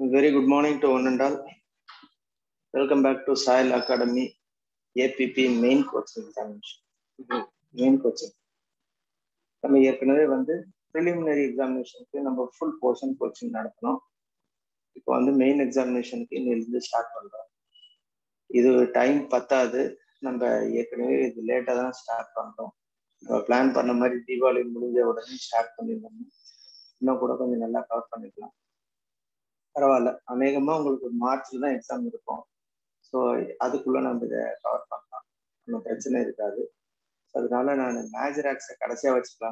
Very good morning to one and all. Welcome back to Sahil Academy APP main coaching examination. Main coaching நம்ம ஏற்கனவே வந்து preliminary எக்ஸாமினேஷனுக்கு நம்ம full portion coaching நடத்தணும் இப்போ வந்து main எக்ஸாமினேஷனுக்கு இன்னிலிருந்து ஸ்டார்ட் பண்ணுறோம் இது டைம் பத்தாது நம்ம ஏற்கனவே இது லேட்டாக தான் ஸ்டார்ட் பண்ணுறோம் நம்ம பிளான் பண்ண மாதிரி தீபாவளி முடிஞ்ச உடனே ஸ்டார்ட் பண்ணிடணும் இன்னும் கூட கொஞ்சம் நல்லா கவர் பண்ணிக்கலாம் பரவாயில்ல அநேகமாக உங்களுக்கு மார்ச்ல தான் எக்ஸாம் இருக்கும் ஸோ அதுக்குள்ள நம்ம இதை கவர் பண்ணலாம் ஒன்றும் பிரச்சனை இருக்காது அதனால நான் மேஜர் ஆக்ட்ஸை கடைசியாக வச்சுக்கலாம்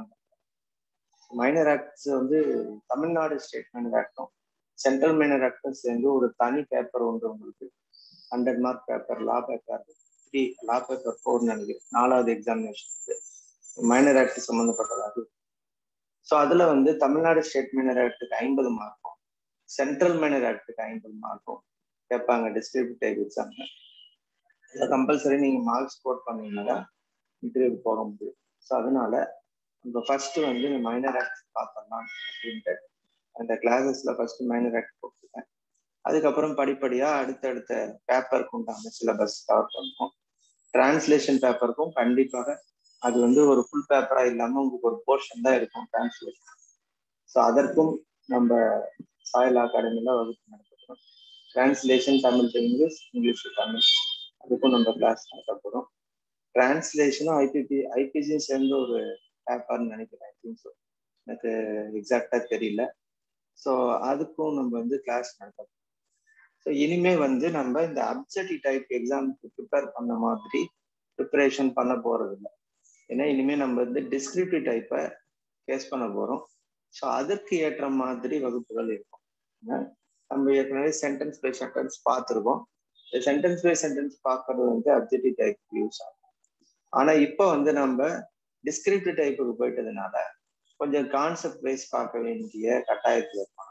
மைனர் ஆக்ட்ஸ் வந்து தமிழ்நாடு ஸ்டேட் மைனர் ஆக்டும் சென்ட்ரல் மைனர் ஆக்டும் சேர்ந்து ஒரு தனி பேப்பர் உண்டு உங்களுக்கு hundred mark paper law paper three law paper four நினைக்கிறேன் நாலாவது எக்ஸாமினேஷனுக்கு மைனர் ஆக்ட் சம்மந்தப்பட்டதாக ஸோ அதில் வந்து தமிழ்நாடு ஸ்டேட் மைனர் ஆக்டுக்கு ஐம்பது மார்க்கும் சென்ட்ரல் மைனர் ஆக்டுக்கு ஐம்பது மார்க்கும் கேட்பாங்க டிஸ்கிரிப்டிவ் எக்ஸாம்ல கம்பல்சரி நீங்கள் மார்க்ஸ் ஸ்கோர் பண்ணீங்கன்னா இன்டர்வியூ போக முடியும் ஸோ அதனால நம்ம ஃபர்ஸ்ட் வந்து மைனர் ஆக்ட் பார்த்துடலாம் அப்படின்ட்டு அந்த கிளாஸஸ்ல ஃபர்ஸ்ட் மைனர் ஆக்ட் போட்டுருக்கேன் அதுக்கப்புறம் படிப்படியா அடுத்தடுத்த பேப்பருக்கு உண்டான சிலபஸ் கவர் பண்ணுவோம் டிரான்ஸ்லேஷன் பேப்பருக்கும் கண்டிப்பாக அது வந்து ஒரு ஃபுல் பேப்பரா இல்லாம உங்களுக்கு ஒரு போர்ஷன் தான் இருக்கும் டிரான்ஸ்லேஷன் ஸோ அதற்கும் நம்ம சாயல் அகாடமில வகுப்பு நடத்தப்படும் translation Tamil to English English to Tamil அதுக்கும் நம்ம கிளாஸ் நடத்தப்படும் டிரான்ஸ்லேஷனும் ஐபிபி ஐபிசியும் சேர்ந்து ஒரு பேப்பர்னு நினைக்கிறேன் ஐ திங்க் ஸோ எனக்கு எக்ஸாக்டா தெரியல ஸோ அதுக்கும் நம்ம வந்து கிளாஸ் நடத்தப்போம் ஸோ இனிமே வந்து நம்ம இந்த அப்ஜெக்டிவ் டைப் எக்ஸாமுக்கு ப்ரிப்பேர் பண்ண மாதிரி ப்ரிப்பரேஷன் பண்ண போறது இல்லை ஏன்னா இனிமே நம்ம வந்து டிஸ்கிரிப்டிவ் டைப்பை ஃபேஸ் பண்ண போறோம் ஸோ அதற்கு ஏற்ற மாதிரி வகுப்புகள் இருக்கும் நம்ம ஏற்கனவே சென்டென்ஸ் பை சென்டென்ஸ் பார்த்துருக்கோம் இந்த சென்டென்ஸ் பை சென்டென்ஸ் பார்க்கறது வந்து அப்ஜெக்டிவ் டைப் யூஸ் ஆகும் ஆனா இப்போ வந்து நம்ம டிஸ்கிரிப்டிவ் டைப்புக்கு போயிட்டதுனால கொஞ்சம் கான்செப்ட் வைஸ் பார்க்க வேண்டிய கட்டாயத்தில் இருப்பாங்க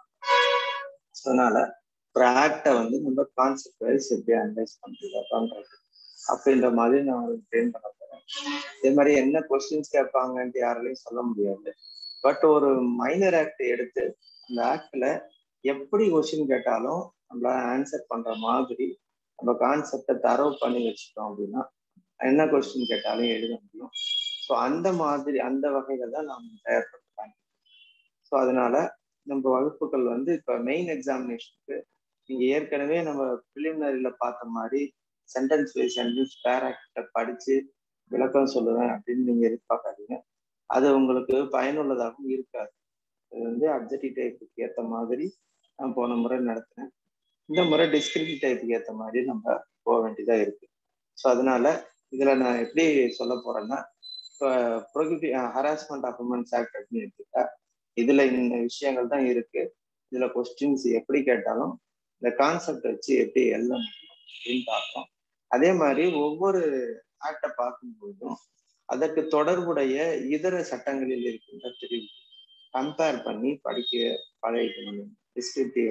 அதனால ஒரு ஆக்டை வந்து நம்ம கான்செப்ட் வைஸ் எப்படி அனலைஸ் பண்றது பண்றது அப்படின்ற மாதிரி நான் ஒரு ட்ரெயின் பண்ண போறேன் இதே மாதிரி என்ன கொஸ்டின்ஸ் கேட்பாங்கன்ட்டு யாராலையும் சொல்ல முடியாது பட் ஒரு மைனர் ஆக்ட் எடுத்து அந்த ஆக்ட்ல எப்படி கொஸ்டின் கேட்டாலும் நம்மளால ஆன்சர் பண்ற மாதிரி நம்ம கான்செப்டை தரவு பண்ணி வச்சுட்டோம் அப்படின்னா என்ன கொஸ்டின் கேட்டாலும் எழுத முடியும் ஸோ அந்த மாதிரி அந்த வகைகள் தான் நாம் தயார்படுத்துறாங்க ஸோ அதனால நம்ம வகுப்புகள் வந்து இப்போ மெயின் எக்ஸாமினேஷனுக்கு நீங்க ஏற்கனவே நம்ம பிலிமினரியில பார்த்த மாதிரி சென்டென்ஸ் வைஸ் சென்டென்ஸ் பேராக்ட படிச்சு விளக்கம் சொல்லுவேன் அப்படின்னு நீங்க எதிர்பார்க்காதீங்க அது உங்களுக்கு பயனுள்ளதாகவும் இருக்காது அது வந்து அப்ஜெக்டிவ் டைப்புக்கு ஏற்ற மாதிரி நான் போன முறை நடத்தினேன் இந்த முறை டிஸ்கிரிப்டிவ் டைப்புக்கு ஏற்ற மாதிரி நம்ம போக வேண்டியதா இருக்கு ஸோ அதனால இதுல நான் எப்படி சொல்ல போறேன்னா இப்போ ப்ரொகிபி ஹராஸ்மெண்ட் ஆஃப் உமன்ஸ் ஆக்ட் அப்படின்னு எடுத்துக்கிட்டா இதுல இந்த விஷயங்கள் தான் இருக்கு இதுல கொஸ்டின்ஸ் எப்படி கேட்டாலும் இந்த கான்செப்ட் வச்சு எப்படி எழுத முடியும் அப்படின்னு பார்ப்போம் அதே மாதிரி ஒவ்வொரு ஆக்டை பார்க்கும்போதும் அதற்கு தொடர்புடைய இதர சட்டங்களில் இருக்கின்ற பிரிவு கம்பேர் பண்ணி படிக்க பழகிக்கணும் டிஸ்கிரிப்டிவ்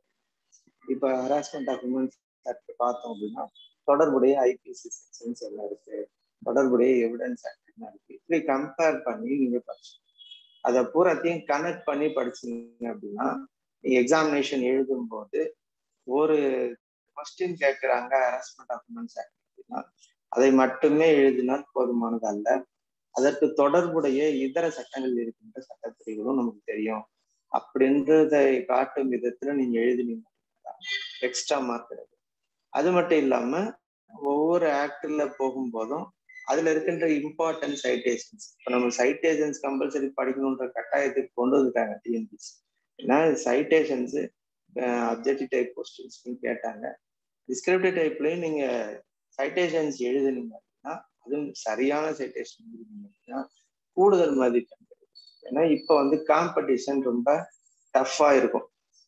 இப்ப ஹராஸ்மெண்ட் ஆஃப் உமன்ஸ் ஆக்ட் பார்த்தோம் அப்படின்னா தொடர்புடைய ஐபிசி செக்ஷன்ஸ் எல்லாம் இருக்கு தொடர்புடைய எவிடன்ஸ் ஆக்ட் என்ன இருக்கு இப்படி கம்பேர் பண்ணி நீங்க படிச்சு அதை பூராத்தையும் கனெக்ட் பண்ணி படிச்சீங்க அப்படின்னா நீங்க எக்ஸாமினேஷன் எழுதும் போது ஒரு கொஸ்டின் கேட்கிறாங்க ஹராஸ்மெண்ட் ஆஃப் உமன்ஸ் ஆக்ட் அப்படின்னா அதை மட்டுமே எழுதினால் போதுமானது அல்ல அதற்கு தொடர்புடைய இதர சட்டங்கள் இருக்கின்ற சட்டப்பிரிவுகளும் நமக்கு தெரியும் அப்படின்றதை காட்டும் விதத்துல நீங்க எழுதினீங்க எக்ஸ்ட்ரா மார்க் கிடைக்கும் அது மட்டும் இல்லாம ஒவ்வொரு ஆக்டில் போகும்போதும் அதுல இருக்கின்ற இம்பார்ட்டன்ட் சைட்டேஷன்ஸ் இப்போ நம்ம சைட்டேஷன்ஸ் கம்பல்சரி படிக்கணுன்ற கட்டாயத்துக்கு கொண்டு வந்துட்டாங்க டிஎன்பிசி ஏன்னா சைட்டேஷன்ஸ் அப்ஜெக்டிவ் டைப் கொஸ்டின்ஸ்னு கேட்டாங்க டிஸ்கிரிப்டிவ் டைப்லயும் நீங்க சைட்டேஷன்ஸ் எழுதுனீங்க அப்படின்னா அதுவும் சரியான சைட்டேஷன் எழுதுனீங்க அப்படின்னா கூடுதல் மதிப்பெண் ஏன்னா இப்போ வந்து காம்படிஷன் ரொம்ப டஃப்பா இருக்கும்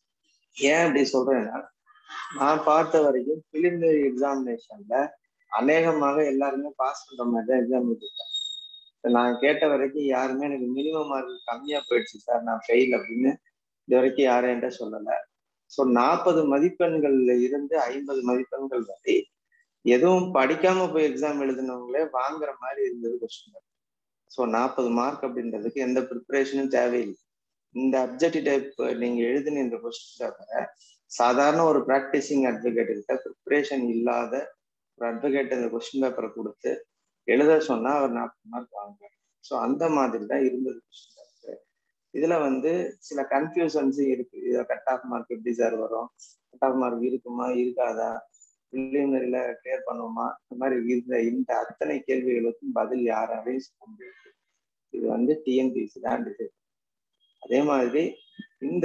ஏன் அப்படி சொல்றேன்னா நான் பார்த்த வரைக்கும் பிலிமினரி எக்ஸாமினேஷன்ல அநேகமாக எல்லாருமே பாஸ் பண்ற மாதிரி தான் எக்ஸாம் எழுதிருக்காங்க நான் கேட்ட வரைக்கும் யாருமே எனக்கு மினிமம் மார்க் கம்மியா போயிடுச்சு சார் நான் ஃபெயில் அப்படின்னு இது வரைக்கும் யாரும் என்கிட்ட சொல்லலை ஸோ நாற்பது மதிப்பெண்கள்ல இருந்து ஐம்பது மதிப்பெண்கள் வரை எதுவும் படிக்காம போய் எக்ஸாம் எழுதினவங்களே வாங்குற மாதிரி இருந்தது கொஸ்டின் ஸோ நாற்பது மார்க் அப்படின்றதுக்கு எந்த ப்ரிப்பரேஷனும் தேவையில்லை இந்த அப்ஜெக்டிவ் டைப் நீங்க எழுதின இந்த கொஸ்டின் தவிர சாதாரண ஒரு ப்ராக்டிசிங் அட்வொகேட் கிட்ட ப்ரிப்பரேஷன் இல்லாத ஒரு அட்வொகேட் அந்த கொஸ்டின் பேப்பரை கொடுத்து எழுத சொன்னா அவர் நாற்பது மார்க் வாங்குவார் ஸோ அந்த மாதிரி தான் இருந்தது கொஸ்டின் பேப்பர் இதுல வந்து சில கன்ஃபியூஷன்ஸும் இருக்கு இதை கட் ஆஃப் மார்க் எப்படி சார் வரும் கட் ஆஃப் மார்க் இருக்குமா இருக்காதா ப்ரிலிமினரியில கிளியர் பண்ணுவோமா இந்த மாதிரி இருந்த இந்த அத்தனை கேள்விகளுக்கும் பதில் யாராலையும் சொல்ல முடியாது இது வந்து டிஎன்பிசி தான் டிசைட் அதே மாதிரி இந்த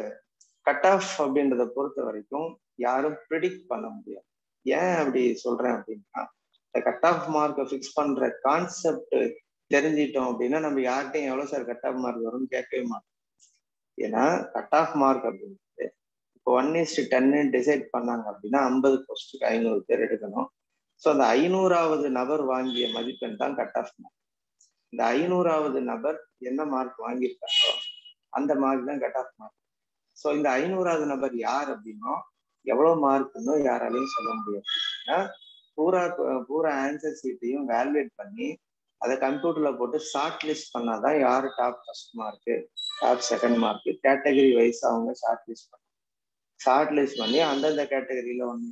கட் ஆஃப் அப்படின்றத பொறுத்த வரைக்கும் யாரும் ப்ரிடிக்ட் பண்ண முடியாது ஏன் அப்படி சொல்றேன் அப்படின்னா இந்த கட் ஆஃப் மார்க்கை ஃபிக்ஸ் பண்ற கான்செப்ட் தெரிஞ்சிட்டோம் அப்படின்னா நம்ம யார்கிட்டையும் எவ்வளவு சார் கட் ஆஃப் மார்க் வரும்னு கேட்கவே மாட்டோம் ஏன்னா கட் ஆஃப் மார்க் அப்படின்றது இப்போ ஒன் இஸ்ட் டென்னு டிசைட் பண்ணாங்க அப்படின்னா ஐம்பது போஸ்ட்டுக்கு ஐநூறு பேர் எடுக்கணும் ஸோ அந்த ஐநூறாவது நபர் வாங்கிய மதிப்பெண் தான் கட் ஆஃப் மார்க் இந்த ஐநூறாவது நபர் என்ன மார்க் வாங்கியிருக்காரோ அந்த மார்க் தான் கட் ஆஃப் மார்க் ஸோ இந்த ஐநூறாவது நபர் யார் அப்படின்னோ எவ்வளவு மார்க்னோ யாராலையும் சொல்ல முடியாது ஏன்னா பூரா பூரா ஆன்சர் சீட்டையும் வேல்யூட் பண்ணி அதை கம்ப்யூட்டர்ல போட்டு ஷார்ட் லிஸ்ட் பண்ணாதான் யாரு top first mark top second mark category wise அவங்க ஷார்ட் லிஸ்ட் பண்ண ஷார்ட் லிஸ்ட் பண்ணி அந்தந்த கேட்டகரியில ஒன்று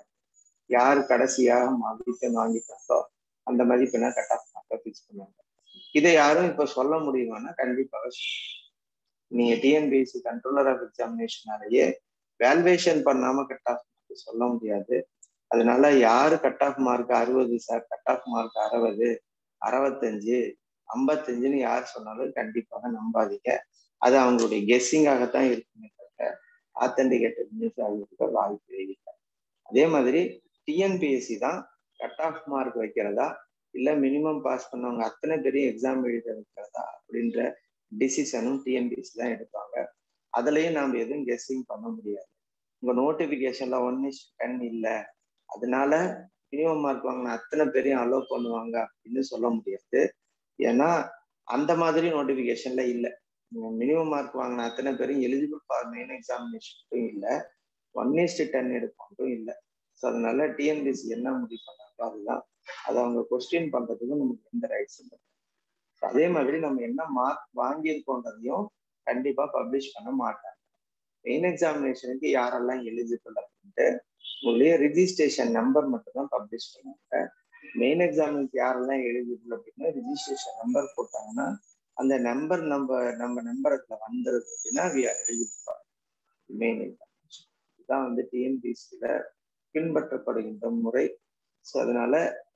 யாரு கடைசியாக மதிப்பெண் வாங்கிட்டாங்களோ அந்த மதிப்பெண்ணை கட் ஆஃப் மார்க்கை ஃபிக்ஸ் பண்ணுவாங்க இதை யாரும் இப்ப சொல்ல முடியுமானா கண்டிப்பாக நீங்க டிஎன்பிஎஸ்சி கண்ட்ரோலர் ஆஃப் எக்ஸாமினேஷனாலேயே வேல்வேஷன் பண்ணாம கட் ஆஃப் மார்க் சொல்ல முடியாது அதனால யாரு கட் ஆஃப் மார்க் அறுபது சார் கட் ஆஃப் மார்க் அறுபது அறுபத்தஞ்சு ஐம்பத்தஞ்சுன்னு யார் சொன்னாலும் கண்டிப்பாக நம்பாதீங்க அது அவங்களுடைய கெஸ்ஸிங்காகத்தான் இருக்குமே தவிர ஆத்தென்டிகேட்டட் நியூஸ் ஆகிறதுக்கு வாய்ப்பு இல்லை அதே மாதிரி டிஎன்பிஎஸ்சி தான் கட் ஆஃப் மார்க் வைக்கிறதா இல்ல மினிமம் பாஸ் பண்ணவங்க அத்தனை பேரையும் எக்ஸாம் எழுத வைக்கிறதா அப்படின்ற டிசிஷனும் டிஎன்பிஎஸ்சி தான் எடுப்பாங்க அதுலயும் நாம் எதுவும் கெஸ்ஸிங் பண்ண முடியாது உங்க நோட்டிபிகேஷன்ல ஒன் இஸ் டென் இல்லை அதனால மினிமம் மார்க் வாங்கின அத்தனை பேரையும் அலோவ் பண்ணுவாங்க அப்படின்னு சொல்ல முடியாது ஏன்னா அந்த மாதிரி நோட்டிபிகேஷன்ல இல்லை மினிமம் மார்க் வாங்கின அத்தனை பேரும் எலிஜிபிள் ஃபார் மெயின் எக்ஸாமினேஷனுக்கும் இல்லை ஒன் இஸ்ட் டென் எடுப்போம் இல்லை ஸோ அதனால டிஎன்பிஎஸ்சி என்ன முடிவு பண்ணாங்களோ அதுதான் அதை அவங்க கொஸ்டின் பண்றதுக்கு நமக்கு எந்த ரைட்ஸும் இல்லை அதே மாதிரி நம்ம என்ன மார்க் வாங்கியிருக்கோன்றதையும் கண்டிப்பா பப்ளிஷ் பண்ண மாட்டாங்க மெயின் எக்ஸாமினேஷனுக்கு யாரெல்லாம் எலிஜிபிள் அப்படின்ட்டு உங்களுடைய ரிஜிஸ்ட்ரேஷன் நம்பர் மட்டும் தான் பப்ளிஷ் பண்ணுவாங்க மெயின் எக்ஸாமுக்கு யாரெல்லாம் எலிஜிபிள் அப்படின்னா ரிஜிஸ்ட்ரேஷன் நம்பர் போட்டாங்கன்னா அந்த நம்பர் நம்ம நம்ம நம்பர் அதுல வந்துருது அப்படின்னா we are eligible main examination இதுதான் வந்து டிஎன்பிசியில பின்பற்றப்படுகின்ற முறை ஸோ அதனால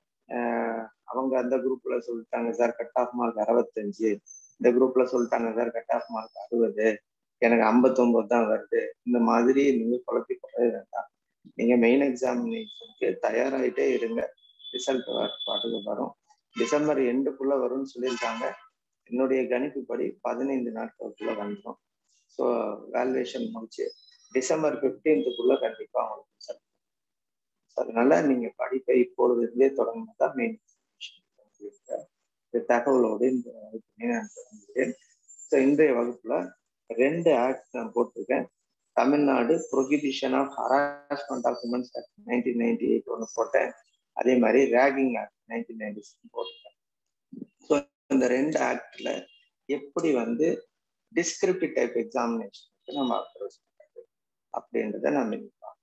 அவங்க அந்த குரூப்ல சொல்லிட்டாங்க சார் கட் ஆஃப் மார்க் அறுபத்தஞ்சு இந்த குரூப்ல சொல்லிட்டாங்க சார் கட் ஆஃப் மார்க் அறுபது எனக்கு ஐம்பத்தொன்பது தான் வருது இந்த மாதிரி நீங்க குழப்பி போடவே வேண்டாம் நீங்க மெயின் எக்ஸாமினேஷனுக்கு தயாராகிட்டே இருங்க ரிசல்ட் பாட்டுக்கு வரும் டிசம்பர் எண்டுக்குள்ள வரும்னு சொல்லியிருக்காங்க என்னுடைய கணிப்புப்படி பதினைந்து நாட்களுக்குள்ள வந்துடும் ஸோ வேல்யூவேஷன் முடிச்சு டிசம்பர் பிப்டீன்த்துக்குள்ள கண்டிப்பா அவங்களுக்கு ரிசல்ட் அதனால நீங்க படிப்பை இப்பொழுது இருந்தே தொடங்கினதான் மெயின் இந்த தகவலோடு இந்த வகுப்பினை நான் தொடங்குகிறேன் ஸோ இன்றைய வகுப்புல ரெண்டு ஆக்ட் நான் போட்டிருக்கேன் Tamil Nadu prohibition of harassment of women's act nineteen ninety eight ஒன்று போட்டேன் அதே மாதிரி ragging act nineteen ninety six போட்டிருக்கேன் ஸோ இந்த ரெண்டு ஆக்ட்ல எப்படி வந்து டிஸ்கிரிப்டிவ் டைப் எக்ஸாமினேஷனுக்கு நம்ம அப்ரோச் பண்ணுறது அப்படின்றத நம்ம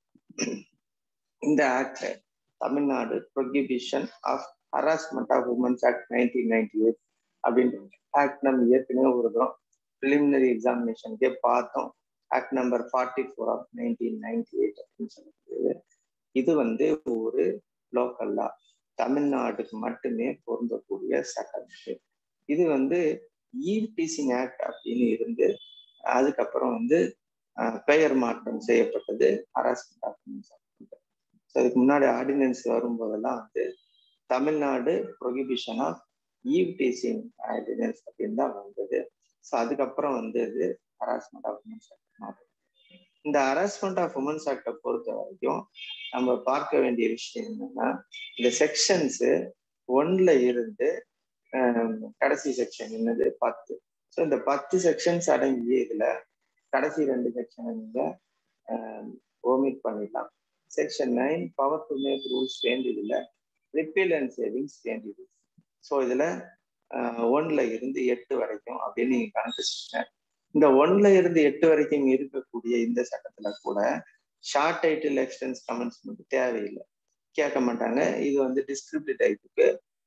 இந்த act Tamil Nadu prohibition of harassment of women's act nineteen ninety eight அப்படின்ற ஆக்ட் நம்ம ஏற்கனவே ஒரு தரம் ப்ரிலிமினரி எக்ஸாமினேஷனுக்கே பார்த்தோம் act number forty four of nineteen ninety eight அப்படின்னு சொல்லக்கூடியது இது வந்து ஒரு லோக்கல் லா தமிழ்நாட்டுக்கு மட்டுமே பொருந்தக்கூடிய சட்டம் இது வந்து ஈவ் டீசிங் ஆக்ட் அப்படின்னு இருந்து அதுக்கப்புறம் வந்து பெயர் மாற்றம் செய்யப்பட்டது ஹராஸ்மெண்ட் ஆஃப் உமன்ஸ் ஸோ அதுக்கு முன்னாடி ஆர்டினன்ஸ் வரும்போதெல்லாம் வந்து Tamil Nadu prohibition of eve teasing ordinance அப்படின்னு தான் வந்தது ஸோ அதுக்கப்புறம் வந்து இது ஹராஸ்மெண்ட் ஆஃப் உமன்ஸ் ஆக்ட் இந்த ஹராஸ்மெண்ட் ஆஃப் உமன்ஸ் ஆக்டை பொறுத்த வரைக்கும் நம்ம பார்க்க வேண்டிய விஷயம் என்னன்னா இந்த செக்ஷன்ஸ் ஒன்ல இருந்து கடைசி செக்ஷன் என்னது பத்து ஸோ இந்த பத்து செக்ஷன்ஸ் அடங்கிய இதுல கடைசி ரெண்டு செக்ஷனை நீங்க ஓமிட் பண்ணிடலாம் section nine power to make rules வேண்டியதில்ல ரிப்பீல் அண்ட் சேவிங்ஸ் வேண்டியது ஸோ இதுல ஒன்ல இருந்து எட்டு வரைக்கும் அப்படின்னு நீங்க கணக்கு இந்த ஒன்ல இருந்து எட்டு வரைக்கும் இருக்கக்கூடிய இந்த சட்டத்துல கூட ஷார்ட் டைட்டில் எக்ஸ்டென்ஸ் கமெண்ட்ஸ் மட்டும் தேவையில்லை கேட்க மாட்டாங்க இது வந்து டிஸ்கிரிப்டிவ் டைப்புக்கு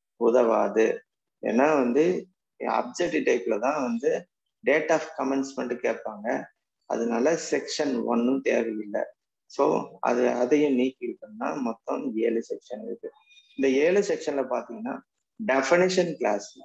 உதவாது ஏன்னா வந்து அப்ஜெக்டிவ் டைப்ல தான் வந்து டேட் ஆஃப் கமெண்ட்ஸ் மட்டும் கேட்பாங்க அதனால செக்ஷன் ஒன்னும் தேவையில்லை ஸோ அது அதையும் நீக்கிட்டோம்னா மொத்தம் ஏழு செக்ஷன் இருக்கு இந்த ஏழு செக்ஷன்ல பாத்தீங்கன்னா டெஃபனிஷன் கிளாஸ்ல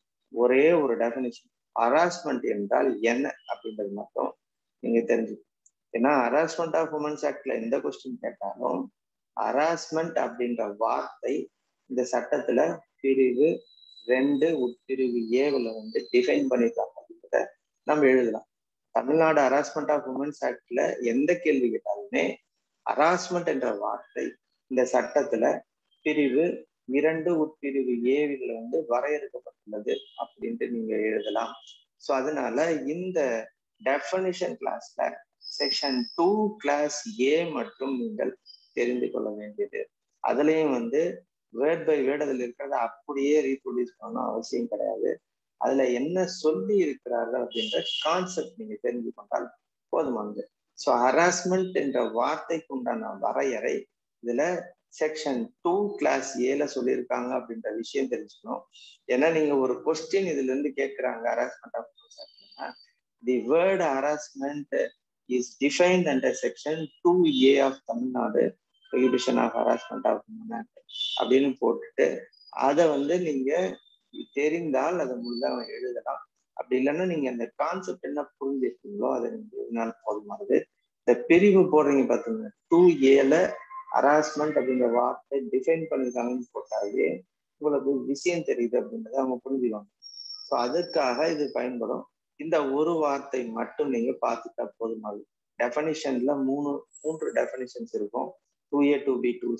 ஒரே ஒரு டெஃபனிஷன் ஹராஸ்மெண்ட் என்றால் என்ன அப்படின்றது மட்டும் நீங்க தெரிஞ்சுக்கணும் ஏன்னா ஹராஸ்மெண்ட் ஆஃப் உமன்ஸ் ஆக்ட்ல எந்த கொஸ்டின் கேட்டாலும் ஹராஸ்மெண்ட் அப்படின்ற வார்த்தை இந்த சட்டத்துல பிரிவு ரெண்டு உட்பிரிவு ஏவுல வந்து டிஃபைன் பண்ணிருக்காங்க அப்படின்றத நம்ம எழுதலாம் தமிழ்நாடு ஹராஸ்மெண்ட் ஆஃப் உமன்ஸ் ஆக்ட்ல எந்த கேள்வி கேட்டாலுமே ஹராஸ்மெண்ட் என்ற வார்த்தை இந்த சட்டத்துல பிரிவு இரண்டு உட்பிரிவு ஏவில் வந்து வரையறுக்கப்பட்டுள்ளது அப்படின்ட்டு நீங்க எழுதலாம் ஸோ அதனால இந்த டெஃபனிஷன் கிளாஸ்ல செக்ஷன் டூ கிளாஸ் ஏ மட்டும் நீங்கள் தெரிந்து கொள்ள வேண்டியது அதுலயும் வந்து வேர்ட் பை வேர்ட் அதுல இருக்கிறத அப்படியே ரீப்ரொடியூஸ் பண்ணணும் அவசியம் கிடையாது அதுல என்ன சொல்லி இருக்கிறார்கள் அப்படின்ற கான்செப்ட் நீங்க தெரிஞ்சு கொண்டால் போதுமானது ஸோ ஹராஸ்மெண்ட் என்ற வார்த்தைக்கு உண்டான வரையறை இதுல செக்ஷன் டூ கிளாஸ் ஏல சொல்லியிருக்காங்க அப்படின்ற விஷயம் தெரிஞ்சுக்கணும் ஏன்னா நீங்க ஒரு கொஸ்டின் இதுல இருந்து கேட்கிறாங்க harassment of the word harassment is defined under section two A of Tamil Nadu prohibition of harassment of அப்படின்னு போட்டுட்டு அதை வந்து நீங்க தெரிந்தால் அதை முழுதா எழுதலாம் அப்படி இல்லைன்னா நீங்க அந்த கான்செப்ட் என்ன புரிஞ்சிருக்கீங்களோ அதை நீங்க எழுதினால் போதுமானது இந்த பிரிவு போடுறீங்க பாத்தீங்க டூ ஏல ஹராஸ்மெண்ட் அப்படிங்கிற வார்த்தை டிஃபைன் பண்ணிருக்காங்கன்னு போட்டாலே உங்களுக்கு விஷயம் தெரியுது அப்படின்றத அவங்க புரிஞ்சுக்குவாங்க ஸோ அதுக்காக இது பயன்படும் இந்த ஒரு வார்த்தை மட்டும் நீங்க பார்த்துட்டா போதுமானது டெஃபனிஷன்ல மூணு மூன்று டெஃபனிஷன்ஸ் இருக்கும் two A two B two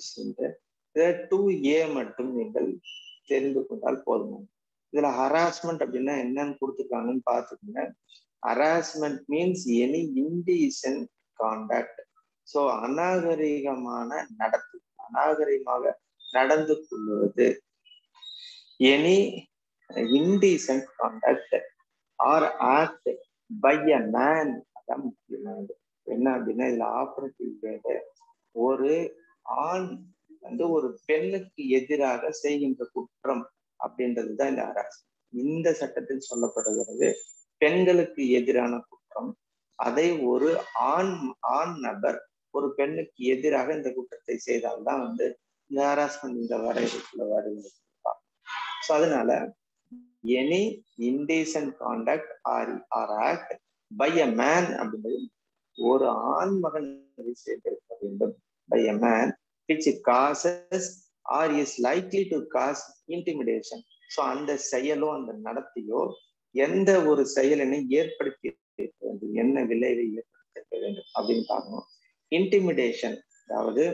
two A மட்டும் நீங்கள் தெரிந்து கொண்டால் போதுமானது இதுல ஹராஸ்மெண்ட் அப்படின்னா என்னன்னு கொடுத்துருக்காங்கன்னு பார்த்துக்கோங்க harassment means any indecent contact so அநாகரிகமான நடத்து அநாகரிகமாக நடந்து கொள்வது any indecent contact or act by a man அதான் முக்கியமானது என்ன அப்படின்னா இதுல ஆப்பரேட்டிவ் வேர்டு ஒரு ஆண் வந்து ஒரு பெண்ணுக்கு எதிராக செய்கின்ற குற்றம் அப்படின்றது தான் இந்த அரசு இந்த சட்டத்தில் சொல்லப்படுகிறது பெண்களுக்கு எதிரான குற்றம் அதை ஒரு ஆண் ஆண் நபர் ஒரு பெண்ணுக்கு எதிராக இந்த குற்றத்தை செய்தால்தான் வந்து இந்த ஹராஸ்மெண்ட் இந்த வரையறுக்குள்ள வருகிறது ஸோ அதனால any indecent contact or or act by a man அப்படின்றது ஒரு ஆண் மகன் செய்திருக்க வேண்டும் by a man which causes or is likely to cause intimidation so அந்த செயலோ அந்த நடத்தியோ எந்த ஒரு செயலினை ஏற்படுத்தி வேண்டும் என்ன விளைவை ஏற்படுத்த வேண்டும் அப்படின்னு பார்க்கணும் இன்டிமிடேஷன் அதாவது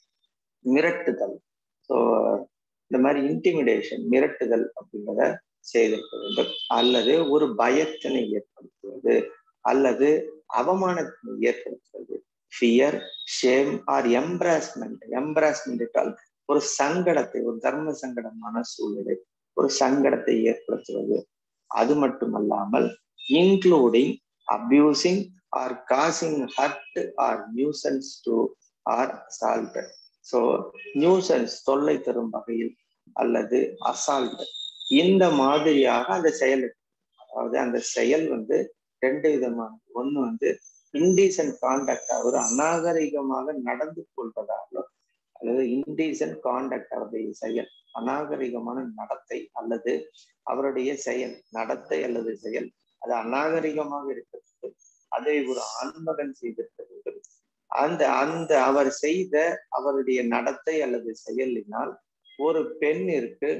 மிரட்டுதல் ஸோ இந்த மாதிரி இன்டிமிடேஷன் மிரட்டுதல் அப்படிங்கிறத செய்திருக்க வேண்டும் அல்லது ஒரு பயத்தினை ஏற்படுத்துவது அல்லது அவமானத்தினை ஏற்படுத்துவது fear shame or embarrassment embarrassment என்றால் ஒரு சங்கடத்தை ஒரு தர்ம சங்கடமான சூழ்நிலை ஒரு சங்கடத்தை ஏற்படுத்துவது அது மட்டுமல்லாமல் including abusing or causing hurt or nuisance to or assault so nuisance தொல்லை தரும் வகையில் அல்லது அசால்ட் இந்த மாதிரியாக அந்த செயல் அதாவது அந்த செயல் வந்து ரெண்டு விதமான ஒண்ணு வந்து இன்டீசன்ட் கான்டாக்ட் அவர் அநாகரிகமாக நடந்து கொள்வதாலோ அல்லது இன்டீசன்ட் கான்டாக்ட் அவருடைய செயல் அநாகரிகமான நடத்தை அல்லது அவருடைய செயல் நடத்தை அல்லது செயல் அது அநாகரிகமாக இருக்கிறது அதை ஒரு ஆண்மகன் செய்திருக்க வேண்டும் அந்த அந்த அவர் செய்த அவருடைய நடத்தை அல்லது செயலினால் ஒரு பெண்ணிற்கு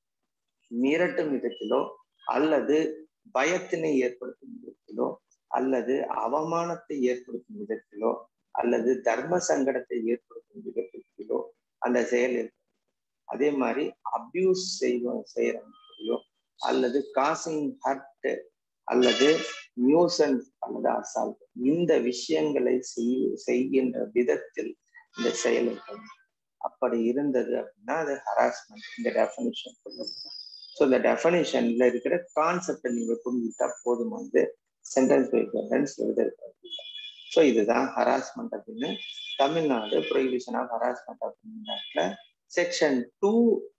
மிரட்டும் விதத்திலோ அல்லது பயத்தினை ஏற்படுத்தும் விதத்திலோ அல்லது அவமானத்தை ஏற்படுத்தும் விதத்திலோ அல்லது தர்ம சங்கடத்தை ஏற்படுத்தும் விதத்திலோ அந்த செயல் இருக்கு அதே மாதிரி அபியூஸ் செய்வோம் செய்யறோ அல்லது காசிங் ஹர்ட் அல்லது நியூசன்ஸ் அல்லது அசால்ட் இந்த விஷயங்களை செய் செய்கின்ற விதத்தில் இந்த செயல் இருக்கணும் அப்படி இருந்தது அப்படின்னா அது ஹராஸ்மெண்ட் இந்த டெஃபனிஷன் ஸோ இந்த டெஃபனிஷன்ல இருக்கிற கான்செப்டை நீங்க புரிஞ்சுக்கிட்டா போதுமானது சென்டென்ஸ் பை சென்டென்ஸ் எழுத ஸோ இதுதான் ஹராஸ்மெண்ட் அப்படின்னு Tamil Nadu prohibition of harassment of section two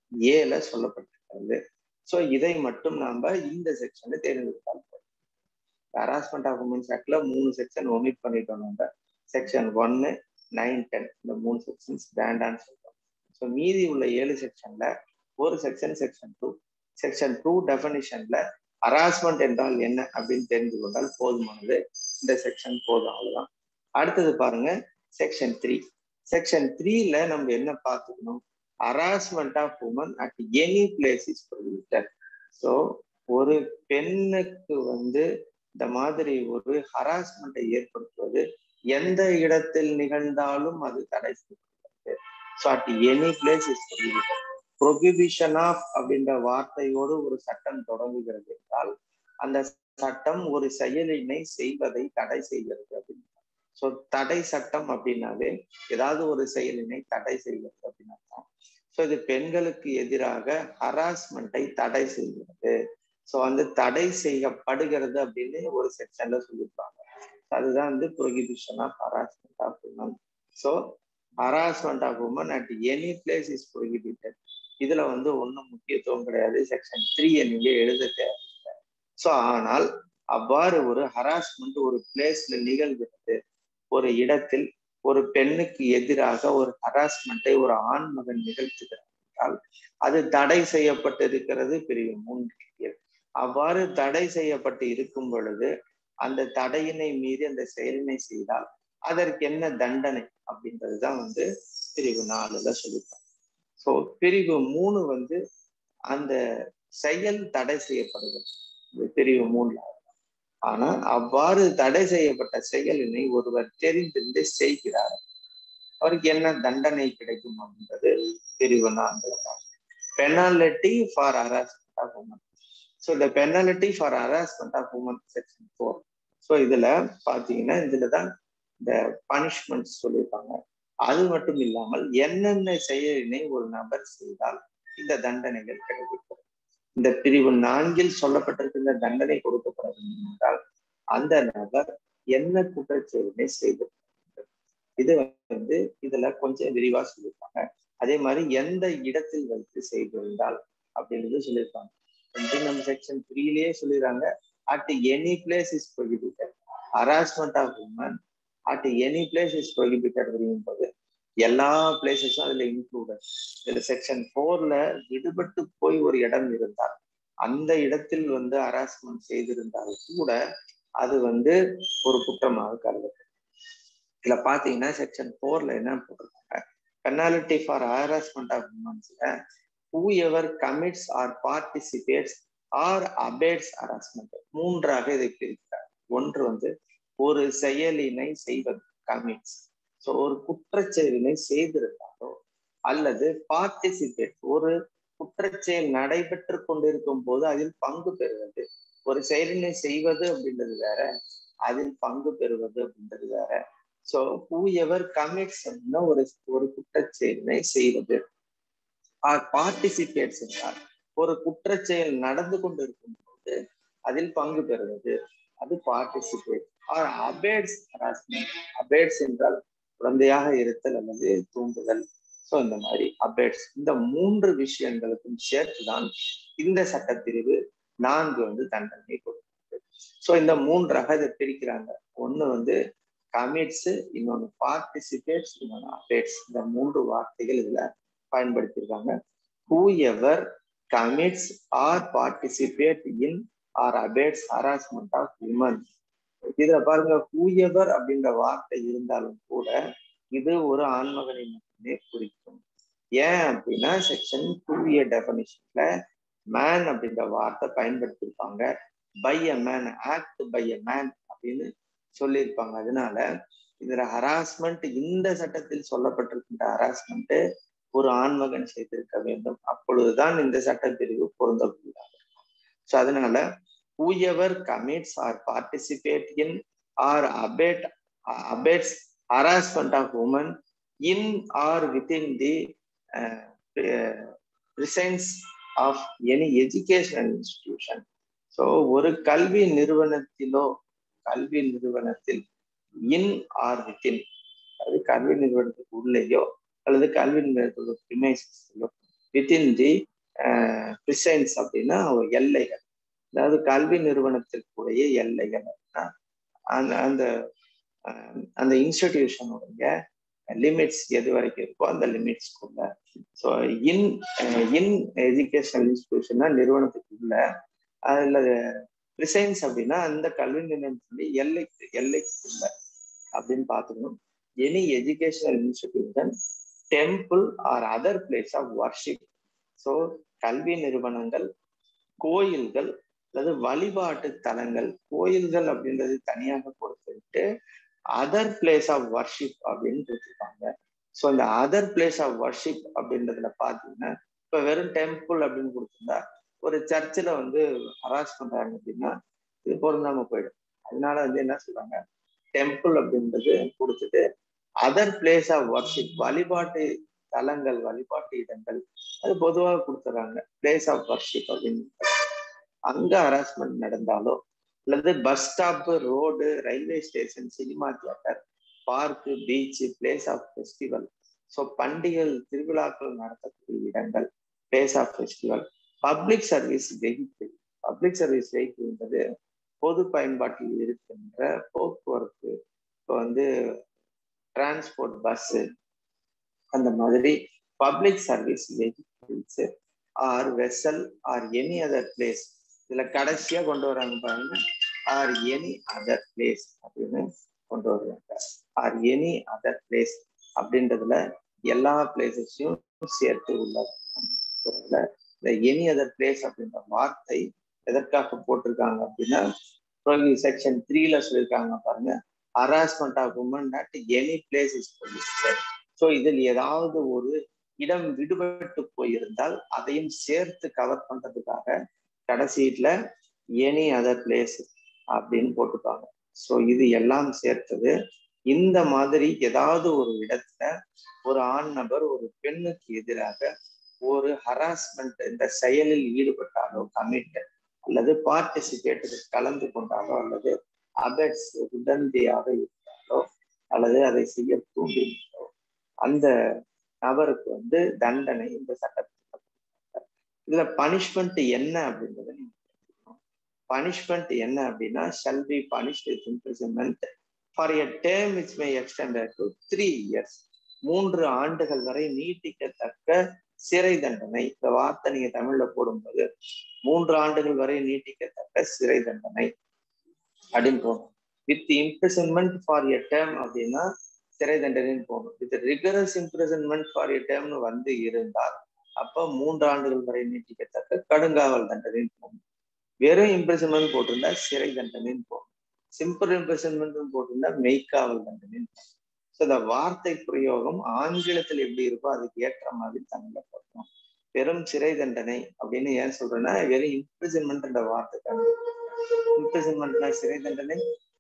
ஏல சொல்லப்பட்டிருக்கிறது ஸோ இதை மட்டும் நாம இந்த செக்ஷன்ல தேர்ந்தெடுத்தால் ஹராஸ்மெண்ட் ஆஃப் உமன்ஸ் ஆக்ட்ல மூணு செக்ஷன் ஒமிட் பண்ணிட்டோம் நம்ம செக்ஷன் ஒன்னு நைன் டென் இந்த மூணு செக்ஷன்ஸ் வேண்டான்னு சொல்றோம் ஸோ மீதி உள்ள ஏழு செக்ஷன்ல ஒரு section section two section two டெஃபனிஷன்ல ஹராஸ்மெண்ட் என்றால் என்ன அப்படின்னு தெரிந்து கொண்டால் போதுமானது இந்த செக்ஷன் போதும் அவ்வளவுதான் அடுத்தது பாருங்க செக்ஷன் த்ரீ செக்ஷன் த்ரீல நம்ம என்ன பார்த்துக்கணும் harassment of woman at any place is prohibited so ஒரு பெண்ணுக்கு வந்து இந்த மாதிரி ஒரு ஹராஸ்மெண்ட்டை ஏற்படுத்துவது எந்த இடத்தில் நிகழ்ந்தாலும் அது தடை செய்யப்படுகிறது so at any place is prohibited prohibition of அப்படின்ற வார்த்தையோடு ஒரு சட்டம் தொடங்குகிறது என்றால் அந்த சட்டம் ஒரு செயலினை செய்வதை தடை செய்கிறது அப்படின்னு ஸோ தடை சட்டம் அப்படின்னாவே ஏதாவது ஒரு செயலினை தடை செய்கிறது அப்படின்னு அர்த்தம் ஸோ இது பெண்களுக்கு எதிராக ஹராஸ்மெண்ட்டை தடை செய்கிறது ஸோ வந்து தடை செய்யப்படுகிறது அப்படின்னு ஒரு செக்ஷன்ல சொல்லியிருப்பாங்க அதுதான் வந்து prohibition of harassment of woman so harassment of woman at any place is prohibited இதுல வந்து ஒன்றும் முக்கியத்துவம் கிடையாது செக்ஷன் த்ரீயை நீங்க எழுத தேவையில்லை ஸோ ஆனால் அவ்வாறு ஒரு ஹராஸ்மெண்ட் ஒரு பிளேஸ்ல நிகழ்கிறது ஒரு இடத்தில் ஒரு பெண்ணுக்கு எதிராக ஒரு ஹராஸ்மெண்ட்டை ஒரு ஆண் மகன் நிகழ்த்துகிறார் என்றால் அது தடை செய்யப்பட்டிருக்கிறது பிரிவு மூன்று அவ்வாறு தடை செய்யப்பட்டு இருக்கும் பொழுது அந்த தடையினை மீறி அந்த செயலினை செய்தால் அதற்கு என்ன தண்டனை அப்படின்றதுதான் வந்து பிரிவு நாலுல சொல்லியிருப்பாங்க ஸோ பிரிவு மூணு வந்து அந்த செயல் தடை செய்யப்படுகிறது பிரிவு மூணுல ஆனா அவ்வாறு தடை செய்யப்பட்ட செயலினை ஒருவர் தெரிந்திருந்து செய்கிறார் அவருக்கு என்ன தண்டனை கிடைக்கும் அப்படின்றது பிரிவு நான்குல penalty for harassment of woman so இந்த penalty for harassment of woman section four so இதுல பாத்தீங்கன்னா இதுல தான் இந்த பனிஷ்மெண்ட் சொல்லியிருப்பாங்க அது மட்டும் இல்லாமல் என்னென்ன செயலினை ஒரு நபர் செய்தால் இந்த தண்டனைகள் கிடைக்கிறது இந்த பிரிவு நான்கில் சொல்லப்பட்டிருக்கின்ற தண்டனை கொடுக்கப்பட வேண்டும் என்றால் அந்த நபர் என்ன குற்றச்செயலினை செய்து இது வந்து இதுல கொஞ்சம் விரிவா சொல்லியிருப்பாங்க அதே மாதிரி எந்த இடத்தில் வைத்து செய்திருந்தால் அப்படின்றது சொல்லியிருப்பாங்க நம்ம செக்ஷன் த்ரீலயே சொல்லிடுறாங்க at any place is prohibited harassment of woman at any place is prohibited அப்படிங்கும் போது எல்லா பிளேசஸும் அதுல இன்க்ளூடட் இதுல செக்ஷன் போர்ல விடுபட்டு போய் ஒரு இடம் இருந்தால் அந்த இடத்தில் வந்து ஹராஸ்மெண்ட் செய்திருந்தால் கூட அது வந்து ஒரு குற்றமாக கருதப்படும் இதுல பாத்தீங்கன்னா செக்ஷன் போர்ல என்ன போட்டிருக்காங்க பெனாலிட்டி ஃபார் ஹராஸ்மெண்ட் ஆஃப் உமன்ஸ்ல whoever commits or participates or abets harassment மூன்றாக இதை பிரிக்கிறார் ஒன்று வந்து ஒரு செயலினை செய்வது கமிட்ஸ் ஸோ ஒரு குற்றச்செயலினை செய்திருந்தாலோ அல்லது பார்ட்டிசிபேட் ஒரு குற்றச்செயல் நடைபெற்று கொண்டிருக்கும் போது அதில் பங்கு பெறுவது ஒரு செயலினை செய்வது அப்படின்றது வேற அதில் பங்கு பெறுவது அப்படின்றது வேற ஸோ ஹூ எவர் கமிட்ஸ் அப்படின்னா ஒரு ஒரு குற்றச்செயலினை செய்வது பார்ட்டிசிபேட்ஸ் என்றால் ஒரு குற்றச்செயல் நடந்து கொண்டிருக்கும் போது அதில் பங்கு பெறுவது அது participate or abets harassment abets என்றால் குழந்தையாக இருத்தல் அல்லது தூண்டுதல் ஸோ இந்த மாதிரி அபேட்ஸ் இந்த மூன்று விஷயங்களுக்கும் சேர்த்துதான் இந்த சட்டப்பிரிவு நான்கு வந்து தண்டனை கொடுக்கிறது ஸோ இந்த மூன்றாக இதை பிரிக்கிறாங்க ஒன்று வந்து கமிட்ஸ் இன்னொன்று பார்ட்டிசிபேட்ஸ் இன்னொன்று அபேட்ஸ் இந்த மூன்று வார்த்தைகள் இதுல பயன்படுத்தியிருக்காங்க whoever commits or participate in or abets harassment of women இதுல பாருங்க ஹூயவர் அப்படின்ற வார்த்தை இருந்தாலும் கூட இது ஒரு ஆண்மகனை மட்டுமே குறிக்கும் ஏன் அப்படின்னா செக்ஷன் டூ ஏ டெபனிஷன்ல மேன் அப்படின்ற வார்த்தை பயன்படுத்தியிருப்பாங்க by a man act by a man அப்படின்னு சொல்லியிருப்பாங்க அதனால இதுல ஹராஸ்மெண்ட் இந்த சட்டத்தில் சொல்லப்பட்டிருக்கின்ற ஹராஸ்மெண்ட் ஒரு ஆண்மகன் செய்திருக்க வேண்டும் அப்பொழுதுதான் இந்த சட்டப்பிரிவு பொருந்தக்கூடியதாக இருக்கும் ஸோ அதனால whoever commits or participate in or abet abets harassment of women in or within the uh, presence of any educational institution so ஒரு கல்வி நிறுவனத்திலோ கல்வி நிறுவனத்தில் இன் ஆர் வித்தின் அது கல்வி நிறுவனத்துக்கு உள்ளேயோ அல்லது கல்வி நிறுவனத்தோட பிரிமைசஸ்லையோ வித்தின் தி பிரிசைன்ஸ் அப்படின்னா ஒரு எல்லைகள் அதாவது கல்வி நிறுவனத்திற்குடைய எல்லைகள் அப்படின்னா அந்த அந்த அந்த இன்ஸ்டிடியூஷனுடைய லிமிட்ஸ் எது வரைக்கும் இருக்கோ அந்த லிமிட்ஸ்க்குள்ள ஸோ இன் இன் எஜுகேஷனல் இன்ஸ்டிடியூஷன்னா நிறுவனத்துக்குள்ள அதுல ப்ரிசைன்ஸ் அப்படின்னா அந்த கல்வி நிறுவனத்துடைய எல்லைக்கு எல்லைக்குள்ள அப்படின்னு பார்த்துக்கணும் any educational institution temple or other place of worship so கல்வி நிறுவனங்கள் கோயில்கள் அல்லது வழிபாட்டு தலங்கள் கோயில்கள் அப்படின்றது தனியாக கொடுத்துட்டு அதர் பிளேஸ் ஆஃப் வர்ஷிப் அப்படின்னு கொடுத்துருக்காங்க ஸோ இந்த அதர் பிளேஸ் ஆஃப் வர்ஷிப் அப்படின்றதுல பார்த்தீங்கன்னா இப்போ வெறும் டெம்பிள் அப்படின்னு கொடுத்துருந்தா ஒரு சர்ச்சில் வந்து ஹராஸ் பண்றாங்க அப்படின்னா இது பொருந்தாம போயிடும் அதனால வந்து என்ன சொல்றாங்க டெம்பிள் அப்படின்றது கொடுத்துட்டு அதர் பிளேஸ் ஆஃப் வர்ஷிப் வழிபாட்டு தலங்கள் வழிபாட்டு இடங்கள் அது பொதுவாக கொடுத்துறாங்க பிளேஸ் ஆஃப் வர்ஷிப் அப்படின்னு அங்க ஹராஸ்மெண்ட் நடந்தாலோ அல்லது bus stop road railway station cinema theatre park beach place of festival so பண்டிகைகள் திருவிழாக்கள் நடத்தக்கூடிய இடங்கள் place of festival public service vehicle public service vehicle என்பது பொது பயன்பாட்டில் இருக்கின்ற போக்குவரத்து இப்போ வந்து டிரான்ஸ்போர்ட் பஸ்ஸு அந்த மாதிரி public service vehicles or vessel or any other place இதுல கடைசியா கொண்டு வராங்க பாருங்க ஆர் எனி அதர் பிளேஸ் அப்படின்னு கொண்டு வருவாங்க ஆர் எனி அதர் பிளேஸ் அப்படின்றதுல எல்லா பிளேசஸையும் சேர்த்து உள்ளது இந்த எனி அதர் பிளேஸ் அப்படின்ற வார்த்தை எதற்காக போட்டிருக்காங்க அப்படின்னா செக்ஷன் த்ரீல சொல்லியிருக்காங்க பாருங்க harassment of woman at any place is so இதில் ஏதாவது ஒரு இடம் விடுபட்டு போயிருந்தால் அதையும் சேர்த்து கவர் பண்றதுக்காக கடைசீட்ல எனி அதர் பிளேஸ் அப்படின்னு போட்டுப்பாங்க ஸோ இது எல்லாம் சேர்த்தது இந்த மாதிரி ஏதாவது ஒரு இடத்துல ஒரு ஆண் நபர் ஒரு பெண்ணுக்கு எதிராக ஒரு ஹராஸ்மெண்ட் இந்த செயலில் ஈடுபட்டாலோ கமிட் அல்லது பார்ட்டிசிபேட் கலந்து கொண்டாலோ அல்லது அபெட்ஸ் உடந்தையாக இருந்தாலோ அல்லது அதை செய்ய தூண்டினாலோ அந்த நபருக்கு வந்து தண்டனை இந்த சட்டத்தில் இதுல பனிஷ்மெண்ட் என்ன அப்படின்றத நீங்க தெரிஞ்சுக்கணும் பனிஷ்மெண்ட் என்ன அப்படின்னா shall be punished with imprisonment for a term which may extend to three years மூன்று ஆண்டுகள் வரை நீட்டிக்கத்தக்க சிறை தண்டனை இந்த வார்த்தை நீங்க தமிழ்ல போடும்போது மூன்று ஆண்டுகள் வரை நீட்டிக்கத்தக்க சிறை தண்டனை அப்படின்னு போகணும் with imprisonment for a term அப்படின்னா சிறை தண்டனைன்னு போகணும் with rigorous imprisonment for a டேர்ம்னு வந்து இருந்தால் அப்போ மூன்று ஆண்டுகள் வரை நீட்டிக்கத்தக்க கடுங்காவல் தண்டனைன்னு போகணும் வெறும் இம்ப்ரெஷன்மெண்ட் போட்டிருந்தா சிறை தண்டனைன்னு போகணும் சிம்பிள் இம்ப்ரெஷன்மெண்ட் போட்டிருந்தா மெய்க்காவல் தண்டனைன்னு போகணும் ஸோ இந்த வார்த்தை பிரயோகம் ஆங்கிலத்தில் எப்படி இருக்கோ அதுக்கு ஏற்ற மாதிரி தமிழ்ல போட்டோம் வெறும் சிறை தண்டனை அப்படின்னு ஏன் சொல்றேன்னா வெறும் இம்ப்ரிசன்மெண்ட் வார்த்தை இம்ப்ரிசன்மெண்ட்னா சிறை தண்டனை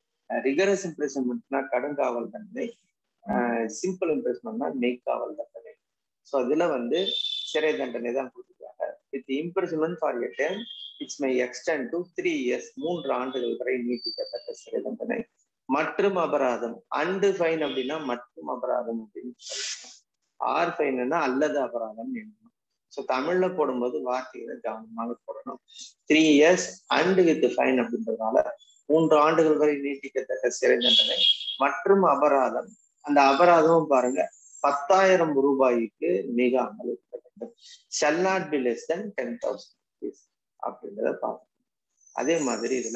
ரிகரஸ் இம்ப்ரெஷன்மெண்ட்னா கடுங்காவல் தண்டனை சிம்பிள் இம்ப்ரெஷன்மெண்ட்னா மெய்க்காவல் தண்டனை ஸோ அதுல வந்து சிறை தண்டனை தான் கொடுத்துருக்காங்க with imprisonment for a time it's my extend to three years மூன்று ஆண்டுகள் வரை நீட்டிக்கத்தக்க சிறை தண்டனை மற்றும் அபராதம் அண்டு ஃபைன் அப்படின்னா மற்றும் அபராதம் அப்படின்னு சொல்லலாம் ஆர் ஃபைன்னா அல்லது அபராதம் என்னணும் ஸோ தமிழ்ல போடும்போது வார்த்தைகளை கவனமாக போடணும் three years and with fine அப்படின்றதுனால மூன்று ஆண்டுகள் வரை நீட்டிக்கத்தக்க சிறை தண்டனை மற்றும் அபராதம் அந்த அபராதமும் பாருங்க பத்தாயிரம் ரூபாய்க்கு மிகாமல் இருக்க வேண்டும் shall not be less than ten thousand rupees அப்படின்றத பார்க்கணும் அதே மாதிரி இதுல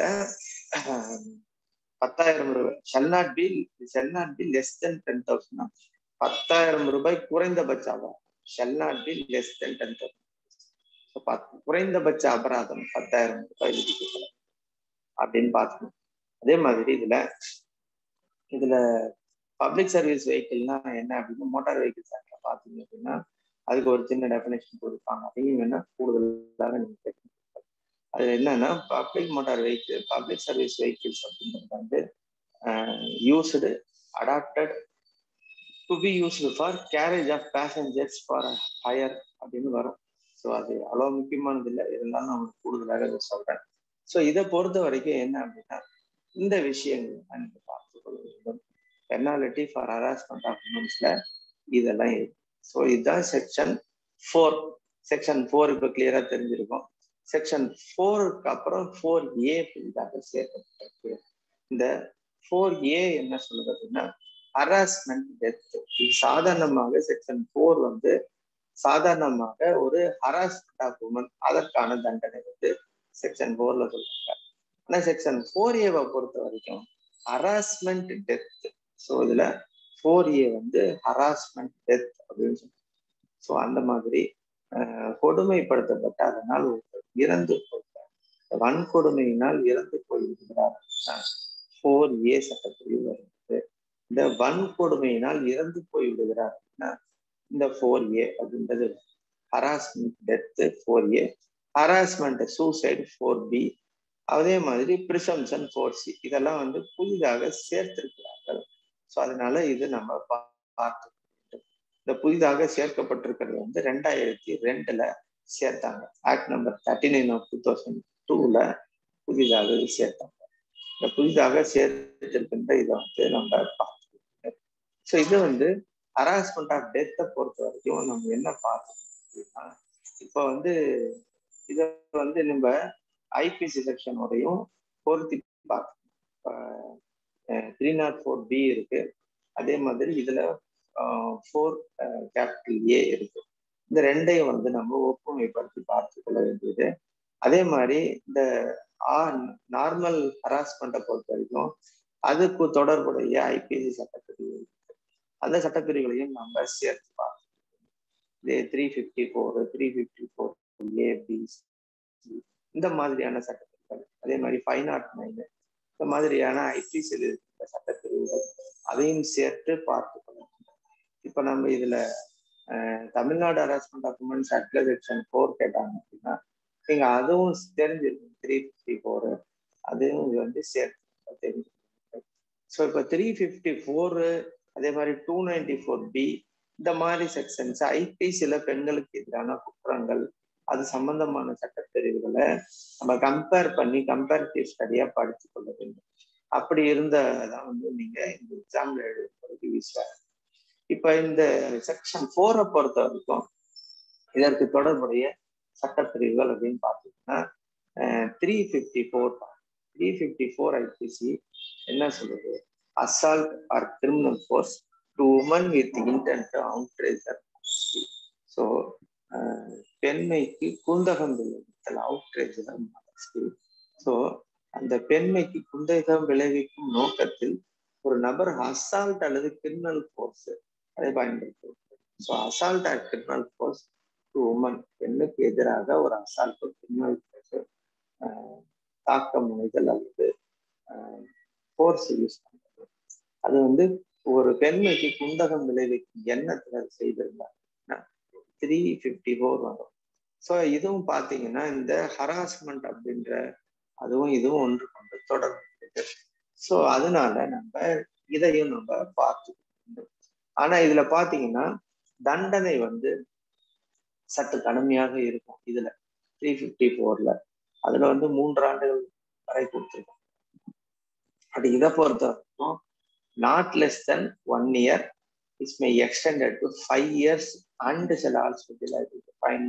பத்தாயிரம் ரூபாய் shall not be shall not be less than ten thousand பத்தாயிரம் ரூபாய் குறைந்தபட்ச அபராதம் shall not be less than ten thousand குறைந்தபட்ச அபராதம் பத்தாயிரம் ரூபாய் விதிக்கப்படும் அப்படின்னு பார்க்கணும் அதே மாதிரி இதுல இதுல பப்ளிக் சர்வீஸ் வெஹிக்கிள்னா என்ன அப்படின்னா மோட்டார் வெஹிக்கிள்ஸ் ஆக்ட்ல பாத்தீங்க அப்படின்னா அதுக்கு ஒரு சின்ன டெஃபினேஷன் கொடுப்பாங்க அதையும் வேணா கூடுதலாக நீங்க கேட்கணும் அது என்னன்னா public motor vehicle public service vehicles அப்படின்றது வந்து used adapted to be used for carriage of passengers for hire அப்படின்னு வரும் ஸோ அது அவ்வளோ முக்கியமானது இல்லை இருந்தாலும் நான் கூடுதலாக இதை சொல்றேன் ஸோ இதை பொறுத்த வரைக்கும் என்ன அப்படின்னா இந்த விஷயங்கள் நீங்க பார்த்து கொள்ள வேண்டும் பெனாலிட்டி ஃபார் ஹராஸ்மெண்ட் ஆஃப் உமன்ஸ்ல இதெல்லாம் இருக்கு ஸோ இதுதான் செக்ஷன் ஃபோர் செக்ஷன் ஃபோர் இப்போ கிளியரா தெரிஞ்சிருக்கும் செக்ஷன் ஃபோருக்கு அப்புறம் ஃபோர் ஏ புதிதாக சேர்க்கப்பட்டிருக்கு இந்த ஃபோர் ஏ என்ன சொல்லுது அப்படின்னா ஹராஸ்மெண்ட் டெத் இது சாதாரணமாக செக்ஷன் ஃபோர் வந்து சாதாரணமாக ஒரு ஹராஸ்மெண்ட் ஆஃப் உமன் அதற்கான தண்டனை வந்து செக்ஷன் ஃபோர்ல சொல்றாங்க ஆனா செக்ஷன் ஃபோர் ஏவை பொறுத்த வரைக்கும் ஹராஸ்மெண்ட் டெத் ஸோ இதுல ஃபோர் ஏ வந்து ஹராஸ்மெண்ட் டெத் அப்படின்னு சொல்லுவாங்க ஸோ அந்த மாதிரி கொடுமைப்படுத்தப்பட்ட அதனால் ஒருத்தர் இறந்து போகிறார் வன்கொடுமையினால் இறந்து போயிருக்கிறார் ஃபோர் ஏ சட்டப்பிரிவு வருகிறது இந்த வன்கொடுமையினால் இறந்து போய்விடுகிறார் அப்படின்னா இந்த ஃபோர் ஏ அப்படின்றது harassment death four A harassment suicide four B அதே மாதிரி ப்ரிசம்சன் ஃபோர் சி இதெல்லாம் வந்து புதிதாக சேர்த்திருக்கிறார்கள் ஸோ அதனால இது நம்ம பார்த்து இந்த புதிதாக சேர்க்கப்பட்டிருக்கிறது வந்து ரெண்டாயிரத்தி ரெண்டுல சேர்த்தாங்க act number thirty nine of two thousand டூல புதிதாக இது சேர்த்தாங்க இந்த புதிதாக சேர்த்திருக்கின்ற இதை வந்து நம்ம பார்த்துருக்கோம் ஸோ இது வந்து ஹராஸ்மெண்ட் ஆஃப் டெத்தை பொறுத்த வரைக்கும் நம்ம என்ன பார்த்தோம் அப்படின்னா இப்போ வந்து இதை வந்து நம்ம ஐபிசி செக்ஷனோடையும் பொருத்தி பார்க்கணும் த்ரீ நாட் ஃபோர் பி இருக்கு அதே மாதிரி இதுல ஃபோர் கேபிட்டல் ஏ இருக்கு இந்த ரெண்டையும் வந்து நம்ம ஒப்புமைப்படுத்தி பார்த்து கொள்ள வேண்டியது அதே மாதிரி இந்த நார்மல் ஹராஸ்மெண்ட்டை பொறுத்த வரைக்கும் அதுக்கு தொடர்புடைய ஐபிசி சட்டப்பிரிவு இருக்கு அந்த சட்டப்பிரிவுகளையும் நம்ம சேர்த்து பார்க்கணும் three fifty four three fifty four A B இந்த மாதிரியான சட்டப்பிரிவுகள் அதே மாதிரி ஃபைவ் நாட் நைன் இந்த மாதிரியான ஐபிசியில் இருக்கிற சட்டப்பிரிவுகள் அதையும் சேர்த்து பார்த்து கொள்ளணும் இப்போ நம்ம இதுல தமிழ்நாடு ஹராஸ்மெண்ட் ஆஃப் உமன்ஸ் ஆக்ட்ல செக்ஷன் ஃபோர் கேட்டாங்க அப்படின்னா நீங்க அதுவும் தெரிஞ்சிருக்கும் த்ரீ ஃபிஃப்டி ஃபோர் அதுவும் இது வந்து சேர்த்து தெரிஞ்சிருக்கும் ஸோ இப்போ த்ரீ ஃபிஃப்டி ஃபோரு அதே மாதிரி டூ நைன்டி ஃபோர் பி இந்த மாதிரி செக்ஷன்ஸ் ஐபிசியில் பெண்களுக்கு எதிரான குற்றங்கள் அது சம்பந்தமான சட்டப்பிரிவுகளை நம்ம கம்பேர் பண்ணி கம்பேரிட்டிவ் ஸ்டடியா படித்து கொள்ள வேண்டும் அப்படி இருந்ததான் வந்து நீங்க இந்த எக்ஸாம்ல எழுதுறதுக்கு ஈஸியா இப்ப இந்த செக்ஷன் ஃபோரை பொறுத்த வரைக்கும் இதற்கு தொடர்புடைய சட்டப்பிரிவுகள் அப்படின்னு பார்த்தீங்கன்னா three fifty four three fifty four IPC என்ன சொல்லுது assault or criminal force to woman with intent outrage her so பெண்மைக்கு குந்தகம் விளைவித்தல் அவுட்ரேஜர் ஸோ அந்த பெண்மைக்கு குந்தகம் விளைவிக்கும் நோக்கத்தில் ஒரு நபர் அசால்ட் அல்லது கிரிமினல் ஃபோர்ஸ் அதை பயன்படுத்துவது so assault or criminal force to woman பெண்ணுக்கு எதிராக ஒரு அசால்ட் கிரிமினல் ஃபோர்ஸ் தாக்க முனைதல் அல்லது ஃபோர்ஸ் யூஸ் பண்றது அது வந்து ஒரு பெண்மைக்கு குந்தகம் விளைவிக்கும் எண்ணத்துல செய்திருந்தாங்க த்ரீ ஃபிஃப்டி ஃபோர் வரும் ஸோ இதுவும் பார்த்தீங்கன்னா இந்த ஹராஸ்மெண்ட் அப்படின்ற அதுவும் இதுவும் ஒன்று கொண்டு தொடர்பு இருக்கு ஸோ அதனால நம்ம இதையும் நம்ம பார்த்து ஆனா இதுல பாத்தீங்கன்னா தண்டனை வந்து சற்று கடுமையாக இருக்கும் இதுல த்ரீ ஃபிஃப்டி ஃபோர்ல அதுல வந்து மூன்று ஆண்டுகள் வரை கொடுத்துருக்கோம் அது இதை பொறுத்த வரைக்கும் not less than one year it's may extended to five years and சில ஹாஸ்பிட்டல் ஃபைன்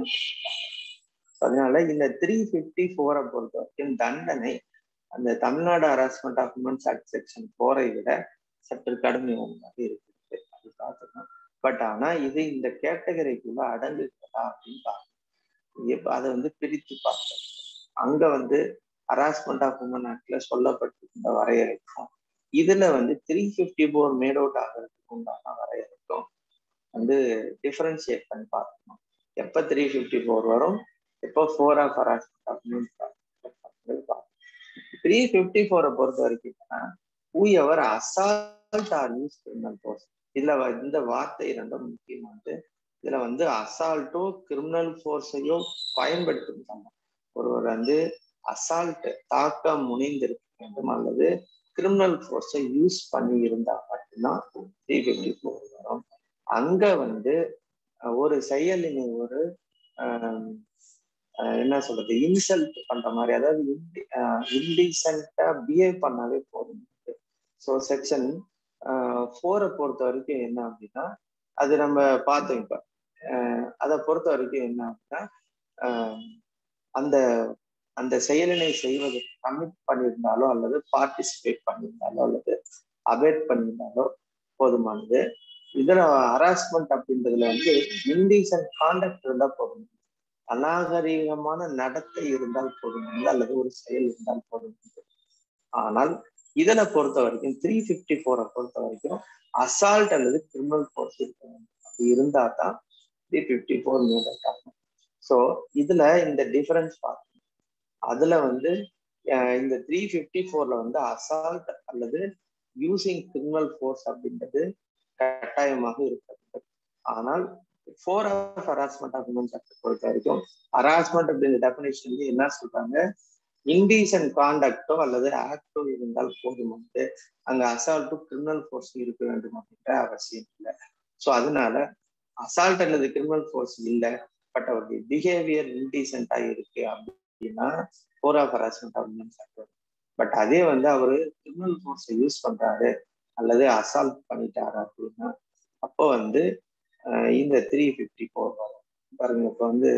அதனால இந்த த்ரீ ஃபிஃப்டி ஃபோரை பொறுத்த வரைக்கும் தண்டனை அந்த Tamil Nadu harassment of women's act section ஃபோரை விட சற்று கடுமையானதாக இருக்குது அது பார்த்துக்கணும் பட் ஆனா இது இந்த கேட்டகரிக்குள்ள அடங்குகிறதா அப்படின்னு பார்க்கணும் அதை வந்து பிரித்து பார்த்தோம் அங்க வந்து ஹராஸ்மெண்ட் ஆஃப் உமன் ஆக்ட்ல சொல்லப்பட்டிருக்கின்ற வரையறைக்கும் இதுல வந்து three fifty four made out ஆகிறதுக்கு உண்டான வரையறைக்கும் வந்து டிஃபரன்ஷியேட் பண்ணி பார்க்கணும் எப்போ த்ரீ ஃபிஃப்டி ஃபோர் வரும் எப்போ four of harassment of woman பார்க்கணும் த்ரீ ஃபிஃப்டி ஃபோரை பொறுத்த வரைக்கும் என்னன்னா whoever assault or use criminal force இதுல இந்த வார்த்தை ரெண்டும் முக்கியமானது இதுல வந்து அசால்ட்டோ கிரிமினல் ஃபோர்ஸையோ பயன்படுத்திருக்காங்க ஒருவர் வந்து அசால்ட் தாக்க முனைந்திருக்க வேண்டும் அல்லது கிரிமினல் ஃபோர்ஸை யூஸ் பண்ணி இருந்தா மட்டும்தான் த்ரீ ஃபிஃப்டி ஃபோர் வரும் அங்க வந்து ஒரு செயலினை ஒரு என்ன சொல்றது இன்சல்ட் பண்ற மாதிரி அதாவது இன்டீசென்டா பிஹேவ் பண்ணாவே போதும் ஸோ செக்ஷன் ஃபோரை பொறுத்த வரைக்கும் என்ன அப்படின்னா அது நம்ம பார்த்தோம் இப்ப அதை பொறுத்த வரைக்கும் என்ன அப்படின்னா அந்த அந்த செயலினை செய்வதற்கு கமிட் பண்ணியிருந்தாலோ அல்லது பார்ட்டிசிபேட் பண்ணியிருந்தாலோ அல்லது அபேட் பண்ணியிருந்தாலோ போதுமானது இதுல ஹராஸ்மெண்ட் அப்படின்றதுல வந்து இன்டீசன்ட் கான்டக்ட் இருந்தால் போதும் அநாகரிகமான நடத்தை இருந்தால் போதுமானது அல்லது ஒரு செயல் இருந்தால் போதுமானது ஆனால் இதுல பொறுத்த வரைக்கும் த்ரீ பிப்டி ஃபோரை பொறுத்த வரைக்கும் அசால்ட் அல்லது கிரிமினல் ஃபோர்ஸ் இருக்கணும் அப்படி இருந்தா தான் த்ரீ பிப்டி ஃபோர் மீட்டர் ஆகும் ஸோ இதுல இந்த டிஃபரன்ஸ் பார்க்கணும் அதுல வந்து இந்த த்ரீ பிப்டி ஃபோர்ல வந்து அசால்ட் அல்லது யூசிங் கிரிமினல் ஃபோர்ஸ் அப்படின்றது கட்டாயமாக இருக்கிறது ஆனால் four of harassment of woman சட்டத்தை பொறுத்த வரைக்கும் ஹராஸ்மெண்ட் அப்படிங்கிற டெபினேஷன் என்ன சொல்றாங்க இன்டீசன்ட் கான்டக்டோ அல்லது ஆக்டோ இருந்தால் போதுமானது அங்க அசால்ட்டு கிரிமினல் ஃபோர்ஸ் இருக்க வேண்டும் அப்படின்ற அவசியம் இல்லை ஸோ அதனால அசால்ட் அல்லது கிரிமினல் ஃபோர்ஸ் இல்லை பட் அவருடைய பிஹேவியர் இன்டீசென்டா இருக்கு அப்படின்னா ஃபோர் ஆஃப் ஹராஸ்மெண்ட் அப்படின்னு சொல்றாரு பட் அதே வந்து அவரு கிரிமினல் ஃபோர்ஸை யூஸ் பண்றாரு அல்லது அசால்ட் பண்ணிட்டாரு அப்படின்னா அப்போ வந்து இந்த த்ரீ ஃபிஃப்டி ஃபோர் வரும் பாருங்க இப்போ வந்து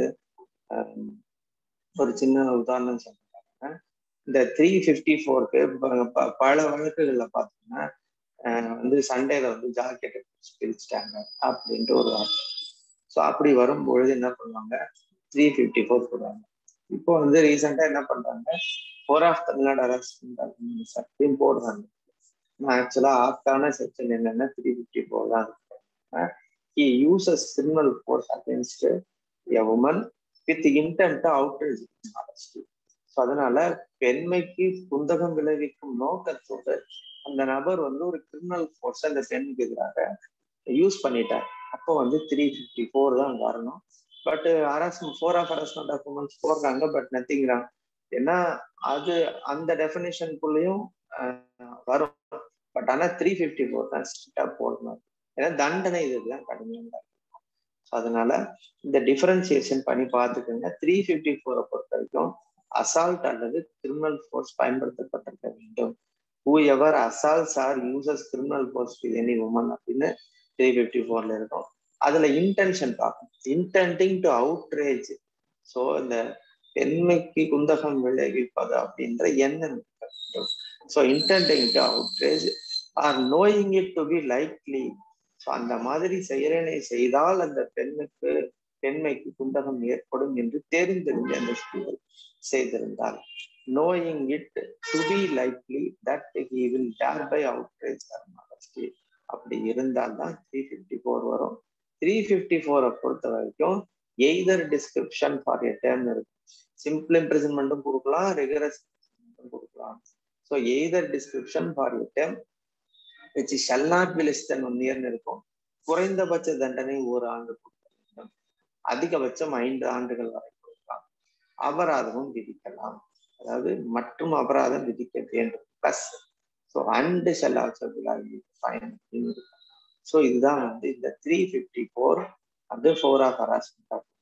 ஒரு சின்ன உதாரணம் சொல்றாங்க இந்த த்ரீ ஃபிஃப்டி ஃபோருக்கு பல வழக்குகள்ல பார்த்தீங்கன்னா வந்து சண்டேல வந்து ஜாக்கெட்டை பிரிச்சுட்டாங்க அப்படின்ட்டு ஒரு வார்த்தை ஸோ அப்படி வரும்பொழுது என்ன பண்ணுவாங்க த்ரீ ஃபிஃப்டி ஃபோர் போடுவாங்க இப்போ வந்து ரீசெண்டா என்ன பண்றாங்க ஃபோர் ஆஃப் தமிழ்நாடு அரசு சட்டையும் போடுறாங்க நான் ஆக்சுவலா ஆப்டான செக்ஷன் என்னன்னா த்ரீ ஃபிஃப்டி ஃபோர் தான் இருக்கு he uses criminal force against a woman with intent outrage so அதனால பெண்மைக்கு குந்தகம் விளைவிக்கும் நோக்கத்தோடு அந்த நபர் வந்து ஒரு கிரிமினல் ஃபோர்ஸ் அந்த பெண்ணுக்கு எதிராக யூஸ் பண்ணிட்டார் அப்போ வந்து த்ரீ ஃபிஃப்டி ஃபோர் தான் வரணும் but harassment four of harassment of women's போடுறாங்க பட் நத்திங்கிறாங்க ஏன்னா அது அந்த டெஃபினேஷனுக்குள்ளேயும் வரும் பட் ஆனால் த்ரீ ஃபிஃப்டி ஃபோர் தான் ஸ்ட்ரிக்டா போடணும் ஏன்னா தண்டனை இதுதான் கடுமையாக ஸோ அதனால இந்த டிஃபரன்சியேஷன் பண்ணி பார்த்துக்கோங்க த்ரீ ஃபிஃப்டி ஃபோரை பொறுத்த வரைக்கும் அசால்ட் அல்லது கிரிமினல் ஃபோர்ஸ் பயன்படுத்தப்பட்டிருக்க வேண்டும் whoever assaults or uses criminal force with any woman அப்படின்னு த்ரீ ஃபிஃப்டி ஃபோர்ல இருக்கும் அதுல இன்டென்ஷன் பார்க்கணும் இன்டென்டிங் டு அவுட்ரேஜ் ஸோ இந்த பெண்மைக்கு குந்தகம் விளைவிப்பது அப்படின்ற எண்ணம் so intending to outrage or knowing it to be likely so அந்த மாதிரி செயலினை செய்தால் அந்த பெண்ணுக்கு பெண்மைக்கு குந்தகம் ஏற்படும் என்று தெரிந்திருந்து அந்த ஸ்கூல் செய்திருந்தால் knowing it to be likely that he will thereby outrage அப்படி இருந்தால் தான் த்ரீ ஃபிஃப்டி ஃபோர் வரும் த்ரீ ஃபிஃப்டி ஃபோரை பொறுத்த வரைக்கும் either description for a term இருக்கு சிம்பிள் இம்ப்ரிசன்மெண்ட்டும் கொடுக்கலாம் ரெகுலர் கொடுக்கலாம் so either description for a term which shall not be less than one இயர்னு இருக்கும் குறைந்தபட்ச தண்டனை ஒரு ஆண்டு கொடுக்க வேண்டும் அதிகபட்சம் ஐந்து ஆண்டுகள் வரை கொடுக்கலாம் அபராதமும் விதிக்கலாம் அதாவது மற்றும் அபராதம் விதிக்க வேண்டும் plus so and shall also fine so இதுதான் வந்து இந்த த்ரீ ஃபிஃப்டி ஃபோர் அது ஃபோர் ஆஃப் ஹராஸ்மெண்ட் ஆஃப்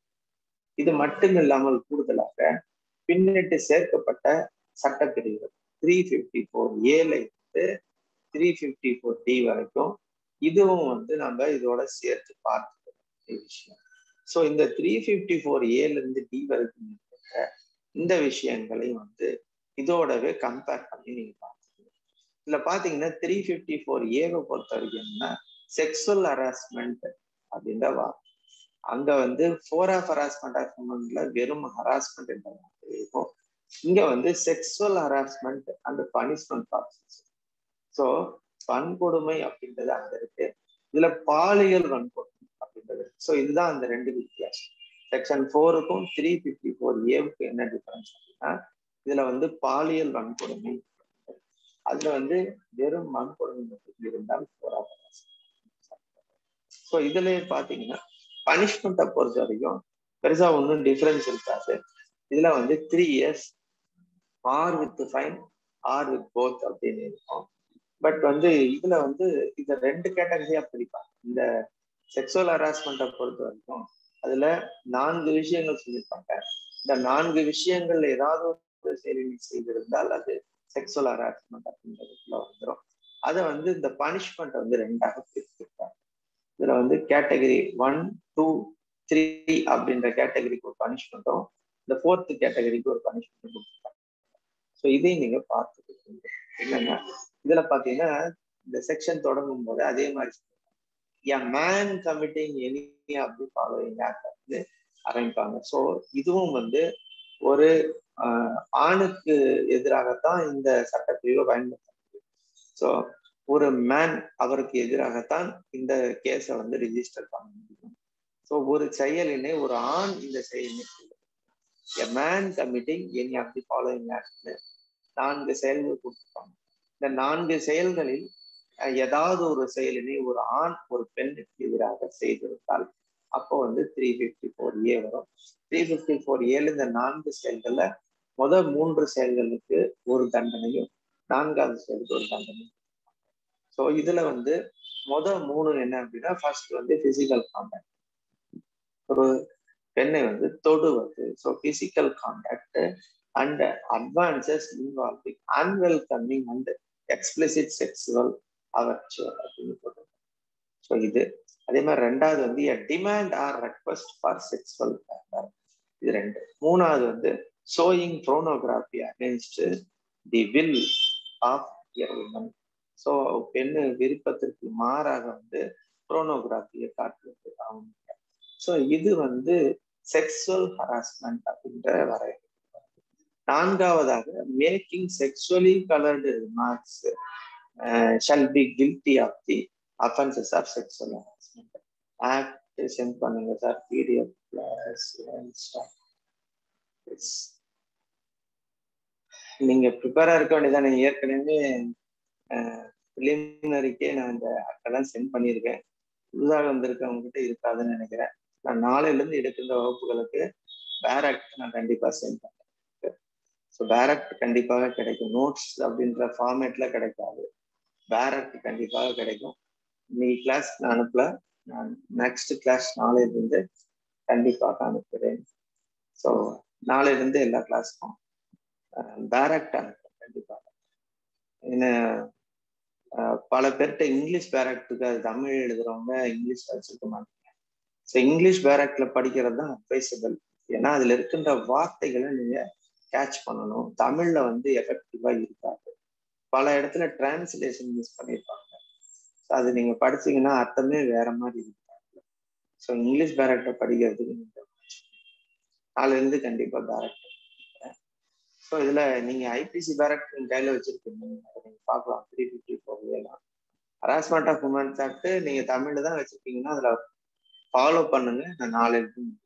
இது மட்டும் இல்லாமல் கூடுதலாக பின்னிட்டு சேர்க்கப்பட்ட சட்டப்பிரிவுகள் த்ரீ ஃபிஃப்டி ஃபோர் ஏல இருந்து த்ரீ ஃபிஃப்டி ஃபோர் டி வரைக்கும் இதுவும் வந்து நம்ம இதோட சேர்த்து பார்த்துக்கணும் விஷயம் ஸோ இந்த த்ரீ ஃபிஃப்டி ஃபோர் ஏல இருந்து டி வரைக்கும் இருக்கிற இந்த விஷயங்களை வந்து இதோடவே கம்பேர் பண்ணி நீங்க பார்த்துக்கணும் இதுல பாத்தீங்கன்னா த்ரீ ஃபிஃப்டி ஃபோர் ஏவை பொறுத்த வரைக்கும்னா செக்ஸுவல் ஹராஸ்மெண்ட் அப்படின்ற வார்த்தை அங்க வந்து ஃபோர் ஆஃப் ஹராஸ்மெண்ட் ஆஃப் உமன்ல வெறும் ஹராஸ்மெண்ட் என்ற வார்த்தை இருக்கும் இங்க வந்து sexual harassment and punishment process so வன்கொடுமை அப்படின்றது அங்க இருக்கு இதுல பாலியல் வன்கொடுமை அப்படின்றது ஸோ இதுதான் அந்த ரெண்டு வித்தியாசம் செக்ஷன் ஃபோருக்கும் த்ரீ ஃபிஃப்டி ஃபோர் ஏவுக்கு என்ன டிஃபரன்ஸ் அப்படின்னா இதுல வந்து பாலியல் வன்கொடுமை அதுல வந்து வெறும் வன்கொடுமை மட்டும் இருந்தால் ஃபோர் ஆஃப் ஸோ இதுலயே பாத்தீங்கன்னா பனிஷ்மெண்ட்டை பொறுத்த வரைக்கும் பெருசா ஒன்றும் டிஃபரன்ஸ் இருக்காது இதுல வந்து three years or with fine or with both அப்படின்னு இருக்கும் பட் வந்து இதுல வந்து இத ரெண்டு கேட்டகரியா பிரிப்பாங்க இந்த செக்ஸுவல் ஹராஸ்மெண்ட்டை பொறுத்த வரைக்கும் அதுல நான்கு விஷயங்கள் சொல்லியிருப்பாங்க இந்த நான்கு விஷயங்கள்ல ஏதாவது ஒரு செயலி செய்திருந்தால் அது செக்ஸுவல் ஹராஸ்மெண்ட் அப்படின்றதுக்குள்ள வந்துடும் அதை வந்து இந்த பனிஷ்மெண்ட் வந்து ரெண்டாக பிரிச்சிருக்காங்க இதுல வந்து கேட்டகரி ஒன் டூ த்ரீ அப்படின்ற கேட்டகரிக்கு ஒரு பனிஷ்மெண்ட்டும் இந்த ஃபோர்த் கேட்டகரிக்கு ஒரு பனிஷ்மெண்ட் கொடுத்துருக்காங்க ஸோ இதையும் நீங்க பார்த்துக்கிட்டு என்னன்னா இதுல பாத்தீங்கன்னா இந்த செக்ஷன் தொடங்கும் போது அதே மாதிரி எ மேன் கமிட்டிங் எனி அப்படி ஃபாலோயிங் ஆக்ட் வந்து ஆரம்பிப்பாங்க ஸோ இதுவும் வந்து ஒரு ஆணுக்கு எதிராகத்தான் இந்த சட்டப்பிரிவை பயன்படுத்த முடியும் ஸோ ஒரு மேன் அவருக்கு எதிராகத்தான் இந்த கேஸை வந்து ரிஜிஸ்டர் பண்ண முடியும் ஸோ ஒரு செயலினை ஒரு ஆண் இந்த செயலினை a man committing any of the following act நான்கு செயல்கள் கொடுத்துருப்பாங்க இந்த நான்கு செயல்களில் ஏதாவது ஒரு செயலினை ஒரு ஆண் ஒரு பெண்ணுக்கு எதிராக செய்திருந்தால் அப்போ வந்து த்ரீ ஃபிஃப்டி ஃபோர் ஏ வரும் த்ரீ ஃபிஃப்டி ஃபோர் ஏழு இந்த நான்கு செயல்கள்ல முதல் மூன்று செயல்களுக்கு ஒரு தண்டனையும் நான்காவது செயலுக்கு ஒரு தண்டனையும் ஸோ இதுல வந்து முதல் மூணு என்ன அப்படின்னா ஃபர்ஸ்ட் வந்து பிசிக்கல் கான்டாக்ட் ஒரு பெண்ணை வந்து தொடுவது so physical contact and advances involving unwelcoming and explicit sexual overtures அப்படின்னு போட்டிருக்காங்க ஸோ இது அதே மாதிரி ரெண்டாவது வந்து a demand or request for sexual இது ரெண்டு மூணாவது வந்து showing pornography against the will of a woman so பெண்ணு விருப்பத்திற்கு மாறாக வந்து ப்ரோனோகிராஃபியை காட்டுறது அவங்க ஸோ இது வந்து செக்ஸுவல் ஹராஸ்மெண்ட் அப்படின்ற வரையறை நான்காவதாக making sexually coloured remarks shall be guilty of the offences of sexual harassment act send பண்ணுங்க சார் பிடிஎஃப் பிளஸ் நீங்க ப்ரிப்பேரா இருக்க வேண்டியதானே ஏற்கனவே ப்ரிலிமினரிக்கே நான் இந்த அக்கெல்லாம் சென்ட் பண்ணியிருக்கேன் புதுதாக வந்திருக்கவங்க கிட்ட இருக்காதுன்னு நினைக்கிறேன் நான் நாளையில இருந்து எடுக்கின்ற வகுப்புகளுக்கு பேரக்ட் நான் கண்டிப்பா சென்ட் பண்ணேன் ஸோ பேரக்ட் கண்டிப்பாக கிடைக்கும் நோட்ஸ் அப்படின்ற ஃபார்மேட்ல கிடைக்காது பேரக்ட் கண்டிப்பாக கிடைக்கும் இன்னைக்கு கிளாஸ் நான் அனுப்பல நான் நெக்ஸ்ட் கிளாஸ் நாளையிலிருந்து கண்டிப்பாக அனுப்புகிறேன் ஸோ நாளையிலிருந்து எல்லா கிளாஸுக்கும் பேரக்ட் அனுப்புறேன் கண்டிப்பாக என்ன பல பேர்கிட்ட இங்கிலீஷ் பேரக்டுக்கு அது தமிழ் எழுதுறவங்க இங்கிலீஷ் வச்சுக்க மாட்டாங்க ஸோ இங்கிலீஷ் பேரக்ட்ல படிக்கிறது தான் அட்வைசபிள் ஏன்னா அதுல இருக்கின்ற வார்த்தைகளை நீங்க கேட்ச் பண்ணணும் தமிழ்ல வந்து எஃபெக்டிவா இருக்காது பல இடத்துல டிரான்ஸ்லேஷன் யூஸ் பண்ணியிருப்பாங்க அது நீங்க படிச்சீங்கன்னா அர்த்தமே வேற மாதிரி இருக்காங்க ஸோ இங்கிலீஷ் பேரக்டை படிக்கிறதுக்கு நீங்க நாலுல இருந்து கண்டிப்பா பேரக்ட் ஸோ இதுல நீங்க ஐபிசி பேரக்ட் கையில வச்சிருக்கீங்க நீங்க பார்க்கலாம் த்ரீ ஃபிஃப்டி ஃபோர் ஏலாம் ஹராஸ்மெண்ட் ஆஃப் உமன்ஸ் ஆக்ட் நீங்க தமிழ்ல தான் வச்சிருக்கீங்கன்னா அதுல ஃபாலோ பண்ணுங்க நான் நாலு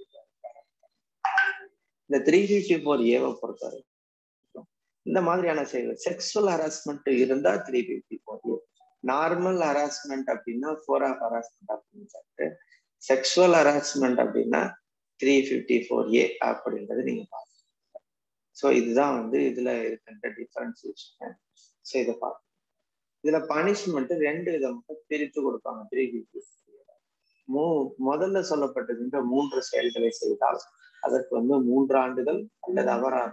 இந்த த்ரீ ஃபிஃப்டி ஃபோர் ஏவை பொறுத்தவரை இந்த மாதிரியான செயல்கள் செக்ஷுவல் ஹராஸ்மெண்ட் இருந்தா three fifty four A normal harassment அப்படின்னா ஃபோர் ஆஃப் ஹராஸ்மெண்ட் அப்படின்னு சொல்லிட்டு செக்ஷுவல் ஹராஸ்மெண்ட் அப்படின்னா த்ரீ ஃபிஃப்டி ஃபோர் ஏ அப்படின்றது நீங்க பாருங்க ஸோ இதுதான் வந்து இதுல இருக்கின்ற டிஃபரன்சியேஷன் ஸோ இதை பார்க்கணும் இதுல பனிஷ்மெண்ட் ரெண்டு விதமாக பிரித்து கொடுப்பாங்க த்ரீ ஃபிஃப்டி மூ முதல்ல சொல்லப்பட்டிருக்கின்ற மூன்று செயல்களை செய்தால் அதற்கு வந்து மூன்று ஆண்டுகள் அல்லது அபராதம்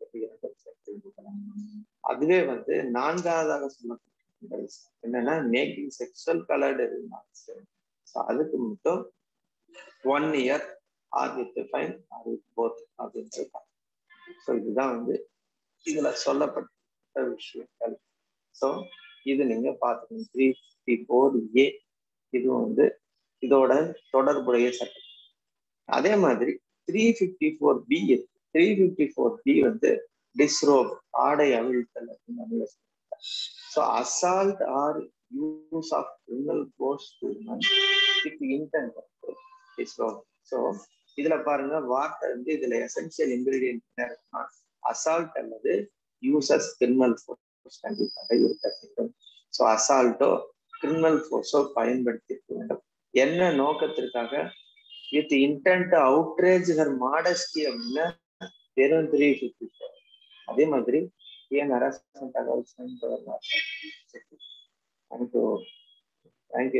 அதுவே வந்து நான்காவதாக சொல்லப்பட்டிருக்கின்ற என்னன்னா மேக்கிங் செக்ஷுவல் கலர்டு ரிமார்க்ஸ் அதுக்கு மட்டும் one year or with fine or with both அப்படின்னு சொல்லிட்டாங்க ஸோ இதுதான் வந்து இதுல சொல்லப்பட்ட விஷயங்கள் ஸோ இது நீங்க பார்த்துக்கணும் த்ரீ ஃபிஃப்டி ஃபோர் ஏ இது வந்து இதோட தொடர்புடைய சட்டம் அதே மாதிரி three fifty four B three fifty four B வந்து டிஸ்ரோப் ஆடை அவிழ்த்தல் அப்படின்னு so assault or use of criminal force to with intent disrobe so இதுல பாருங்க வார்த்தை வந்து இதுல எசென்சியல் இன்கிரீடியன்ட் என்ன இருக்குன்னா அசால்ட் அல்லது யூசஸ் கிரிமினல் ஃபோர்ஸ் கண்டிப்பாக இருக்க வேண்டும் ஸோ அசால்ட்டோ கிரிமினல் ஃபோர்ஸோ பயன்படுத்தி இருக்க வேண்டும் என்ன நோக்கத்திற்காக with intent outrage her modesty அப்படின்னா வெறும் த்ரீ ஃபிஃப்டி ஃபோர் அதே மாதிரி ஏன் ஹராஸ்மெண்ட் தேங்க்யூ தேங்க்யூ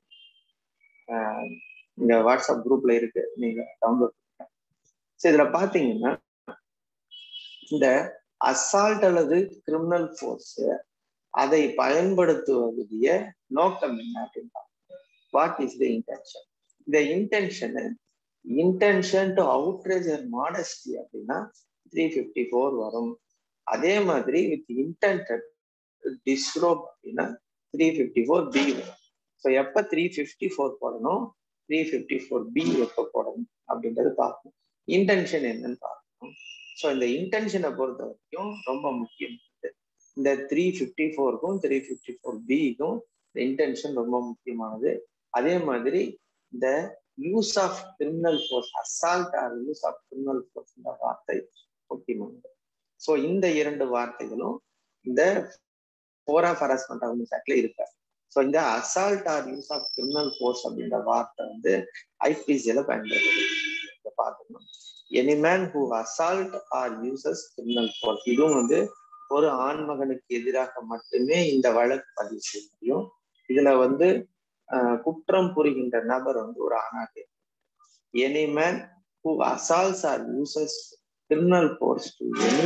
இந்த வாட்ஸ்அப் குரூப்ல இருக்கு நீங்க டவுன்லோட் பண்ணுங்க ஸோ இதுல பாத்தீங்கன்னா இந்த அசால்ட் அல்லது கிரிமினல் ஃபோர்ஸ் அதை பயன்படுத்துவதுடைய நோக்கம் என்ன அப்படின்னா வாட் இஸ் த இன்டென்ஷன் இந்த intention intention to outrage her modesty அப்படின்னா த்ரீ ஃபிஃப்டி ஃபோர் வரும் அதே மாதிரி வித் இன்டென்ட் டிஸ்ரோப் அப்படின்னா த்ரீ ஃபிஃப்டி ஃபோர் பி வரும் ஸோ எப்போ த்ரீ ஃபிஃப்டி ஃபோர் போடணும் த்ரீ ஃபிஃப்டி ஃபோர் பி எப்போ போடணும் அப்படின்றது பார்க்கணும் இன்டென்ஷன் என்னன்னு பார்க்கணும் ஸோ இந்த இன்டென்ஷனை பொறுத்த வரைக்கும் ரொம்ப முக்கியம் இந்த த்ரீ ஃபிஃப்டி ஃபோருக்கும் த்ரீ ஃபிஃப்டி ஃபோர் பிக்கும் இந்த இன்டென்ஷன் ரொம்ப முக்கியமானது அதே மாதிரி இந்த use of criminal force assault or use of criminal force இந்த வார்த்தை முக்கியமானது ஸோ இந்த இரண்டு வார்த்தைகளும் இந்த ஃபோர் ஆஃப் ஹராஸ்மெண்ட் ஆஃப் ஆக்ட்ல இருக்காது ஸோ இந்த assault or use of criminal force அப்படின்ற வார்த்தை வந்து ஐபிசியில பயன்படுத்துது இதை பார்த்துக்கணும் any man who assault or uses criminal force இதுவும் வந்து ஒரு ஆண்மகனுக்கு எதிராக மட்டுமே இந்த வழக்கு பதிவு செய்ய முடியும் இதுல வந்து குற்றம் புரிகின்ற நபர் வந்து ஒரு ஆணாக any man who assaults or uses criminal force to any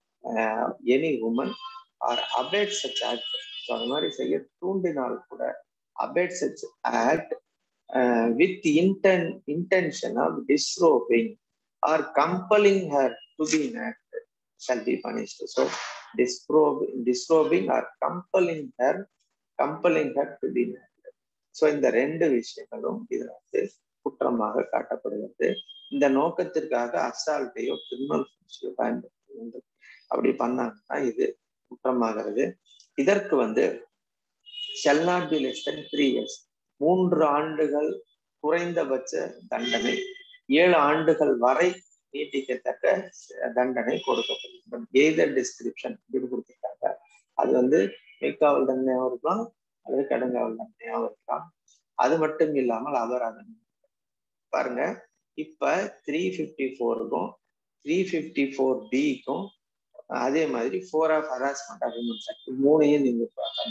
any woman or abet such act so அது மாதிரி செய்ய தூண்டினால் கூட abet such act with inten intention of disrobing or compelling her to be act shall be punished so disrobing, disrobing or compelling her, compelling her to be married. So இந்த ரெண்டு விஷயங்களும் இதுல வந்து குற்றமாக காட்டப்படுகிறது இந்த நோக்கத்திற்காக அசால்ட்டையோ கிரிமினல் ஃபோர்ஸையோ பயன்படுத்த வேண்டும் அப்படி பண்ணாங்கன்னா இது குற்றமாகிறது இதற்கு வந்து shall not be less than three years மூன்று ஆண்டுகள் குறைந்தபட்ச தண்டனை ஏழு ஆண்டுகள் வரை நீட்டிக்கத்தக்க தண்டனை கொடுக்கப்படும் எய்தர் டிஸ்கிரிப்ஷன் அப்படின்னு கொடுத்துருக்காங்க அது வந்து மிக்காவல் தண்டனையாகவும் இருக்கலாம் அல்லது கடுங்காவல் தண்டனையாகவும் இருக்கலாம் அது மட்டும் இல்லாமல் அபராதம் பாருங்க இப்ப த்ரீ ஃபிஃப்டி ஃபோருக்கும் த்ரீ ஃபிஃப்டி ஃபோர் பிக்கும் அதே மாதிரி four of harassment agreement act மூணையும் நீங்க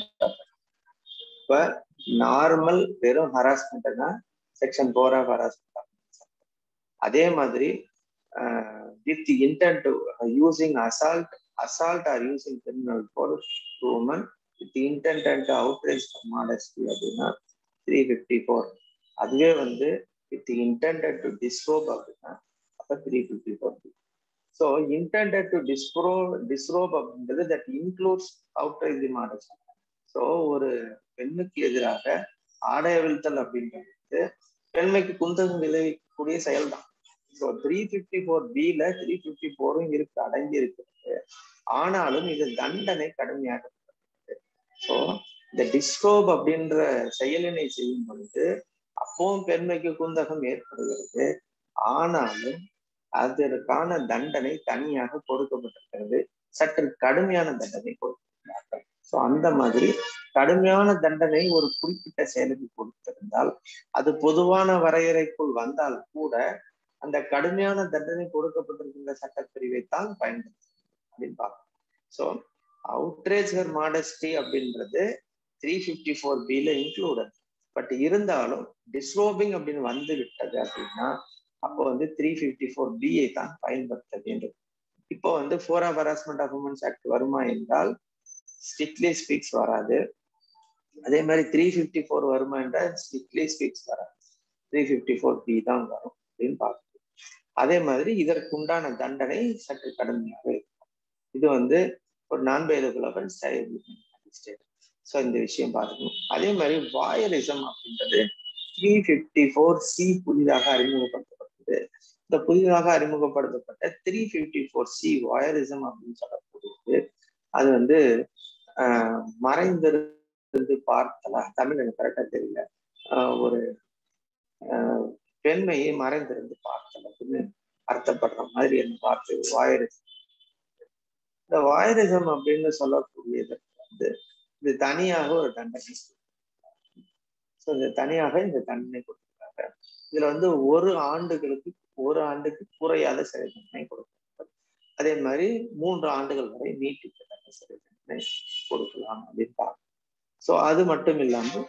இப்ப நார்மல் வெறும் ஹராஸ்மெண்ட்னா செக்ஷன் ஃபோர் ஆஃப் ஹராஸ்மெண்ட் அதே மாதிரி with intent using assault assault or using criminal force woman with intent and outrage modesty அப்படின்னா த்ரீ ஃபிஃப்டி ஃபோர் அதுவே வந்து வித் இன்டென்டட் டு டிஸ்ரோப் அப்படின்னா அப்போ three fifty four so intended to disrobe disrobe அப்படின்றது that includes outrage modesty so ஒரு பெண்ணுக்கு எதிராக ஆடை அவிழ்த்தல் அப்படின்றது பெண்மைக்கு குந்தகம் விளைவிக்கக்கூடிய செயல் தான் ஸோ த்ரீ ஃபிஃப்டி ஃபோர் பில த்ரீ ஃபிஃப்டி ஃபோரும் இருக்கு அடங்கி இருக்கிறது ஆனாலும் இது தண்டனை கடுமையாகப்படுகிறது ஸோ இந்த டிஸ்டோப் அப்படின்ற செயலினை செய்யும் பொழுது அப்பவும் பெண்மைக்கு குந்தகம் ஏற்படுகிறது ஆனாலும் அதற்கான தண்டனை தனியாக கொடுக்கப்பட்டிருக்கிறது சற்று கடுமையான தண்டனை கொடுத்திருக்கிறார்கள் ஸோ அந்த மாதிரி கடுமையான தண்டனை ஒரு குறிப்பிட்ட செயலுக்கு கொடுத்திருந்தால் அது பொதுவான வரையறைக்குள் வந்தால் கூட அந்த கடுமையான தண்டனை கொடுக்கப்பட்டிருக்கின்ற சட்டப்பிரிவை தான் பயன்படுத்தும் அப்படின்னு பார்க்கணும் ஸோ அவுட்ரேஜர் மாடஸ்டி அப்படின்றது த்ரீ ஃபிஃப்டி ஃபோர் பில இன்க்ளூடட் பட் இருந்தாலும் டிஸ்ரோபிங் அப்படின்னு வந்து விட்டது அப்படின்னா அப்போ வந்து த்ரீ ஃபிஃப்டி ஃபோர் பிஐ தான் பயன்படுத்த வேண்டும் இப்போ வந்து four of harassment of women's act வருமா என்றால் ஸ்ட்ரிக்ட்லி ஸ்பீக்ஸ் வராது அதே மாதிரி த்ரீ ஃபிஃப்டி ஃபோர் வருமா என்றால் ஸ்ட்ரிக்ட்லி ஸ்பீக்ஸ் வராது த்ரீ ஃபிஃப்டி ஃபோர் பி தான் வரும் அப்படின்னு பார்க்கணும் அதே மாதிரி இதற்குண்டான தண்டனை சற்று கடுமையாக இருக்கும் இது வந்து ஒரு நான் பைலபிள் அஃபென்ஸ் ஸோ இந்த விஷயம் பார்க்கணும் அதே மாதிரி வாயரிசம் அப்படின்றது த்ரீ ஃபிஃப்டி ஃபோர் சி புதிதாக அறிமுகப்படுத்தப்பட்டது இந்த புதிதாக அறிமுகப்படுத்தப்பட்ட three fifty four C voyeurism அப்படின்னு சொல்லக்கூடியது அது வந்து மறைந்திருந்து பார்த்தலா தமிழ் எனக்கு கரெக்டா தெரியல ஒரு பெண்மையை மறைந்திருந்து பார்த்தல் அப்படின்னு அர்த்தப்படுற மாதிரி அந்த வார்த்தை வாயரிசம் இந்த வாயரிசம் அப்படின்னு சொல்லக்கூடியதற்கு வந்து இது தனியாக ஒரு தண்டனை ஸோ இது தனியாக இந்த தண்டனை கொடுத்துருக்காங்க இதுல வந்து ஒரு ஆண்டுகளுக்கு ஒரு ஆண்டுக்கு குறையாத சிறை தண்டனை கொடுக்கப்படும் அதே மாதிரி மூன்று ஆண்டுகள் வரை நீட்டிக்கப்பட்ட சிறை தண்டனை கொடுக்கலாம் அப்படின்னு பார்க்கணும் ஸோ அது மட்டும் இல்லாமல்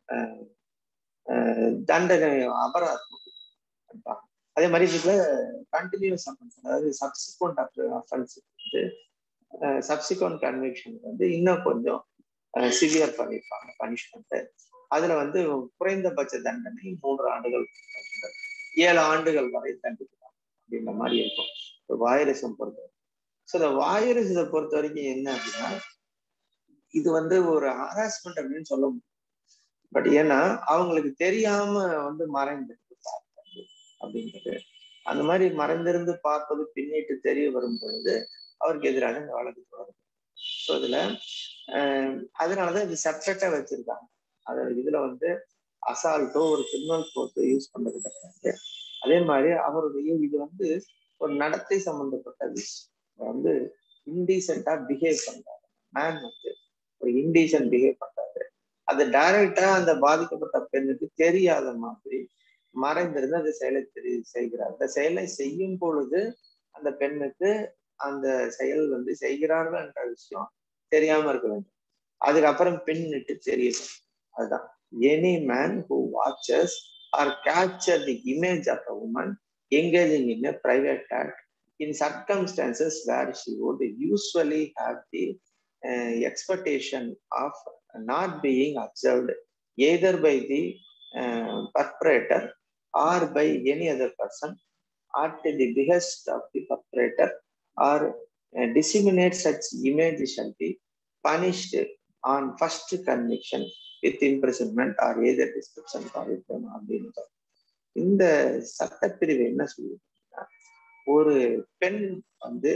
தண்டனை அபராதம் அதே மாதிரி இதுல கண்டினியூஸ் அஃபென்ஸ் அதாவது சப்சிக்வெண்ட் அஃபென்ஸ் வந்து சப்சிக்வெண்ட் கன்விக்ஷன் வந்து இன்னும் கொஞ்சம் சிவியர் பண்ணியிருப்பாங்க பனிஷ்மெண்ட் அதுல வந்து குறைந்தபட்ச தண்டனை மூன்று ஆண்டுகள் ஏழு ஆண்டுகள் வரை தண்டிக்கலாம் அப்படின்ற மாதிரி இருக்கும் வாயரசம் பொறுத்த ஸோ இந்த வாயரசத்தை பொறுத்த வரைக்கும் என்ன அப்படின்னா இது வந்து ஒரு ஹராஸ்மெண்ட் அப்படின்னு சொல்ல முடியும் பட் ஏன்னா அவங்களுக்கு தெரியாம வந்து மறைந்திருந்து பார்ப்பது அப்படின்றது அந்த மாதிரி மறைந்திருந்து பார்ப்பது பின்னிட்டு தெரிய வரும் பொழுது அவருக்கு எதிராக இந்த வழக்கு தொடரும் ஸோ இதுல அதனாலதான் இது செப்பரேட்டா வச்சிருக்காங்க அது இதுல வந்து அசால்ட்டோ ஒரு கிரிமினல் கோர்ட்டோ யூஸ் பண்ணது கிடையாது அதே மாதிரி அவருடைய இது வந்து ஒரு நடத்தை சம்பந்தப்பட்ட விஷயம் வந்து இன்டீசென்டா பிஹேவ் பண்றாரு மேன் வந்து ஒரு இன்டீசென்ட் பிஹேவ் பண்றாரு அது டைரக்டா அந்த பாதிக்கப்பட்ட பெண்ணுக்கு தெரியாத மாதிரி மறைந்திருந்து அந்த செயலை தெரி செய்கிறார் அந்த செயலை செய்யும் பொழுது அந்த பெண்ணுக்கு அந்த செயல் வந்து செய்கிறார்கள் என்ற விஷயம் தெரியாம இருக்க வேண்டும் அதுக்கப்புறம் பின்னிட்டு தெரியணும் அதுதான் any man who watches or capture the image of a woman engaging in a private act in circumstances where she would usually have the uh, expectation of not being observed either by the uh, perpetrator or by any other person at the behest of the perpetrator or uh, disseminate such image shall be punished on first conviction with imprisonment or either description or அப்படின்னு இந்த சட்டப்பிரிவு என்ன சொல்லுதுன்னா ஒரு பெண் வந்து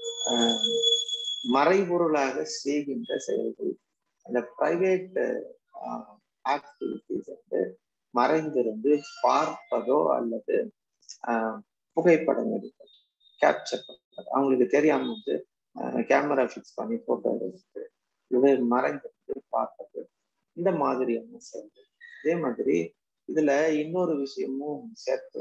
மறைபொருளாக செய்கின்ற செயல்கள் அந்த பிரைவேட் ஆக்டிவிட்டிஸ் வந்து மறைந்திருந்து பார்ப்பதோ அல்லது புகைப்படம் எடுப்பது கேப்சர் பண்ணுறது அவங்களுக்கு தெரியாம வந்து கேமரா ஃபிக்ஸ் பண்ணி போட்டோ எடுத்து இது மறைந்திருந்து பார்ப்பது இந்த மாதிரியான செயல்கள் அதே மாதிரி இதுல இன்னொரு விஷயமும் சேர்த்து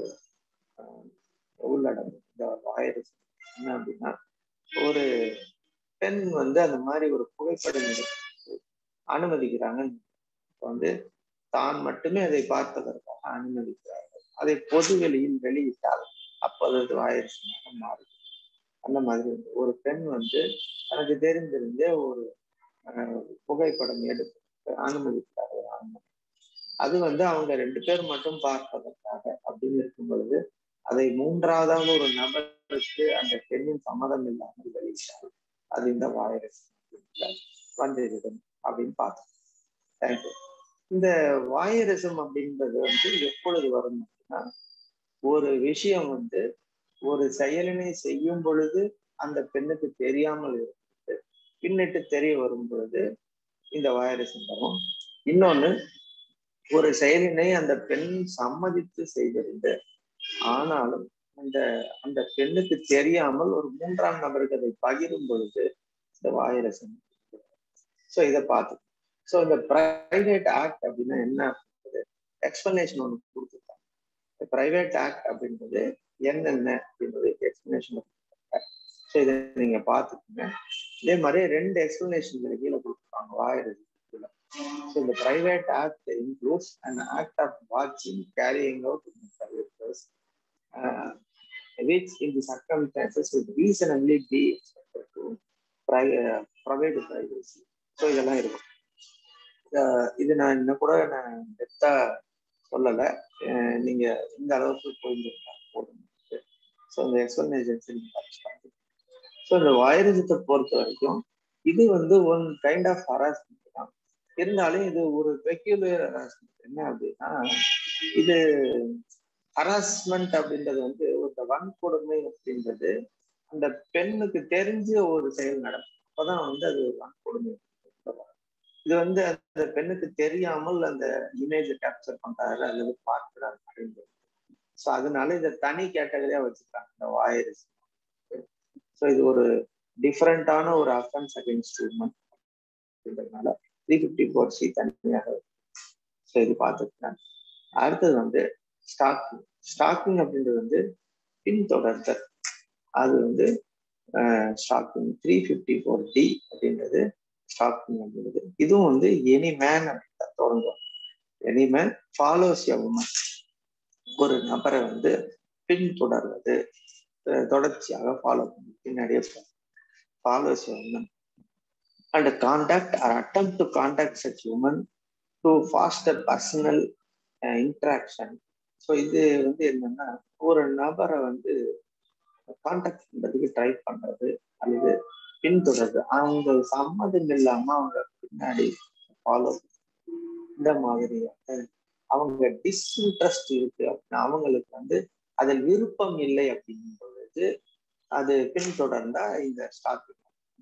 உள்ளடங்கும் இந்த வைரஸ் என்ன அப்படின்னா ஒரு பெண் வந்து அந்த மாதிரி ஒரு புகைப்படம் எடுத்து அனுமதிக்கிறாங்கன்னு வந்து தான் மட்டுமே அதை பார்ப்பதற்காக அனுமதிக்கிறார்கள் அதை பொது வெளியில் வெளியிட்டால் அப்போது அது வைரஸ் மாறுது அந்த மாதிரி ஒரு பெண் வந்து தனக்கு தெரிந்திருந்தே ஒரு புகைப்படம் எடுத்து அனுமதிக்கிறார்கள் அனுமதி அது வந்து அவங்க ரெண்டு பேர் மட்டும் பார்ப்பதற்காக அப்படின்னு இருக்கும் பொழுது அதை மூன்றாவதாக ஒரு நபருக்கு அந்த பெண்ணின் சம்மதம் இல்லாமல் வெளியிட்டால் அது இந்த வைரஸ் வந்துவிடும் அப்படின்னு பார்த்தோம் தேங்க்யூ இந்த வாயரசம் அப்படின்றது வந்து எப்பொழுது வரும் அப்படின்னா ஒரு விஷயம் வந்து ஒரு செயலினை செய்யும் பொழுது அந்த பெண்ணுக்கு தெரியாமல் இருந்து பின்னிட்டு தெரிய வரும் பொழுது இந்த வைரஸ் வரும் இன்னொன்னு ஒரு செயலினை அந்த பெண் சம்மதித்து செய்திருந்து ஆனாலும் அந்த அந்த பெண்ணுக்கு தெரியாமல் ஒரு மூன்றாம் நபருக்கு அதை பகிரும் பொழுது இந்த வைரஸ் ஸோ இதை பார்த்து ஸோ இந்த பிரைவேட் ஆக்ட் அப்படின்னா என்ன எக்ஸ்பிளனேஷன் ஒன்று கொடுத்துருக்காங்க பிரைவேட் ஆக்ட் அப்படின்றது என்னென்ன அப்படின்றது எக்ஸ்பிளனேஷன் ஸோ இதை நீங்க பார்த்துக்கோங்க இதே மாதிரி ரெண்டு எக்ஸ்பிளனேஷன் கீழே கொடுத்துருக்காங்க வைரஸ் So the private act includes an act of watching, carrying out services, uh, which in the circumstances would reasonably be expected to pri- provide privacy. So இதெல்லாம் இருக்கும் இது நான் இன்னும் கூட நான் டெப்தா சொல்லலை நீங்க இந்த அளவுக்கு போயிருந்தா போதும் ஸோ இந்த எக்ஸ்பிளனேஷன்ஸ் நீங்க படிச்சுப்பாங்க ஸோ இந்த வைரஸத்தை பொறுத்த வரைக்கும் இது வந்து ஒன் கைண்ட் ஆஃப் ஹராஸ்மெண்ட் தான் இருந்தாலும் இது ஒரு பெக்யூலர் ஹராஸ்மெண்ட் என்ன அப்படின்னா இது ஹராஸ்மெண்ட் அப்படின்றது வந்து ஒரு வன்கொடுமை அப்படின்றது அந்த பெண்ணுக்கு தெரிஞ்ச ஒரு செயல் நடக்கும் அப்பதான் வந்து அது ஒரு வன்கொடுமை இது வந்து அந்த பெண்ணுக்கு தெரியாமல் அந்த இமேஜ் கேப்சர் பண்றாரு அல்லது பார்க்கிறாரு அப்படின்றது ஸோ அதனால இதை தனி கேட்டகரியா வச்சிருக்காங்க இந்த வைரஸ் ஸோ இது ஒரு டிஃப்ரெண்டான ஒரு அஃபென்ஸ் அகேன்ஸ்ட் உமன் அப்படின்றதுனால த்ரீ ஃபிஃப்டி ஃபோர் சி தனியாக ஸோ இது பார்த்துருக்கேன் அடுத்தது வந்து ஸ்டாக்கிங் ஸ்டாக்கிங் அப்படின்றது வந்து பின்தொடர்தல் அது வந்து stalking three fifty four D அப்படின்றது ஸ்டாக்கிங் அப்படின்றது இதுவும் வந்து எனி மேன் அப்படின்னு தொடங்கும் any man follows a woman ஒரு நபரை வந்து பின்தொடர்வது தொடர்ச்சியாக ஃபாலோ பண்ணி பின்னாடியே follows woman and contact or attempt to contact such woman to foster personal interaction so இது வந்து என்னன்னா ஒரு நபரை வந்து கான்டாக்ட் பண்றதுக்கு ட்ரை பண்றது அல்லது பின்தொடர்றது அவங்க சம்மதம் இல்லாம அவங்க பின்னாடி ஃபாலோ இந்த மாதிரியாக அவங்க டிஸ்இன்ட்ரெஸ்ட் இருக்கு அப்படின்னா அவங்களுக்கு வந்து அதில் விருப்பம் இல்லை அப்படிங்கும் பொழுது அது பின்தொடர்ந்தா இந்த ஸ்டாக்கிங்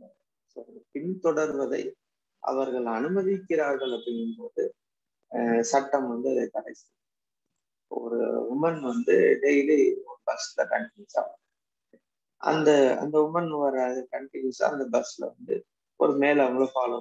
பின்தொடர்வதை அவர்கள் அனுமதிக்கிறார்கள் அப்படிங்கும் போது சட்டம் வந்து அதை தடை செய்யும் ஒரு உமன் வந்து டெய்லி பஸ்ல கண்டினியூஸா அந்த அந்த உமன் வர கண்டினியூஸா அந்த பஸ்ல வந்து ஒரு மேல அவங்கள follow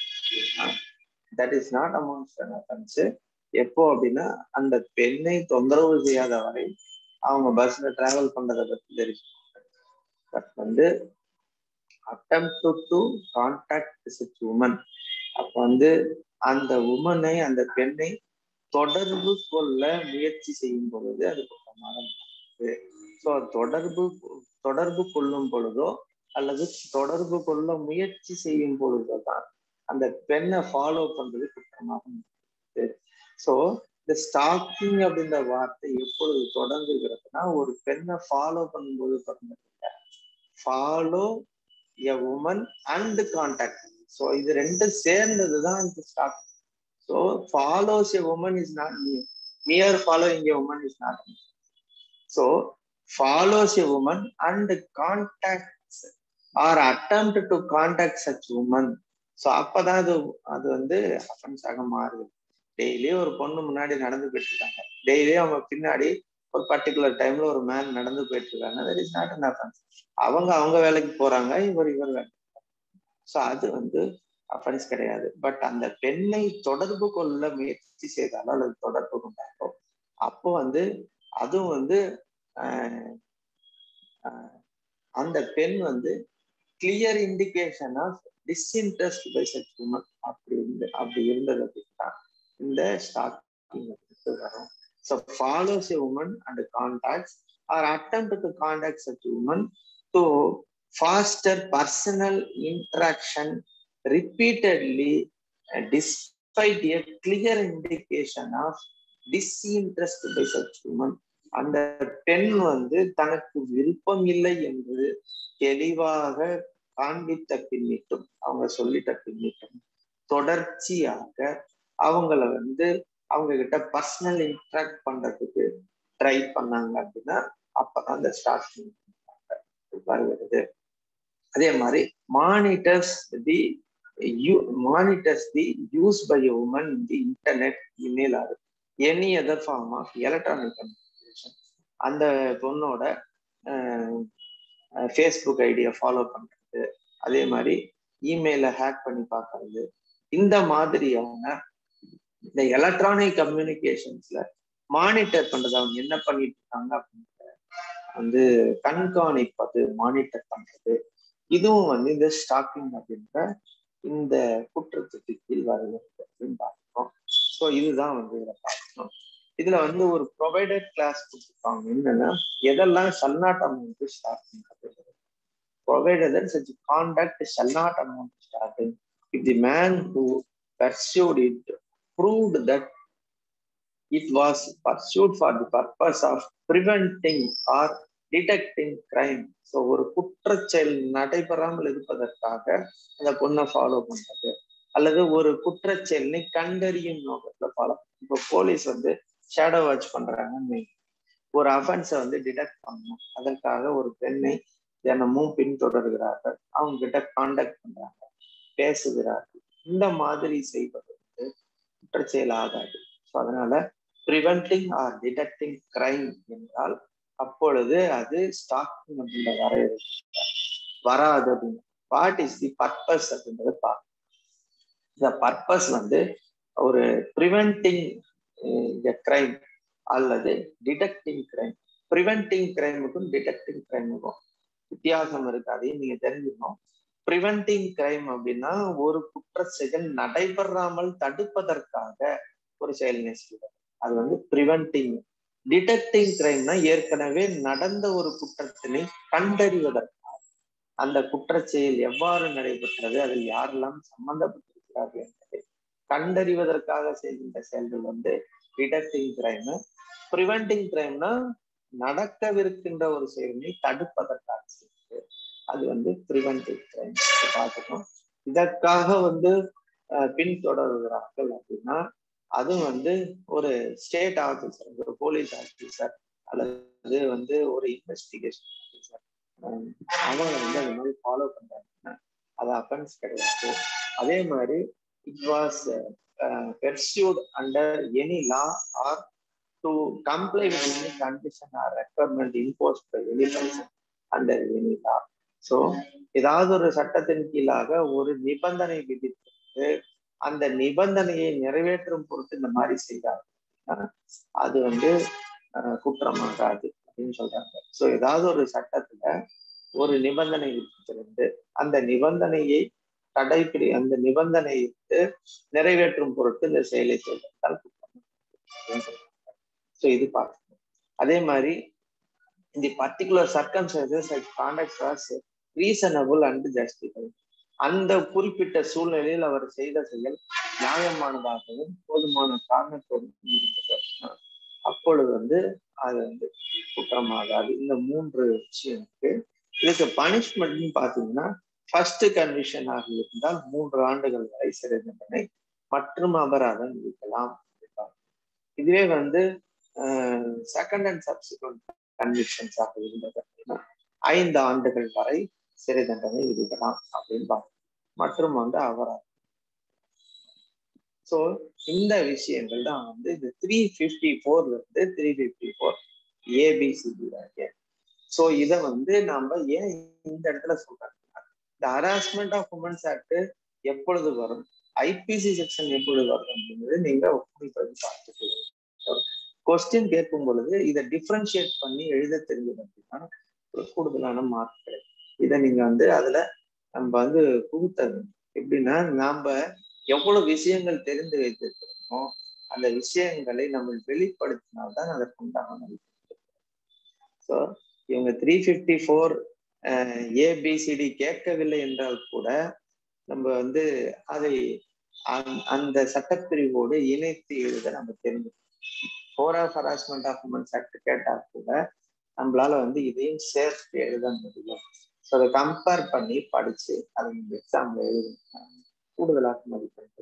that is not amount offence எப்போ அப்படின்னா அந்த பெண்ணை தொந்தரவு செய்யாத வரை அவங்க பஸ்ல டிராவல் பண்றதை பத்தி தெரியும் பட் வந்து attempt to to contact such woman அப்ப வந்து அந்த உமனை அந்த பெண்ணை தொடர்பு கொள்ள முயற்சி செய்யும் பொழுது அது குற்றமாக ஸோ தொடர்பு தொடர்பு கொள்ளும் பொழுதோ அல்லது தொடர்பு கொள்ள முயற்சி செய்யும் பொழுதோ தான் அந்த பெண்ணை ஃபாலோ பண்றது குற்றமாக ஸோ இந்த ஸ்டாக்கிங் அப்படின்ற வார்த்தை எப்பொழுது தொடங்குகிறதுனா ஒரு பெண்ணை ஃபாலோ பண்ணும்போது தொடங்குறது follow a woman and contact so இது ரெண்டும் சேர்ந்ததுதான் இந்த stalk so follows a woman is not mere following a woman is not so follows a woman and contacts or attempt to contact such woman so அப்பதான் அது அது வந்து offence ஆக மாறுது டெய்லி ஒரு பொண்ணு முன்னாடி நடந்து போயிட்டு இருக்காங்க டெய்லி அவங்க பின்னாடி ஒரு பர்டிகுலர் டைம்ல ஒரு மேன் நடந்து போயிட்டு இருக்காங்க that is not an offence அவங்க அவங்க வேலைக்கு போறாங்க இவர் இவர் வேலைக்கு ஸோ அது வந்து அஃபென்ஸ் கிடையாது பட் அந்த பெண்ணை தொடர்பு கொள்ள முயற்சி செய்தாலோ அல்லது தொடர்பு கொண்டாலோ அப்போ வந்து அதுவும் வந்து அந்த பெண் வந்து clear indication of disinterest by such woman அப்படி இருந்து அப்படி இருந்தது அப்படின்னா இந்த ஸ்டாக்கிங் வரும் so follows a woman and contacts or attempt to contact such woman to foster personal interaction repeatedly uh, despite a clear indication of disinterest by such woman அந்த பெண் வந்து தனக்கு விருப்பம் இல்லை என்று தெளிவாக காண்பித்த பின்னிட்டும் அவங்க சொல்லிட்ட பின்னிட்டும் தொடர்ச்சியாக அவங்கள வந்து அவங்க கிட்ட பர்சனல் இன்ட்ராக்ட் பண்றதுக்கு ட்ரை பண்ணாங்க அப்படின்னா அப்பதான் அந்த ஸ்டார்டிங் வருகிறது அதே மாதிரி monitors the you monitors the use by a woman the internet email or any other form of electronic communication அந்த பொண்ணோட ஃபேஸ்புக் ஐடியை ஃபாலோ பண்றது அதே மாதிரி இமெயிலை ஹேக் பண்ணி பார்க்கறது இந்த மாதிரியான இந்த எலக்ட்ரானிக் கம்யூனிகேஷன்ஸ்ல மானிட்டர் பண்றது அவங்க என்ன பண்ணிட்டு இருக்காங்க அப்படின்ற வந்து கண்காணிப்பது மானிட்டர் பண்றது இதுவும் வந்து இந்த ஸ்டாக்கிங் அப்படின்ற இந்த குற்றத்துக்கு கீழ் வருகிறது அப்படின்னு பார்க்கணும் ஸோ இதுதான் வந்து இதை பார்க்கணும் இதுல வந்து ஒரு ப்ரொவைடட் கிளாஸ் கொடுத்துருக்காங்க என்னன்னா எதெல்லாம் ஷல் நாட் அமௌண்ட் ஸ்டார்டிங் அப்படின்றது provided such contact shall not amount ஸ்டார்டிங் if the man who pursued it proved that it was pursued for the purpose of preventing or detecting crime so ஒரு குற்றச்செயல் நடைபெறாமல் இருப்பதற்காக அந்த பொண்ணை ஃபாலோ பண்றது அல்லது ஒரு குற்றச்செயலை கண்டறியும் நோக்கத்துல ஃபாலோ இப்போ போலீஸ் வந்து ஷேடோ வாட்ச் பண்றாங்கன்னு ஒரு அஃபென்ஸை வந்து டிடெக்ட் பண்ணணும் அதற்காக ஒரு பெண்ணை தினமும் பின்தொடர்கிறார்கள் அவங்க கிட்ட காண்டாக்ட் பண்றாங்க பேசுகிறார்கள் இந்த மாதிரி செய்வது வந்து குற்றச்செயல் ஆகாது ஸோ அதனால ப்ரிவென்டிங் ஆர் டிடெக்டிங் கிரைம் என்றால் அப்பொழுது அது ஸ்டாக்கிங் அப்படின்ற வரையறை வராது அப்படின்னு வாட் இஸ் தி பர்பஸ் அப்படின்றத பார்க்கணும் இந்த பர்பஸ் வந்து ஒரு ப்ரிவென்டிங் கிரைம் அல்லது டிடெக்டிங் கிரைம் ப்ரிவென்டிங் கிரைமுக்கும் டிடெக்டிங் கிரைமுக்கும் வித்தியாசம் இருக்கு அதையும் நீங்க தெரிஞ்சுக்கணும் ப்ரிவென்டிங் கிரைம் அப்படின்னா ஒரு குற்ற செயல் நடைபெறாமல் தடுப்பதற்காக ஒரு செயலினை செய்வது அது வந்து ப்ரிவென்டிங் டிடெக்டிங் கிரைம்னா ஏற்கனவே நடந்த ஒரு குற்றத்தினை கண்டறிவதற்காக அந்த குற்றச்செயல் எவ்வாறு நடைபெற்றது அதில் யாரெல்லாம் சம்பந்தப்பட்டிருக்கிறார்கள் என்பதை கண்டறிவதற்காக செய்கின்ற செயல்கள் வந்து டிடெக்டிங் கிரைம் ப்ரிவென்டிங் கிரைம்னா நடக்கவிருக்கின்ற ஒரு செயலை தடுப்பதற்காக செய்வது அது வந்து ப்ரிவென்டிவ் கிரைம் பார்த்துக்கணும் இதற்காக வந்து பின்தொடர்கிறார்கள் அப்படின்னா அது வந்து ஒரு ஸ்டேட் ஆஃபீஸர் ஒரு போலீஸ் ஆஃபீஸர் அல்லது வந்து ஒரு இன்வெஸ்டிகேஷன் ஆஃபீஸர் அவங்க வந்து அது மாதிரி ஃபாலோ பண்றாங்கன்னா அது அஃபென்ஸ் கிடையாது அதே மாதிரி it was pursued under any law or to comply with any condition or requirement impose by any person under any law so ஏதாவது ஒரு சட்டத்தின் கீழாக ஒரு நிபந்தனை விதித்து அந்த நிபந்தனையை நிறைவேற்றும் பொறுத்து இந்த மாதிரி செய்தாங்க அது வந்து குற்றமாகாது அப்படின்னு சொல்றாங்க ஸோ ஏதாவது ஒரு சட்டத்துல ஒரு நிபந்தனை விதித்திருந்து அந்த நிபந்தனையை கடைபிடி அந்த நிபந்தனையை நிறைவேற்றும் பொருட்டு இந்த செயலை செய்தால் குற்றம் ஸோ இது பார்க்கணும் அதே மாதிரி இந்த particular circumstances contact was reasonable and justify அந்த குறிப்பிட்ட சூழ்நிலையில் அவர் செய்த செயல் நியாயமானதாகவும் போதுமான காரணத்தோடும் இருந்தது அப்படின்னா அப்பொழுது வந்து அது வந்து குற்றமாகாது இந்த மூன்று விஷயம் இருக்கு இதுக்கு பனிஷ்மெண்ட்னு பாத்தீங்கன்னா ஃபர்ஸ்ட் கண்டிஷனாக இருந்தால் மூன்று ஆண்டுகள் வரை சிறை தண்டனை மற்றும் அபராதம் விதிக்கலாம் இதுவே வந்து செகண்ட் அண்ட் சப்சிக்வன்ட் கன்விக்ஷன்ஸாக இருந்தது அப்படின்னா ஐந்து ஆண்டுகள் வரை சிறை தண்டனை விதிக்கலாம் அப்படின்னு பார்க்கணும் மற்றும் வந்து அபராதம் ஸோ இந்த விஷயங்கள் தான் வந்து இந்த த்ரீ ஃபிஃப்டி ஃபோர்ல இருந்து த்ரீ ஃபிஃப்டி ஃபோர் ஏபிசிபி வரைக்கும் ஸோ இதை வந்து நாம ஏன் இந்த இடத்துல சொல்றாங்க இந்த ஹராஸ்மெண்ட் ஆஃப் உமன்ஸ் ஆக்ட் எப்பொழுது வரும் ஐபிசி செக்ஷன் எப்பொழுது வரும் அப்படிங்கிறது நீங்க ஒப்புமைப்படி பார்த்துக்கலாம் கொஸ்டின் கேட்கும் பொழுது இதை டிஃப்ரென்ஷியேட் பண்ணி எழுத தெரிஞ்சது அப்படின்னா ஒரு கூடுதலான மார்க் கிடைக்கும் இதை நீங்க வந்து அதுல நம்ம வந்து புகுத்தது எப்படின்னா நாம எவ்வளவு விஷயங்கள் தெரிந்து வைத்திருக்கிறோமோ அந்த விஷயங்களை நம்ம வெளிப்படுத்தினால்தான் அதற்கு உண்டான மதிப்பு ஸோ இவங்க த்ரீ ஃபிஃப்டி ஃபோர் ஏபிசிடி கேட்கவில்லை என்றால் கூட நம்ம வந்து அதை அந்த சட்டப்பிரிவோடு இணைத்து எழுத நம்ம தெரிஞ்சு four of harassment of women's act கேட்டால் கூட நம்மளால வந்து இதையும் சேர்த்து எழுத முடியும் ஸோ அதை கம்பேர் பண்ணி படிச்சு அதை நீங்க எக்ஸாம்ல எழுதுங்க கூடுதலாக மதிப்பெண்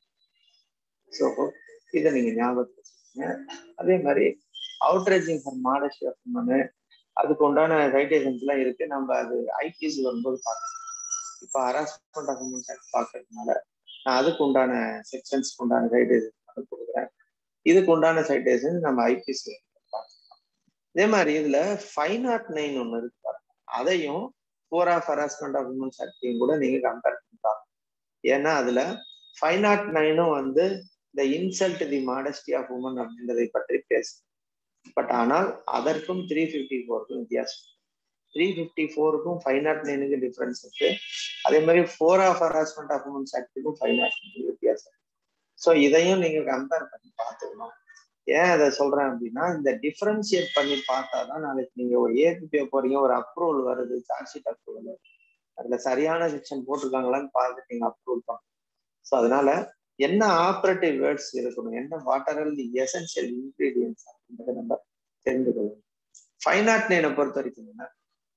ஸோ இதை நீங்க ஞாபகத்தில் வச்சுக்கோங்க அதே மாதிரி outraging for modesty of woman அதுக்கு உண்டான சைட்டேஷன்ஸ் எல்லாம் இருக்கு நம்ம அது ஐபிசி வரும்போது பார்க்கணும் இப்போ ஹராஸ்மெண்ட் ஆஃப் உமன்ஸ் ஆக்ட் பார்க்கறதுனால நான் அதுக்கு உண்டான செக்ஷன்ஸ்க்கு உண்டான சைட்டேஷன் கொடுக்குறேன் இதுக்கு உண்டான சைட்டேஷன் நம்ம ஐபிசி பார்க்கலாம் இதே மாதிரி இதுல ஃபைவ் நாட் நைன் ஒன்று இருக்கு பாருங்க அதையும் four of harassment of women's ஆக்டையும் கூட நீங்க கம்பேர் பண்ணி பார்க்கணும் ஏன்னா அதுல ஃபைவ் நாட் நைனும் வந்து இந்த insult the modesty of woman அப்படின்றதை பற்றி பேசும் பட் ஆனால் அதற்கும் த்ரீ ஃபிஃப்டி ஃபோருக்கும் வித்தியாசம் த்ரீ ஃபிஃப்டி ஃபோருக்கும் ஃபைவ் நாட் நைனுக்கு டிஃபரன்ஸ் இருக்கு அதே மாதிரி four of harassment of women's ஆக்டுக்கும் ஃபைவ் நாட் நைனுக்கு வித்தியாசம் ஸோ இதையும் நீங்க கம்பேர் பண்ணி பார்த்துக்கணும் ஏன் அதை சொல்றேன் அப்படின்னா இந்த டிஃபரன்ஷியேட் பண்ணி பார்த்தாதான் நாளைக்கு நீங்க ஒரு ஏபிபிஓ போறீங்க ஒரு அப்ரூவல் வருது சார்ஜ் ஷீட் அப்ரூவல் அதுல சரியான செக்ஷன் போட்டிருக்காங்களான்னு பார்த்துட்டு நீங்க அப்ரூவல் பண்ணணும் ஸோ அதனால என்ன ஆப்ரேட்டிவ் வேர்ட்ஸ் இருக்கணும் என்ன what are all the essential ingredients அப்படின்றத நம்ம தெரிந்து கொள்ளணும் ஃபைவ் நாட் நைனை பொறுத்த வரைக்கும் என்ன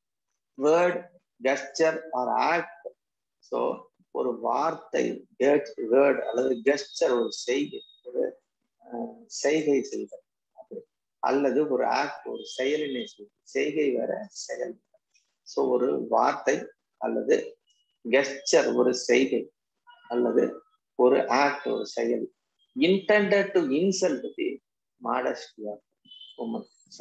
word gesture or act so ஒரு வார்த்தை வேர்ட் அல்லது கெஸ்டர் ஒரு செய்கை ஒரு செய்கை செய்தல் அல்லது ஒரு ஆக்ட் ஒரு செயலினை செய்தல் செய்கை வேற செயல் ஸோ ஒரு வார்த்தை அல்லது கெஸ்டர் ஒரு செய்கை அல்லது ஒரு ஆக்ட் ஒரு செயல் intended to insult the modesty of woman so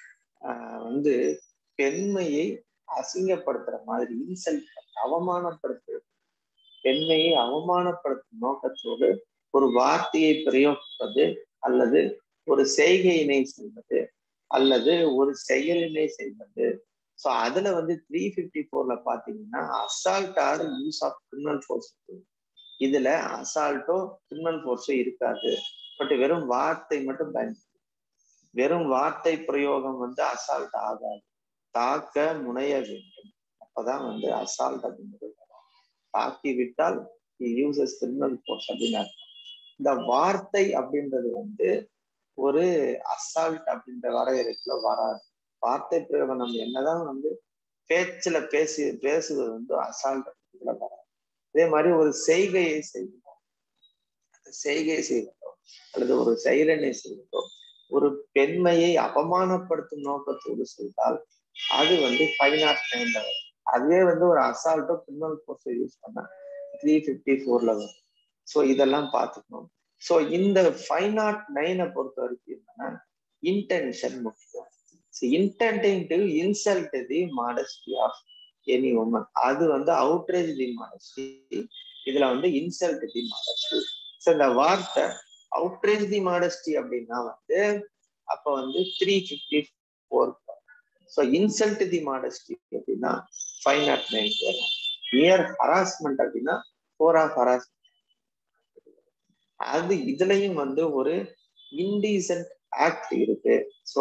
வந்து பெண்மையை அசிங்கப்படுத்துற மாதிரி இன்சல்ட் அவமானப்படுத்துறது பெண்மையை அவமானப்படுத்தும் நோக்கத்தோடு ஒரு வார்த்தையை பிரயோகிப்பது அல்லது ஒரு செய்கையினை செய்வது அல்லது ஒரு செயலினை செய்வது ஸோ அதுல வந்து த்ரீ ஃபிஃப்டி ஃபோர்ல பாத்தீங்கன்னா assault or use of criminal force இதுல அசால்ட்டோ கிரிமினல் ஃபோர்ஸோ இருக்காது பட் வெறும் வார்த்தை மட்டும் பயன்படுத்தும் வெறும் வார்த்தை பிரயோகம் வந்து அசால்ட் ஆகாது தாக்க முனைய வேண்டும் அப்பதான் வந்து அசால்ட் அப்படிங்கிறது தாக்கி விட்டால் யூசஸ் கிரிமினல் ஃபோர்ஸ் அப்படின்னு அர்த்தம் இந்த வார்த்தை அப்படின்றது வந்து ஒரு அசால்ட் அப்படின்ற வரையறைக்குள்ள வராது வார்த்தை பிரயோகம் நம்ம என்னதான் வந்து பேச்சுல பேசி பேசுவது வந்து அசால்ட் அப்படின்றதுல வராது அதே மாதிரி ஒரு செய்கையை செய்கிறோம் செய்கை செய்வதோ அல்லது ஒரு சைரனை செய்வதோ ஒரு பெண்மையை அவமானப்படுத்தும் நோக்கத்தோடு செய்தால் அது வந்து ஃபைவ் நாட் நைன் லெவல் அதுவே வந்து ஒரு அசால்ட்டோ கிரிமினல் ஃபோர்ஸை யூஸ் பண்ணா த்ரீ ஃபிஃப்டி ஃபோர்ல வரும் ஸோ இதெல்லாம் பார்த்துக்கணும் ஸோ இந்த ஃபைவ் நாட் நைனை பொறுத்த வரைக்கும் என்னன்னா இன்டென்ஷன் முக்கியம் intending to insult the modesty of any woman அது வந்து அவுட்ரேஜ் தி மாடஸ்டி இதுல வந்து இன்சல்ட் தி மாடஸ்டி ஸோ இந்த வார்த்தை அவுட்ரேஜ் தி மாடஸ்டி அப்படின்னா வந்து அப்ப வந்து three fifty four so insult the modesty அப்படின்னா ஃபைவ் நாட் நைன் வரும் நியர் ஹராஸ்மெண்ட் அப்படின்னா ஃபோர் ஆஃப் ஹராஸ்மெண்ட் அது இதுலயும் வந்து ஒரு இன்டீசன்ட் ஆக்ட் இருக்கு ஸோ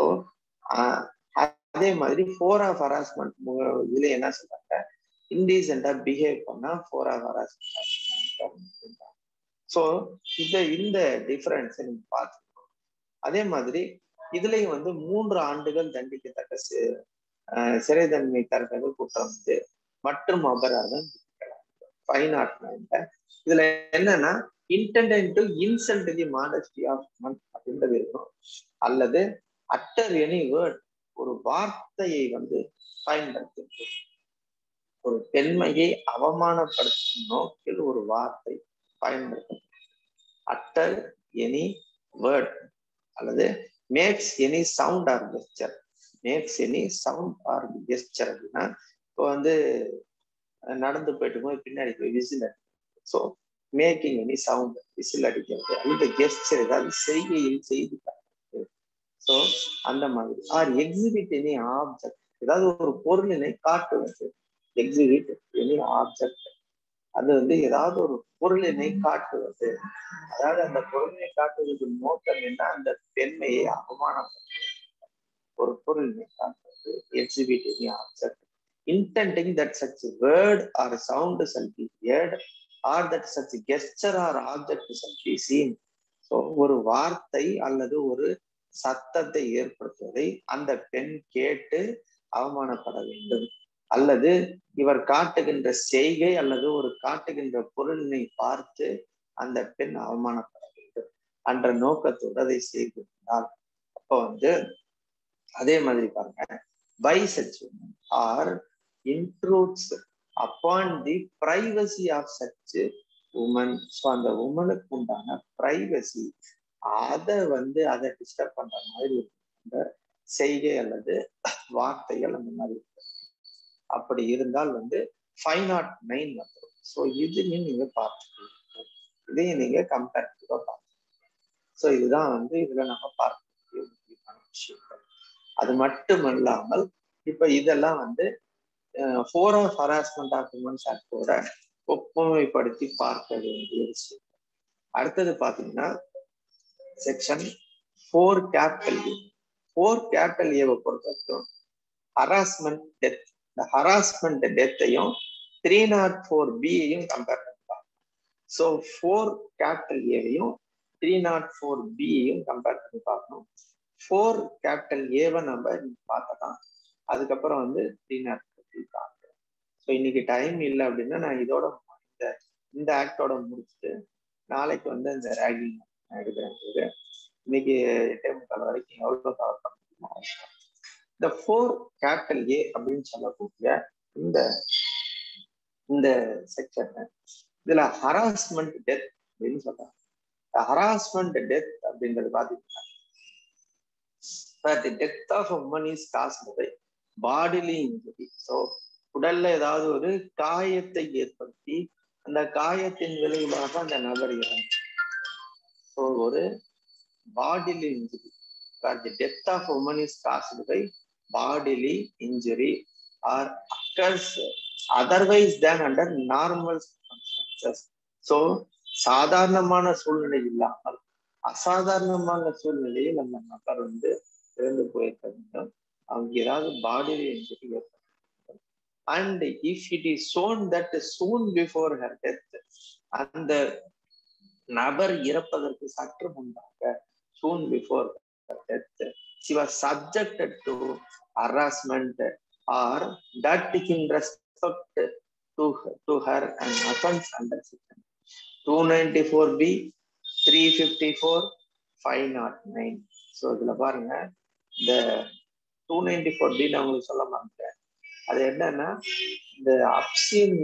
அதே மாதிரி ஃபோர் ஆஃப் ஹராஸ்மெண்ட் இதுல என்ன சொல்றாங்க இன்டீசெண்டா பிஹேவ் பண்ணா ஃபோர் ஆஃப் ஹராஸ்மெண்ட் ஸோ இந்த இந்த டிஃபரன்ஸை நீங்க பார்த்துக்கணும் அதே மாதிரி இதுலயும் வந்து மூன்று ஆண்டுகள் தண்டிக்கத்தக்க சிறை தண்டனை தரத்தக்க குற்றம் வந்து மற்றும் அபராதம் ஃபைவ் நாட் நைன்ல இதுல என்னன்னா intent to insult the modesty of woman அப்படின்றது இருக்கும் அல்லது அட்டர் எனி வேர்ட் ஒரு வார்த்தையை வந்து பயன்படுத்தி ஒரு பெண்மையை அவமானப்படுத்தும் நோக்கில் ஒரு வார்த்தை பயன்படுத்தும் அட்டர் எனி வேர்ட் அல்லது makes any sound or gesture makes any sound or gesture அப்படின்னா இப்போ வந்து நடந்து போயிட்டு போது பின்னாடி போய் whistle so making any sound whistle அடிக்கிறது அல்லது கெஸ்டர் ஏதாவது செய்கையில் செய்து ஸோ அந்த மாதிரி ஆர் எக்ஸிபிட் எனி ஆப்ஜெக்ட் ஏதாவது ஒரு பொருளினை காட்டுவது எக்ஸிபிட் எனி ஆப்ஜெக்ட் அது வந்து ஏதாவது ஒரு பொருளினை காட்டுவது அதாவது அந்த பொருளினை காட்டுவதற்கு நோக்கம் என்ன அந்த பெண்மையை அவமானப்படுத்துவது ஒரு பொருளினை காட்டுவது exhibit any object intending that such word or sound shall be heard or that such gesture or object shall be seen so ஒரு வார்த்தை அல்லது ஒரு சத்தத்தை ஏற்படுத்துவதை அந்த பெண் கேட்டு அவமானப்பட வேண்டும் அல்லது இவர் காட்டுகின்ற செய்கை அல்லது ஒரு காட்டுகின்ற பொருளினை பார்த்து அந்த பெண் அவமானப்பட வேண்டும் என்ற நோக்கத்தோடு அதை செய்திருந்தால் அப்போ வந்து அதே மாதிரி பாருங்க by such or intrudes upon the privacy of such woman so அந்த உமனுக்கு உண்டான பிரைவசி அதை வந்து அதை டிஸ்டர்ப் பண்ற மாதிரி அந்த செய்கை அல்லது வார்த்தைகள் அந்த மாதிரி இருக்கு அப்படி இருந்தால் வந்து ஃபைவ் நாட் நைன் வந்துடும் ஸோ இதுன்னு நீங்க பார்த்துக்கணும் இதையும் நீங்க கம்பேரிட்டிவா பார்த்துக்கணும் ஸோ இதுதான் வந்து இதுல நம்ம பார்க்கக்கூடிய முக்கியமான விஷயங்கள் அது மட்டும் இல்லாமல் இப்ப இதெல்லாம் வந்து four of harassment of women's ஆக்டோட ஒப்புமைப்படுத்தி பார்க்க வேண்டிய விஷயம் அடுத்தது பாத்தீங்கன்னா section four capital A four capital ஏவை பொறுத்த வரைக்கும் ஹராஸ்மெண்ட் டெத் இந்த ஹராஸ்மெண்ட் டெத்தையும் த்ரீ நாட் ஃபோர் பியையும் கம்பேர் பண்ணிப்பாங்க ஸோ ஃபோர் கேபிட்டல் ஏவையும் த்ரீ நாட் ஃபோர் பியையும் கம்பேர் பண்ணி பார்க்கணும் ஃபோர் கேபிட்டல் ஏவை நம்ம பார்த்தலாம் அதுக்கப்புறம் வந்து த்ரீ நாட் ஃபோர் பி பார்க்கலாம் ஸோ இன்னைக்கு டைம் இல்லை அப்படின்னா நான் இதோட இந்த இந்த ஆக்டோட முடிச்சுட்டு நாளைக்கு வந்து இந்த ரேகிங் நான் எடுக்கிறேன் இன்னைக்கு எட்டே முக்கால் வரைக்கும் எவ்வளோ கவர் பண்ண முடியுமோ இந்த ஃபோர் கேபிட்டல் ஏ அப்படின்னு சொல்லக்கூடிய இந்த இந்த செக்ஷன் இதுல ஹராஸ்மெண்ட் டெத் அப்படின்னு சொல்றாங்க ஹராஸ்மெண்ட் டெத் அப்படின்றது பாத்தீங்கன்னா the death of woman is caused by bodily injury so உடல்ல ஏதாவது ஒரு காயத்தை ஏற்படுத்தி அந்த காயத்தின் விளைவாக அந்த நபர் இறந்து ஸோ ஒரு bodily injury the death of woman is caused by bodily injury or occurs otherwise than under normal so சாதாரணமான சூழ்நிலை இல்லாமல் அசாதாரணமான சூழ்நிலையில் அந்த நபர் வந்து இறந்து போயிருக்க வேண்டும் அவங்க ஏதாவது பாடியில இன்ஜுரி ஏற்படும் and if it is shown that soon before her death அந்த நபர் இறப்பதற்கு சற்று முன்பாக soon before death she was subjected to harassment or that in respect to to her and offence under section two ninety four B three fifty four five nought nine so இதுல பாருங்க இந்த two ninety four B நான் உங்களுக்கு சொல்ல மாட்டேன் அது என்னன்னா இந்த அப்சின்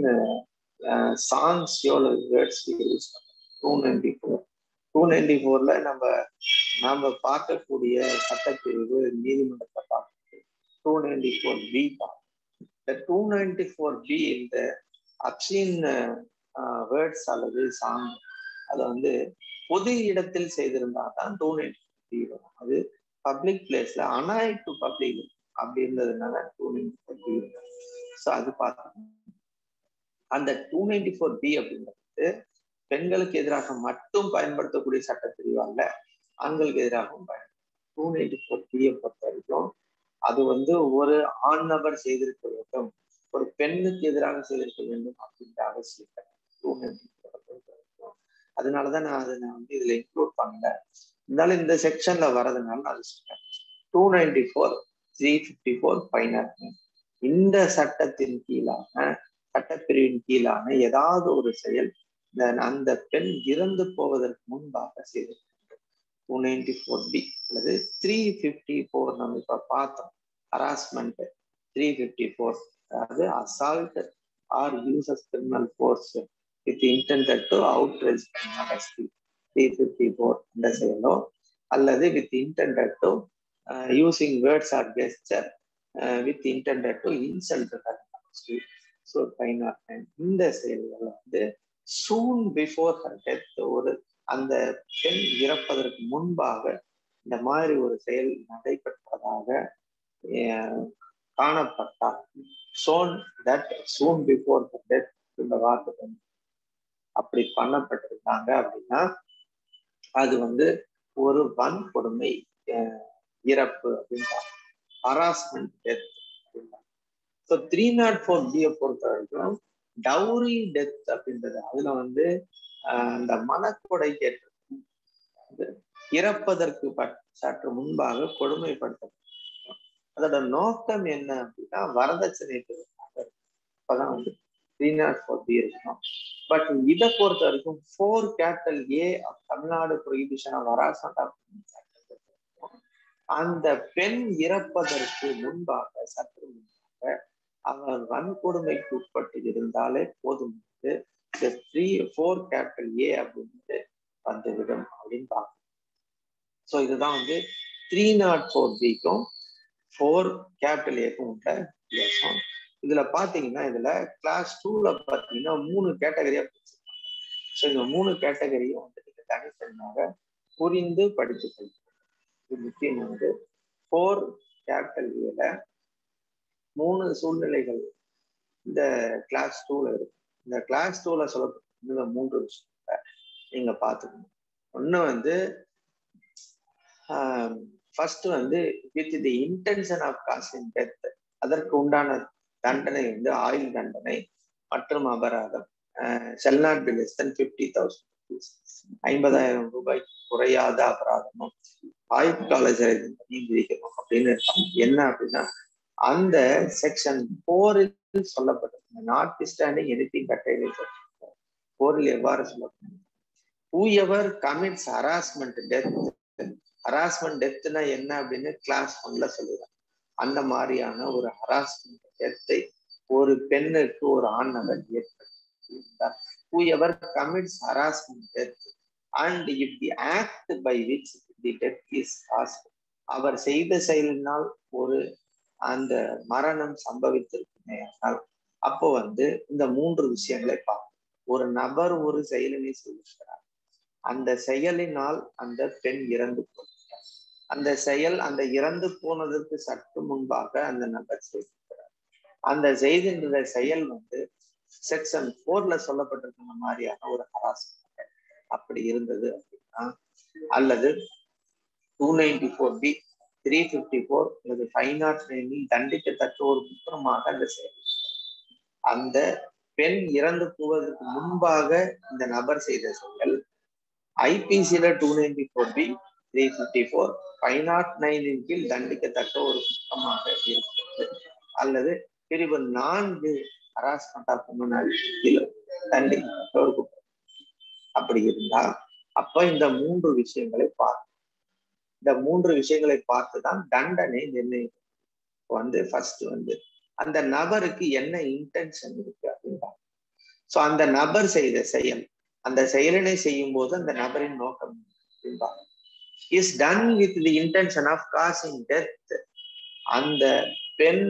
சாங்ஸ் எவ்வளோ words use two ninety four two ninety ஃபோர்ல நம்ம நாம பார்க்கக்கூடிய சட்டப்பிரிவு நீதிமன்றத்தை பார்க்கறது டூ நைன்டி ஃபோர் பி தான் இந்த டூ நைன்டி ஃபோர் பி இந்த அப்சின் வேர்ட்ஸ் அல்லது சாங் அதை வந்து பொது இடத்தில் செய்திருந்தா தான் டூ நைன்டி பி வரும் அது பப்ளிக் பிளேஸ்ல அனாய் டு பப்ளிக் அப்படி இருந்ததுனால two ninety four B so அது பார்த்தோம் அந்த டூ நைன்டி ஃபோர் பி அப்படின்றது பெண்களுக்கு எதிராக மட்டும் பயன்படுத்தக்கூடிய சட்டப்பிரிவு அல்ல ஆண்களுக்கு எதிராகவும் பயன்படுத்தும் டூ நைன்டி ஃபோர் பியை பொறுத்த வரைக்கும் அது வந்து ஒரு ஆண் நபர் செய்திருக்க வேண்டும் ஒரு பெண்ணுக்கு எதிராக செய்திருக்க வேண்டும் அப்படின்ற அவசியம் டூ நைன்டி ஃபோரை பொறுத்த வரைக்கும் அதனாலதான் நான் அதை நான் வந்து இதுல இன்க்ளூட் பண்ணல இருந்தாலும் இந்த செக்ஷன்ல வரதுனால நான் அது சொல்றேன் two ninety four three fifty four five இந்த சட்டத்தின் கீழான சட்டப்பிரிவின் கீழான ஏதாவது ஒரு செயல் இந்த அந்த பெண் இறந்து போவதற்கு முன்பாக செய்திருக்கின்றது டூ நைன்டி ஃபோர் பி அல்லது த்ரீ ஃபிஃப்டி ஃபோர் நம்ம இப்ப பார்த்தோம் ஹராஸ்மெண்ட் த்ரீ ஃபிஃப்டி ஃபோர் அதாவது assault or uses criminal force with intended to outrage three fifty four இந்த செயலோ அல்லது with intended to using words or gesture with intended to insult so fine or இந்த செயல்கள் வந்து சூன் before her death ஒரு அந்த பெண் இறப்பதற்கு முன்பாக இந்த மாதிரி ஒரு செயல் நடைபெற்றதாக காணப்பட்டால் shown that soon before the death இந்த வார்த்தை அப்படி பண்ணப்பட்டிருக்காங்க அப்படின்னா அது வந்து ஒரு வன்கொடுமை இறப்பு அப்படின்றாங்க ஹராஸ்மெண்ட் டெத் அப்படின்றாங்க ஸோ த்ரீ நாட் ஃபோர் பியை பொறுத்த வரைக்கும் டவுரி டெத் அப்படின்றது அதுல வந்து அந்த மனக்கொடை கேட்டு இறப்பதற்கு சற்று முன்பாக கொடுமைப்படுத்த அதோட நோக்கம் என்ன அப்படின்னா வரதட்சணை பெறுவாங்க அப்பதான் வந்து த்ரீ நாட் ஃபோர் பி இருக்கணும் பட் இதை பொறுத்த வரைக்கும் four capital A Tamil Nadu prohibition of harassment அந்த பெண் இறப்பதற்கு முன்பாக சற்று முன்பாக அவர் வன்கொடுமைக்கு உட்பட்டு இருந்தாலே போதும் த்ரீ ஃபோர் கேபிட்டல் ஏ அப்படின்றது வந்துவிடும் அப்படின்னு பார்க்கணும் ஸோ இதுதான் வந்து த்ரீ நாட் ஃபோர் பிக்கும் ஃபோர் கேபிட்டல் ஏக்கும் உள்ள வித்தியாசம் இதுல பாத்தீங்கன்னா இதுல கிளாஸ் டூல பாத்தீங்கன்னா மூணு கேட்டகரியா பிரிச்சிருக்காங்க ஸோ இந்த மூணு கேட்டகரியும் வந்து நீங்க தனித்தனியாக புரிந்து படித்து கொள்ளுங்க இது முக்கியமானது ஃபோர் கேபிட்டல் ஏல மூணு சூழ்நிலைகள் இந்த கிளாஸ் டூல இருக்கு இந்த கிளாஸ் டூல சொல்ல மூன்று விஷயத்த நீங்க பாத்துக்கணும் ஒண்ணு வந்து ஃபர்ஸ்ட் வந்து with the intention of causing death அதற்கு உண்டான தண்டனை வந்து ஆயுள் தண்டனை மற்றும் அபராதம் shall not be less than fifty thousand ஐம்பதாயிரம் ரூபாய் குறையாத அபராதமும் ஆயுட்கால சிறை தண்டனையும் விதிக்கணும் அப்படின்னு இருக்காங்க என்ன அப்படின்னா அந்த செக்ஷன் போரில் சொல்லப்பட்டிருக்கு நாட் ஸ்டாண்டிங் எனிதிங் கட்டையிலே போரில் எவ்வாறு சொல்லப்படும் whoever commits harassment death harassment டெத்னா என்ன அப்படின்னு கிளாஸ் ஒன்ல சொல்லுவாங்க அந்த மாதிரியான ஒரு ஹராஸ்மெண்ட் டெத்தை ஒரு பெண்ணுக்கு ஒரு ஆண் நபர் ஏற்படுத்தியிருந்தார் whoever commits harassment death and if the act by which the death is caused அவர் செய்த செயலினால் ஒரு அந்த மரணம் சம்பவித்திருக்குமே ஆனால் அப்போ வந்து இந்த மூன்று விஷயங்களை பார்ப்போம் ஒரு நபர் ஒரு செயலினை செய்கிறார் அந்த செயலினால் அந்த பெண் இறந்து போகிறார் அந்த செயல் அந்த இறந்து போனதற்கு சற்று முன்பாக அந்த நபர் செய்திருக்கிறார் அந்த செய்தின்ற செயல் வந்து செக்ஷன் போர்ல சொல்லப்பட்டிருக்கிற மாதிரியான ஒரு ஹராஸ்மெண்ட் அப்படி இருந்தது அப்படின்னா அல்லது two ninety four B three fifty four அல்லது ஃபைவ் நாட் நைனில் தண்டிக்கத்தக்க ஒரு குற்றமாக அந்த செயல் அந்த பெண் இறந்து போவதற்கு முன்பாக இந்த நபர் செய்த செயல் ஐபிசியில two ninety four B three fifty four five nought நைனின் கீழ் தண்டிக்கத்தக்க ஒரு குற்றமாக இருக்கிறது அல்லது பிரிவு நான்கு ஹராஸ்மெண்ட் ஆஃப் கீழ் தண்டிக்கப்பட்ட ஒரு குற்றம் அப்படி இருந்தா அப்ப இந்த மூன்று விஷயங்களை பார்த்து இந்த மூன்று விஷயங்களை பார்த்துதான் தண்டனை நிர்ணயிக்கும் வந்து ஃபர்ஸ்ட் வந்து அந்த நபருக்கு என்ன இன்டென்ஷன் இருக்கு அப்படின்னா சோ அந்த நபர் செய்த செயல் அந்த செயலினை செய்யும் போது அந்த நபரின் நோக்கம் is done with the intention of causing death அந்த பெண்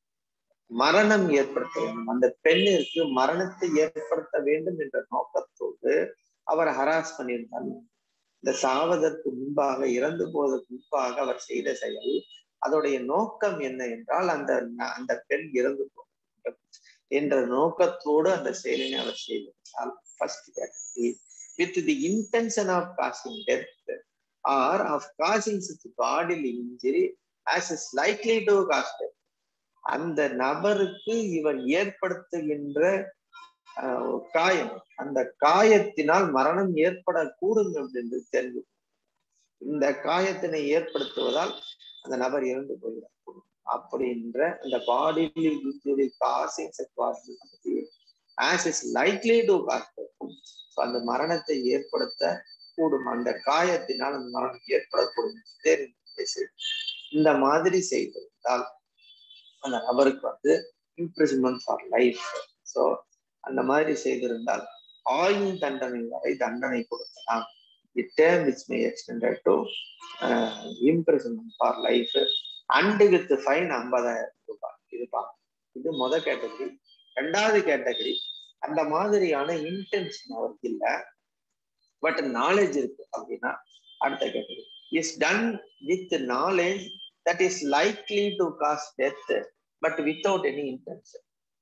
மரணம் ஏற்படுத்த வேண்டும் அந்த பெண்ணிற்கு மரணத்தை ஏற்படுத்த வேண்டும் என்ற நோக்கத்தோடு அவர் ஹராஸ் பண்ணியிருந்தார் இந்த சாவதற்கு முன்பாக இறந்து போவதற்கு முன்பாக அவர் செய்த செயல் அதோடைய நோக்கம் என்ன என்றால் அந்த அந்த பெண் இறந்து போகும் என்ற நோக்கத்தோடு அந்த செயலினை அவர் செய்திருந்தால் first category with the intention of causing death or of causing such bodily injury as is likely to cause அந்த நபருக்கு இவர் ஏற்படுத்துகின்ற காயம் அந்த காயத்தினால் மரணம் ஏற்படக்கூடும் என்று தெரிந்து இந்த காயத்தினை ஏற்படுத்துவதால் அந்த நபர் இறந்து போகிறார் அப்படின்ற அந்த bodily injury causing as is likely to cause அந்த மரணத்தை ஏற்படுத்த கூடும் அந்த காயத்தினால் அந்த மரணம் ஏற்படக்கூடும் தெரிந்து இந்த மாதிரி செய்திருந்தால் அந்த நபருக்கு வந்து இம்ப்ரிசன்மெண்ட் ஃபார் லைஃப் ஸோ அந்த மாதிரி செய்திருந்தால் ஆயுள் தண்டனை வரை தண்டனை கொடுக்கலாம் the term which may extended to imprisonment for life and with fine ஐம்பதாயிரம் ரூபாய் இது பார்க்கணும் இது முத கேட்டகரி ரெண்டாவது கேட்டகரி அந்த மாதிரியான இன்டென்ஷன் அவருக்கு இல்லை பட் நாலேஜ் இருக்கு அப்படின்னா அடுத்த category is done with knowledge that is likely to cause death but without any intention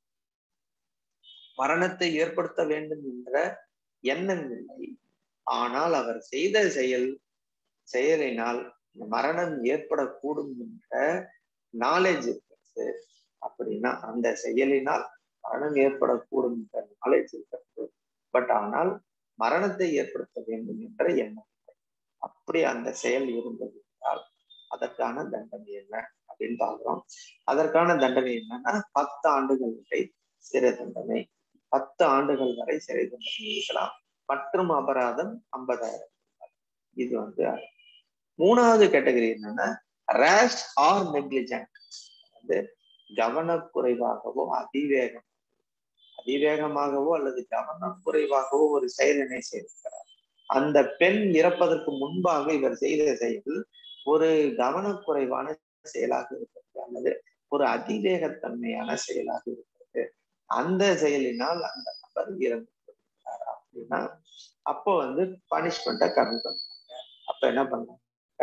மரணத்தை ஏற்படுத்த வேண்டும் என்ற எண்ணம் இல்லை ஆனால் அவர் செய்த செயல் செயலினால் மரணம் ஏற்படக்கூடும் என்ற நாலேஜ் இருக்கிறது அப்படின்னா அந்த செயலினால் மரணம் ஏற்படக்கூடும் என்ற நாலேஜ் இருக்கிறது பட் ஆனால் மரணத்தை ஏற்படுத்த வேண்டும் என்ற எண்ணம் அப்படி அந்த செயல் இருந்தது என்றால் அதற்கான தண்டனை என்ன அப்படின்னு பார்க்கிறோம் அதற்கான தண்டனை என்னன்னா பத்து ஆண்டுகள் வரை சிறை தண்டனை பத்து ஆண்டுகள் வரை சிறை தண்டனை இருக்கலாம் மற்றும் அபராதம் ஐம்பதாயிரம் இது வந்து மூணாவது கேட்டகரி என்னன்னா ரேஷ் ஆர் நெக்லிஜென்ட் வந்து கவனக்குறைவாகவோ அதிவேகம் அதிவேகமாகவோ அல்லது கவனக்குறைவாகவோ ஒரு செயலினை செய்திருக்கிறார் அந்த பெண் இறப்பதற்கு முன்பாக இவர் செய்த செயல் ஒரு கவனக்குறைவான செயலாக இருக்கிறது அல்லது ஒரு அதிவேகத்தன்மையான செயலாக இருக்கிறது அந்த செயலினால் அந்த நபர் இறந்து போகிறார் அப்படின்னா அப்போ வந்து பனிஷ்மெண்ட்டை கம்மி பண்ணாங்க அப்ப என்ன பண்ணாங்க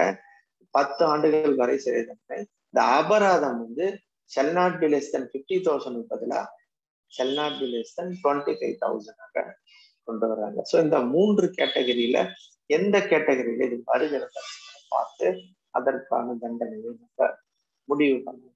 பத்து ஆண்டுகள் வரை சிறை தண்டனை இந்த அபராதம் வந்து shall not be less than fifty thousand பதிலா shall not be less than twenty five தௌசண்டாக கொண்டு வர்றாங்க ஸோ இந்த மூன்று கேட்டகரியில எந்த கேட்டகரியில இது வருகிறது பார்த்து அதற்கான தண்டனையை நம்ம முடிவு பண்ணணும்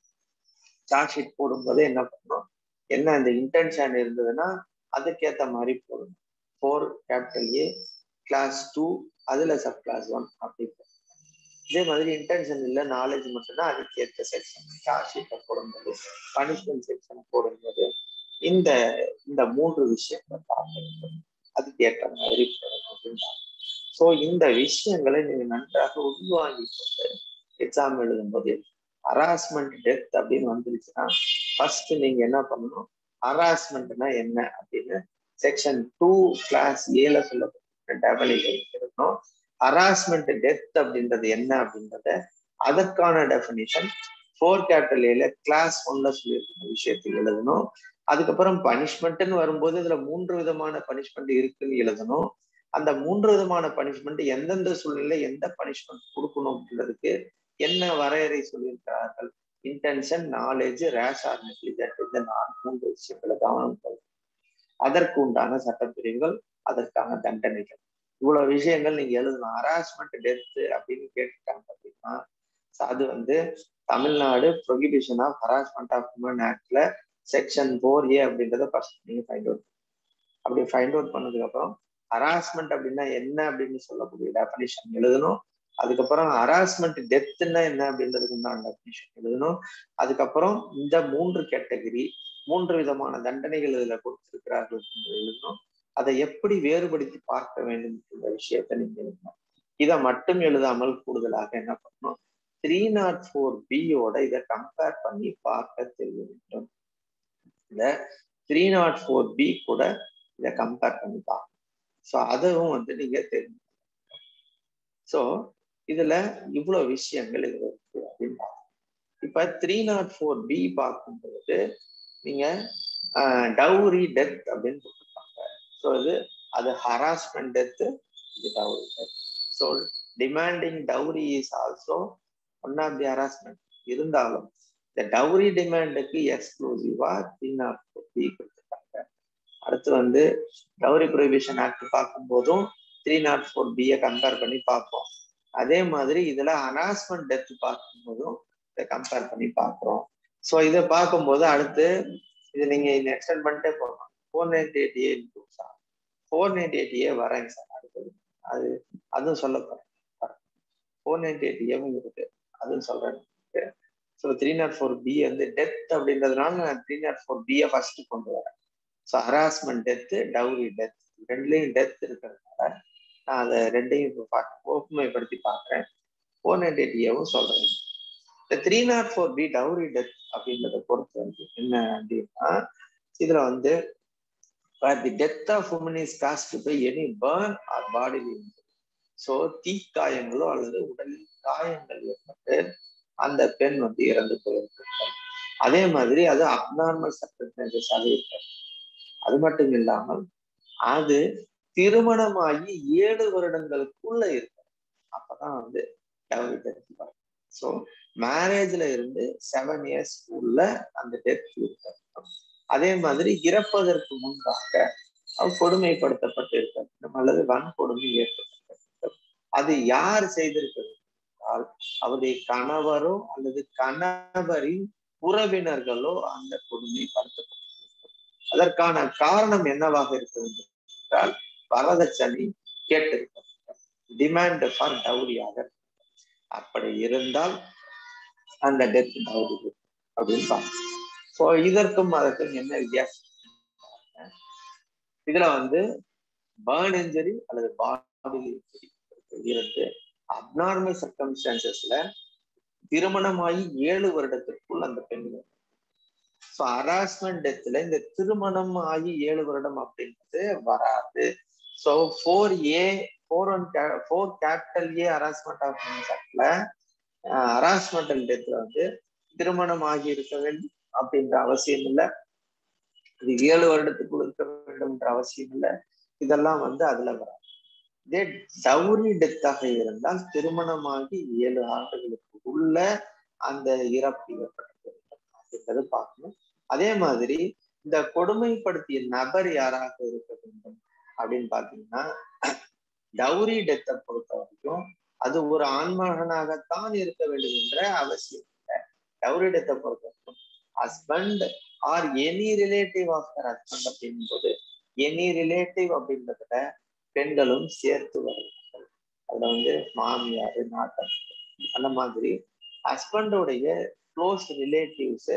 சார்ஜ் ஷீட் போடும்போது என்ன பண்ணணும் என்ன அந்த இன்டென்ஷன் இருந்ததுன்னா அதுக்கேற்ற மாதிரி போடணும் four capital A clause two அதுல சப் கிளாஸ் ஒன் அப்படி இதே மாதிரி இன்டென்ஷன் இல்லை நாலேஜ் மட்டும்தான் அதுக்கேற்ற செக்ஷன் சார்ஜ் ஷீட்டை போடும்போது பனிஷ்மெண்ட் செக்ஷனை போடும்போது இந்த இந்த மூன்று விஷயங்களை பார்த்து அதுக்கு ஏற்ற மாதிரி அப்படின்னா ஸோ இந்த விஷயங்களை நீங்க நன்றாக உள்வாங்கி கொண்டு எக்ஸாம் எழுதும்போது ஹராஸ்மெண்ட் டெத் அப்படின்னு வந்துருச்சுன்னா ஃபர்ஸ்ட் நீங்க என்ன பண்ணணும் ஹராஸ்மெண்ட்னா என்ன அப்படின்னு செக்ஷன் டூ கிளாஸ் ஏல சொல்லப்பட்ட டெவலில் இருக்கணும் ஹராஸ்மெண்ட் டெத் அப்படின்றது என்ன அப்படின்றத அதற்கான டெஃபினிஷன் ஃபோர் கேபிட்டல் ஏல கிளாஸ் ஒன்ல சொல்லியிருக்கிற விஷயத்தில் எழுதணும் அதுக்கப்புறம் பனிஷ்மெண்ட்னு வரும்போது இதுல மூன்று விதமான பனிஷ்மெண்ட் இருக்குன்னு எழுதணும் அந்த மூன்று விதமான பனிஷ்மெண்ட் எந்தெந்த சூழ்நிலை எந்த பனிஷ்மெண்ட் கொடுக்கணும் அப்படின்றதுக்கு என்ன வரையறை சொல்லியிருக்கிறார்கள் intention knowledge rash or negligent இந்த நான் மூன்று விஷயங்களை கவனம் கொள்ளும் அதற்கு உண்டான சட்டப்பிரிவுகள் அதற்கான தண்டனைகள் இவ்வளவு விஷயங்கள் நீங்க எழுதணும் ஹராஸ்மெண்ட் டெத் அப்படின்னு கேட்டுட்டாங்க அப்படின்னா அது வந்து Tamil Nadu prohibition of harassment of woman ஆக்ட்ல செக்ஷன் ஃபோர் ஏ அப்படின்றத ஃபர்ஸ்ட் நீங்க ஃபைண்ட் அவுட் அப்படி ஃபைண்ட் அவுட் பண்ணதுக்கு அப்புறம் ஹராஸ்மெண்ட் அப்படின்னா என்ன அப்படின்னு சொல்லக்கூடிய டெஃபனிஷன் எழுதணும் அதுக்கப்புறம் ஹராஸ்மெண்ட் டெத்துன்னா என்ன அப்படின்றதுக்கு உண்டான டெஃபினிஷன் எழுதணும் அதுக்கப்புறம் இந்த மூன்று கேட்டகரி மூன்று விதமான தண்டனைகள் இதுல கொடுத்திருக்கிறார்கள் என்று எழுதணும் அதை எப்படி வேறுபடுத்தி பார்க்க வேண்டும் என்ற விஷயத்தை நீங்க எழுதணும் இதை மட்டும் எழுதாமல் கூடுதலாக என்ன பண்ணணும் த்ரீ நாட் ஃபோர் பியோட இதை கம்பேர் பண்ணி பார்க்க தெரிய வேண்டும் இந்த த்ரீ நாட் ஃபோர் பி கூட இதை கம்பேர் பண்ணி பார்க்கணும் ஸோ அதுவும் வந்து நீங்க தெரிஞ்சு ஸோ இதுல இவ்வளவு விஷயங்கள் இதுல இருக்கு அப்படின்னு பார்க்கணும் இப்ப த்ரீ நாட் ஃபோர் பி பார்க்கும்போது நீங்க டவுரி டெத் அப்படின்னு கொடுத்துருப்பாங்க ஸோ இது அது ஹராஸ்மெண்ட் டெத்து இது dowry death so demanding dowry is also one of the harassment இருந்தாலும் இந்த டவுரி டிமாண்டுக்கு எக்ஸ்க்ளூசிவா த்ரீ நாட் ஃபோர் பி கொடுத்துருக்காங்க அடுத்து வந்து டவுரி ப்ரொஹிபிஷன் ஆக்ட் பார்க்கும்போதும் த்ரீ நாட் ஃபோர் பியை கம்பேர் பண்ணி பார்ப்போம் அதே மாதிரி இதுல ஹராஸ்மெண்ட் டெத் பார்க்கும்போதும் இதை கம்பேர் பண்ணி பார்க்குறோம் ஸோ இதை பார்க்கும்போது அடுத்து இது நீங்க எக்ஸ்டெண்ட் பண்ணிட்டே போகலாம் four ninety eight A sir four ninety eight A வரேங்க சார் அடுத்தது அது அதுவும் சொல்ல போறேன் ஃபோர் நைன்டி எயிட் ஏவும் இருக்கு அதுவும் சொல்றேன் so three nought four B வந்து டெத் அப்படின்றதுனால நான் த்ரீ நாட் ஃபோர் பியை ஃபர்ஸ்ட் கொண்டு வரேன் so harassment death dowry death ரெண்டுலேயும் டெத் இருக்கிறதுனால நான் அதை ரெண்டையும் இப்போ பார்க்க ஒப்புமைப்படுத்தி பார்க்குறேன் ஃபோர் நைன்டி எயிட் ஏவும் சொல்றேன் இந்த three nought four B dowry death அப்படின்றத பொறுத்து வந்து என்ன அப்படின்னா இதுல வந்து the death of woman is caused by any burn or bodily so தீக்காயங்களோ அல்லது உடலில் காயங்கள் ஏற்பட்டு அந்த பெண் வந்து இறந்து போயிருக்கிறார் அதே மாதிரி அது அப்நார்மல் சர்க்கன்டன்சஸாக இருக்கிறது அது மட்டும் இல்லாமல் அது திருமணமாகி ஏழு வருடங்களுக்குள்ள இருக்கு அப்பதான் வந்து டவுரி டெத் ஸோ மேரேஜ்ல இருந்து செவன் இயர்ஸ் உள்ள அந்த டெத் இருக்கு அதே மாதிரி இறப்பதற்கு முன்பாக அவ கொடுமைப்படுத்தப்பட்டு இருக்க வேண்டும் அல்லது வன்கொடுமை ஏற்பட்டிருக்க அது யார் செய்திருக்கிறது என்றால் அவருடைய கணவரோ அல்லது கணவரின் உறவினர்களோ அந்த கொடுமைப்படுத்தப்பட்டிருக்கும் அதற்கான காரணம் என்னவாக இருக்க வேண்டும் என்றால் வரதட்சணை கேட்டிருக்க டிமாண்ட் ஃபார் டவுரியாக அப்படி இருந்தால் அந்த டெத் டவுரி அப்படின்னு பார்க்கணும் ஸோ இதற்கும் அதற்கும் என்ன வித்தியாசம் இதுல வந்து பேர்ன் இன்ஜரி அல்லது பாடி இன்ஜரி இருந்து அப்நார்மல் சர்க்கம்ஸ்டான்சஸ்ல திருமணமாகி ஏழு வருடத்திற்குள் அந்த பெண் ஸோ ஹராஸ்மெண்ட் டெத்ல இந்த திருமணம் ஆகி ஏழு வருடம் அப்படின்றது வராது so four A four one four capital A harassment of ஆக்ட்ல ஹராஸ்மெண்டல் டெத்ல வந்து திருமணம் ஆகி இருக்க வேண்டும் அப்படின்ற அவசியம் இல்லை இது ஏழு வருடத்துக்குள் இருக்க வேண்டும் என்ற அவசியம் இல்லை இதெல்லாம் வந்து அதுல வராது இதே டவுரி டெத்தாக இருந்தால் திருமணமாகி ஏழு ஆண்டுகளுக்கு உள்ள அந்த இறப்பு ஏற்பட்டது அப்படின்றத பார்க்கணும் அதே மாதிரி இந்த கொடுமைப்படுத்திய நபர் யாராக இருக்க வேண்டும் அப்படின்னு பாத்தீங்கன்னா டவுரி டெத்தை பொறுத்த வரைக்கும் அது ஒரு ஆண்மகனாகத்தான் இருக்க வேண்டும் என்ற அவசியம் இல்லை டவுரி டெத்தை பொறுத்த வரைக்கும் husband or any relative of the husband அப்படின் போது எனி ரிலேட்டிவ் அப்படின்றதுல பெண்களும் சேர்த்து வருவார்கள் அதுல வந்து மாமியார் நாட்டம் அந்த மாதிரி ஹஸ்பண்டோடைய close relatives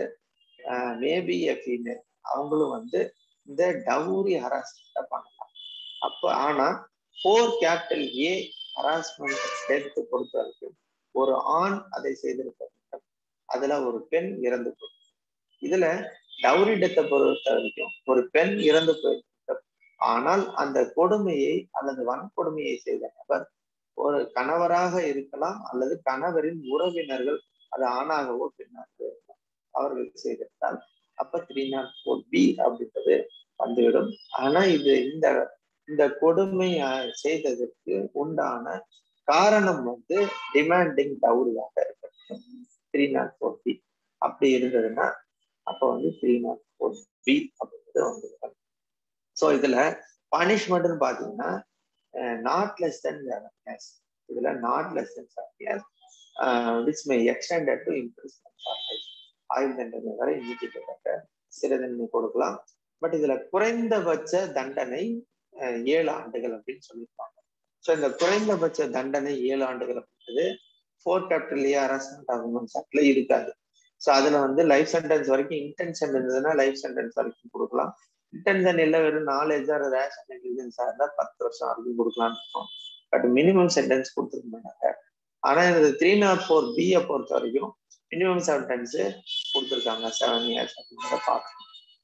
maybe a female அவங்களும் வந்து இந்த டவுரி ஹராஸ்மெண்ட்டை பண்ணலாம் அப்போ ஆனா four capital A harassment death பொறுத்த வரைக்கும் ஒரு ஆண் அதை செய்திருக்க வேண்டும் அதுல ஒரு பெண் இறந்து போய் இதுல டவுரி டெத்தை பொறுத்த வரைக்கும் ஒரு பெண் இறந்து போயிருக்க ஆனால் அந்த கொடுமையை அல்லது வன்கொடுமையை செய்த நபர் ஒரு கணவராக இருக்கலாம் அல்லது கணவரின் உறவினர்கள் அது ஆணாகவோ பெண்ணாகவோ இருக்கலாம் அவர்கள் செய்திருந்தால் அப்ப த்ரீ நாட் ஃபோர் பி அப்படின்றது வந்துவிடும் ஆனா இது இந்த இந்த கொடுமை செய்ததற்கு உண்டான காரணம் வந்து டிமாண்டிங் டவுரியாக இருக்கட்டும் த்ரீ நாட் ஃபோர் பி அப்படி இருந்ததுன்னா அப்போ வந்து த்ரீ நாட் ஃபோர் பி அப்படின்றது வந்து ஸோ இதுல பனிஷ்மெண்ட்னு பாத்தீங்கன்னா not less than seven years இதுல not less than seven years which may extended to improvement ஆயுள் தண்டனை வரை நீட்டிக்கப்பட்ட சிறை தண்டனை கொடுக்கலாம் பட் இதுல குறைந்தபட்ச தண்டனை ஏழு ஆண்டுகள் அப்படின்னு சொல்லியிருப்பாங்க ஸோ இந்த குறைந்தபட்ச தண்டனை ஏழு ஆண்டுகள் அப்படின்றது ஃபோர் கேபிட்டல் ஏ அரசன்ட் ஆகுமெண்ட் ஆக்ட்ல இருக்காது ஸோ அதுல வந்து லைஃப் சென்டென்ஸ் வரைக்கும் இன்டென்ஷன் இருந்ததுன்னா லைஃப் சென்டென்ஸ் வரைக்கும் கொடுக்கலாம் இன்டென்ஷன் இல்லை வெறும் நாலேஜ் ஆர் ரேஷ் நெக்லிஜென்ஸா இருந்தா பத்து வருஷம் வரைக்கும் கொடுக்கலாம்னு இருக்கும் பட் மினிமம் சென்டென்ஸ் கொடுத்துருக்க மாட்டாங்க ஆனா இந்த த்ரீ நாட் ஃபோர் பியை பொறுத்த வரைக்கும் மினிமம் சென்டென்ஸ் கொடுத்துருக்காங்க செவன் இயர்ஸ் அப்படின்றத பார்க்கணும்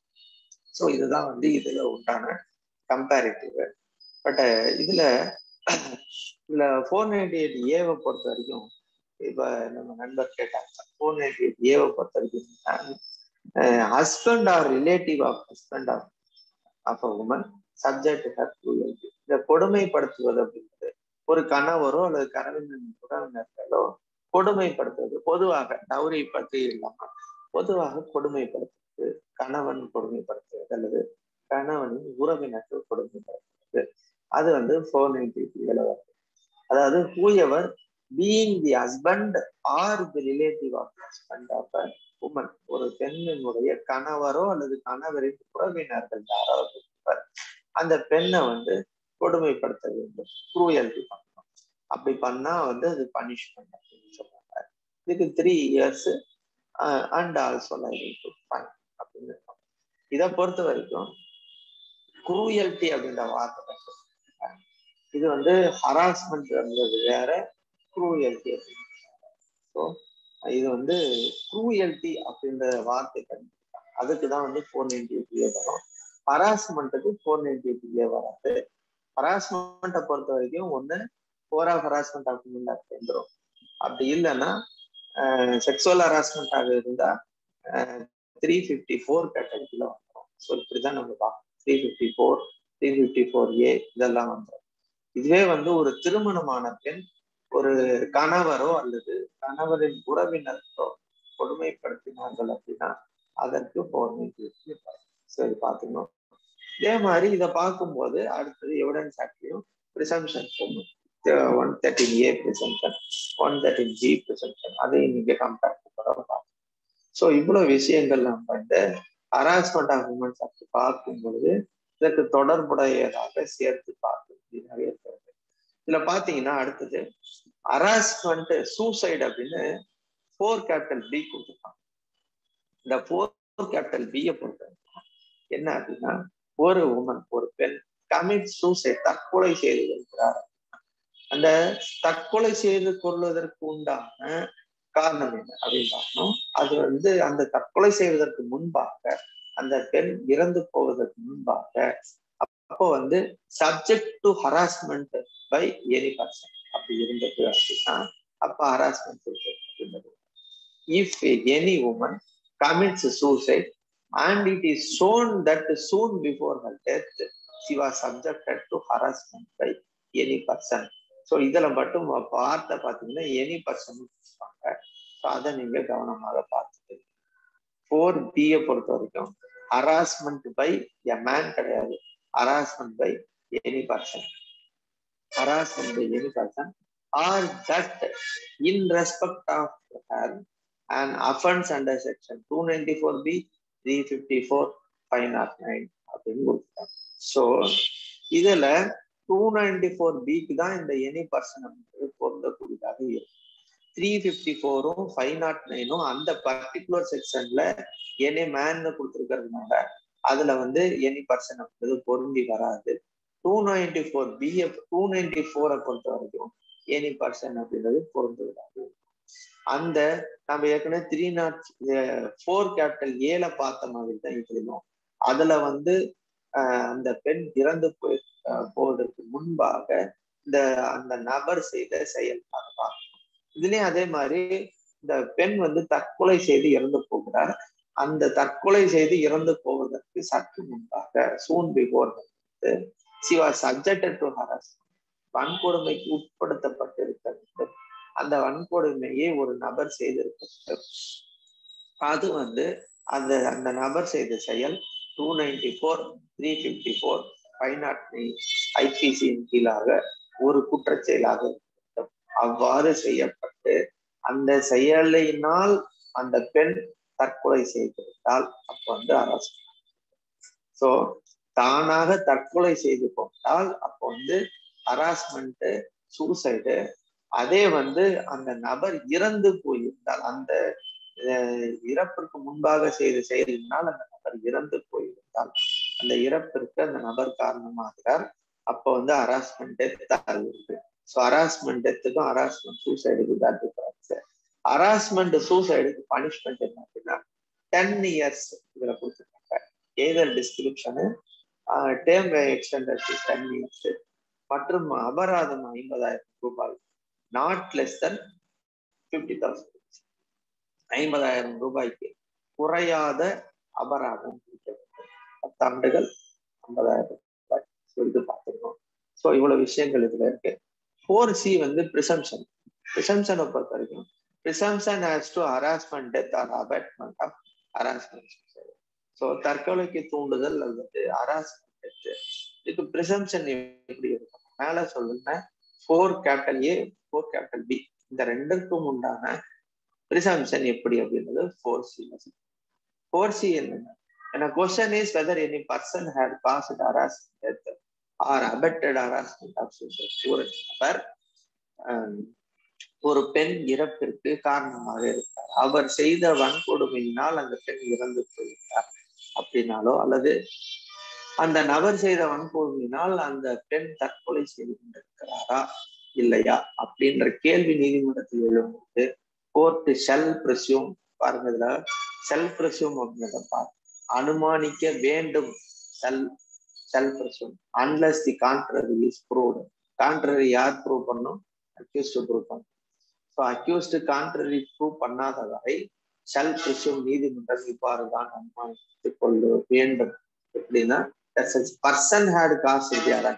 ஸோ இதுதான் வந்து இதுல உண்டான கம்பேரிட்டிவ் பட் இதுல இதுல ஃபோர் நைன்டி எயிட் ஏவை பொறுத்த வரைக்கும் இப்ப நம்ம நண்பர் கேட்டாங்க ஃபோர் நைன்டி எயிட் ஏவை பொறுத்த வரைக்கும் husband or relative of husband of of a woman subject her cruelty இந்த கொடுமைப்படுத்துவது அப்படின்றது ஒரு கணவரோ அல்லது கணவனின் உறவினர்களோ கொடுமைப்படுத்துவது பொதுவாக டவுரி பற்றி இல்லாம பொதுவாக கொடுமைப்படுத்துவது கணவன் கொடுமைப்படுத்துவது அல்லது கணவனின் உறவினர்கள் கொடுமைப்படுத்துவது அது வந்து ஃபோர் நைன்டி வருது அதாவது whoever being the husband or the relative of husband of a woman ஒரு பெண்ணினுடைய கணவரோ அல்லது கணவரின் உறவினர்கள் யாராவது அந்த பெண்ணை வந்து கொடுமைப்படுத்த வேண்டும் குரூயல்டி பண்ணணும் அப்படி பண்ணா வந்து அது பனிஷ்மெண்ட் அப்படின்னு சொல்றாங்க இதுக்கு three years and also liable to fine அப்படின்னு இதை பொறுத்த வரைக்கும் குரூயல்டி அப்படின்ற வார்த்தை இது வந்து ஹராஸ்மெண்ட்ங்கிறது வேற குரூயல்டி அப்படின்னு ஸோ இது வந்து குரூயல்டி அப்படின்ற வார்த்தை கண்டுபிடிப்பாங்க அதுக்கு தான் வந்து ஃபோர் நைன்டி எயிட் வரும் ஹராஸ்மெண்ட்டுக்கு ஃபோர் நைன்டி எயிட் வராது ஹராஸ்மெண்ட்டை பொறுத்த வரைக்கும் ஒன்று ஃபோர் ஆஃப் ஹராஸ்மெண்ட் அப்படின்னு வந்துடும் அப்படி இல்லைன்னா செக்ஸுவல் ஹராஸ்மெண்ட்டாக இருந்தா த்ரீ ஃபிஃப்டி ஃபோர் கேட்டகரியில வந்துடும் ஸோ இப்படிதான் நம்ம பார்க்கணும் three fifty four three fifty four A இதெல்லாம் வந்துடும் இதுவே வந்து ஒரு திருமணமான பெண் ஒரு கணவரோ அல்லது கணவரின் உறவினர்களோ கொடுமைப்படுத்தினார்கள் அப்படின்னா அதற்கு போர்மை சரி பார்த்துக்கணும் இதே மாதிரி இதை பார்க்கும்போது அடுத்தது எவிடன்ஸ் ஆக்ட்லையும் presumption one thirteen A presumption one thirteen G presumption அதையும் நீங்க கம்பேர் பார்க்கணும் ஸோ இவ்வளவு விஷயங்கள் நம்ம இந்த ஹராஸ்மெண்ட் ஆஃப் உமன்ஸ் ஆக்ட் பார்க்கும் பொழுது இதற்கு தொடர்புடையதாக சேர்த்து பார்க்க இருக்கிறது இதுல பாத்தீங்கன்னா அடுத்தது ஹராஸ்மெண்ட் சூசைட் அப்படின்னு ஃபோர் கேபிட்டல் பி கொடுத்துருக்காங்க இந்த ஃபோர் கேபிட்டல் பியை பொறுத்த என்ன அப்படின்னா ஒரு உமன் ஒரு பெண் கமிட் சூசைட் தற்கொலை செய்து கொள்கிறார் அந்த தற்கொலை செய்து கொள்வதற்கு உண்டான காரணம் என்ன அப்படின்னு பார்க்கணும் அது வந்து அந்த தற்கொலை செய்வதற்கு முன்பாக அந்த பெண் இறந்து போவதற்கு முன்பாக அப்போ வந்து subject to harassment by any person அப்படி இருந்தது அப்படின்னா அப்ப ஹராஸ்மெண்ட் இருக்கு அப்படின்றது if any woman commits suicide and it is shown that soon before her death she was subjected to harassment by any person so இதுல மட்டும் வார்த்தை பார்த்தீங்கன்னா எனி பர்சன் சொல்லுவாங்க ஸோ அதை நீங்க கவனமாக பார்த்துட்டு ஃபோர் பியை பொறுத்த வரைக்கும் ஹராஸ்மெண்ட் பை எ மேன் கிடையாது harassment by any person harassment by any person or that in respect of her an offense under section 294b 354 509 அப்படின்னு கொடுத்துருக்காங்க ஸோ இதுல டூ நைன்டி ஃபோர் பிக்கு தான் இந்த எனி பர்சன் அப்படின்றது பொருந்தக்கூடியதாக இருக்கும் த்ரீ ஃபிஃப்டி ஃபோரும் ஃபைவ் நாட் நைனும் அந்த பர்டிகுலர் செக்ஷன்ல எனி மேன் கொடுத்துருக்கிறதுனால அதுல வந்து எனி பர்சன் அப்படின்றது பொருந்தி வராது two ninety four B F two ninety ஃபோரை பொறுத்த வரைக்கும் எனி பர்சன் அப்படின்றது பொருந்து விடாது அந்த நம்ம ஏற்கனவே த்ரீ நாட் ஃபோர் கேபிட்டல் ஏல பார்த்த மாதிரி தான் இதுலையும் அதுல வந்து அந்த பெண் இறந்து போய் போவதற்கு முன்பாக இந்த அந்த நபர் செய்த செயல் அதை பார்க்கணும் இதுலயும் அதே மாதிரி இந்த பெண் வந்து தற்கொலை செய்து இறந்து போகிறார் அந்த தற்கொலை செய்து இறந்து போவதற்கு சற்று முன்பாக சூன் பிஃபோர் வந்து she was subjected to harassment வன்கொடுமைக்கு உட்படுத்தப்பட்டிருக்க வேண்டும் அந்த வன்கொடுமையை ஒரு நபர் செய்திருக்க அது வந்து அந்த அந்த நபர் செய்த செயல் two ninety four three fifty four five nought nine ஐபிசியின் கீழாக ஒரு குற்றச்செயலாக அவ்வாறு செய்யப்பட்டு அந்த செயலினால் அந்த பெண் தற்கொலை செய்திருந்தால் அப்போ வந்து அரசு ஸோ தானாக தற்கொலை செய்து கொண்டால் அப்போ வந்து ஹராஸ்மெண்ட் சூசைடு அதே வந்து அந்த நபர் இறந்து போயிருந்தால் அந்த இறப்பிற்கு முன்பாக செய்த செயலினால் அந்த நபர் இறந்து போயிருந்தால் அந்த இறப்பிற்கு அந்த நபர் காரணமாகிறார் அப்போ வந்து ஹராஸ்மெண்ட் டெத் ஆகுது ஸோ ஹராஸ்மெண்ட் டெத்துக்கும் ஹராஸ்மெண்ட் சூசைடுக்கு தான் டிஃபரன்ஸ் ஹராஸ்மெண்ட் சூசைடுக்கு பனிஷ்மெண்ட் என்ன அப்படின்னா டென் இயர்ஸ் இதுல கொடுத்துருக்காங்க either description term extended ten years மற்றும் அபராதம் ஐம்பதாயிரம் ரூபாய் not less than fifty thousand ஐம்பதாயிரம் ரூபாய்க்கு குறையாத அபராதம் பத்தாண்டுகள் ஐம்பதாயிரம் ரூபாய் இது பார்த்துருக்கோம் ஸோ இவ்வளவு விஷயங்கள் இதுல இருக்கு ஃபோர் சி வந்து ப்ரிசம்ஷன் ப்ரிசம்ஷனை பொறுத்த வரைக்கும் presumption has to harassment death or abetment of harassment so தற்கொலைக்கு தூண்டுதல் அல்லது ஹராஸ்மெண்ட் டெத் இதுக்கு ப்ரிசம்ஷன் எப்படி இருக்கும் மேல சொல்லுங்க four capital A four capital B இந்த ரெண்டுக்கும் உண்டான ப்ரிசம்ஷன் எப்படி அப்படின்றது ஃபோர் சி ஃபோர் சி என்னங்க ஏன்னா question is whether any person had passed harassment or abetted harassment of suicide ஒரு நபர் ஒரு பெண் இறப்பிற்கு காரணமாக இருக்கார் அவர் செய்த வன்கொடுமையினால் அந்த பெண் இறந்து போயிருக்கார் அப்படின்னாலோ அல்லது அந்த நபர் செய்த வன்கொடுமையினால் அந்த பெண் தற்கொலை செய்து கொண்டிருக்கிறாரா இல்லையா அப்படின்ற கேள்வி நீதிமன்றத்தில் எழும்போது கோர்ட் செல் பிரசியூம் பாருங்க இதுல செல் பிரசியூம் அப்படின்றத பாருங்க அனுமானிக்க வேண்டும் shall shall presume unless the contrary is proved contrary யார் ப்ரூவ் பண்ணும் அக்யூஸ்டு ப்ரூவ் பண்ணும் ஸோ அக்யூஸ்டு கான்ட்ரரி ப்ரூவ் பண்ணாத வரை செல் பிரசியூம் நீதிமன்றம் இவ்வாறு தான் அனுமானித்துக் கொள்ள வேண்டும் எப்படின்னா பர்சன் ஹேட் காசு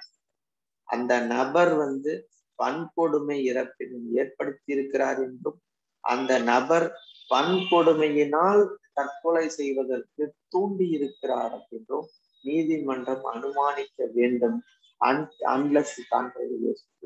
அந்த நபர் வந்து வன்கொடுமை இறப்பினை ஏற்படுத்தி இருக்கிறார் என்றும் அந்த நபர் வன்கொடுமையினால் தற்கொலை செய்வதற்கு தூண்டி இருக்கிறார் என்றும் நீதிமன்றம் அனுமானிக்க வேண்டும் unless contrary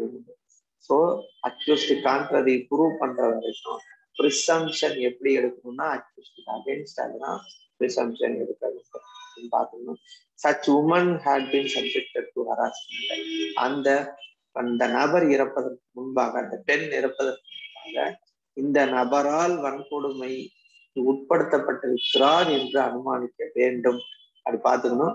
so accused contrary prove பண்ற வரைக்கும் ப்ரிசம்ஷன் எப்படி எடுக்கணும்னா அக்யூஸ்ட் அகேன்ஸ்ட் அதுதான் ப்ரிசம்ஷன் எடுக்க வேண்டும் பார்க்கணும் such woman had been subjected to harassment அந்த அந்த நபர் இறப்பதற்கு முன்பாக அந்த பெண் இறப்பதற்கு முன்பாக இந்த நபரால் வன்கொடுமை உட்படுத்தப்பட்டிருக்கிறார் என்று அனுமானிக்க வேண்டும் அப்படி பார்த்துக்கணும்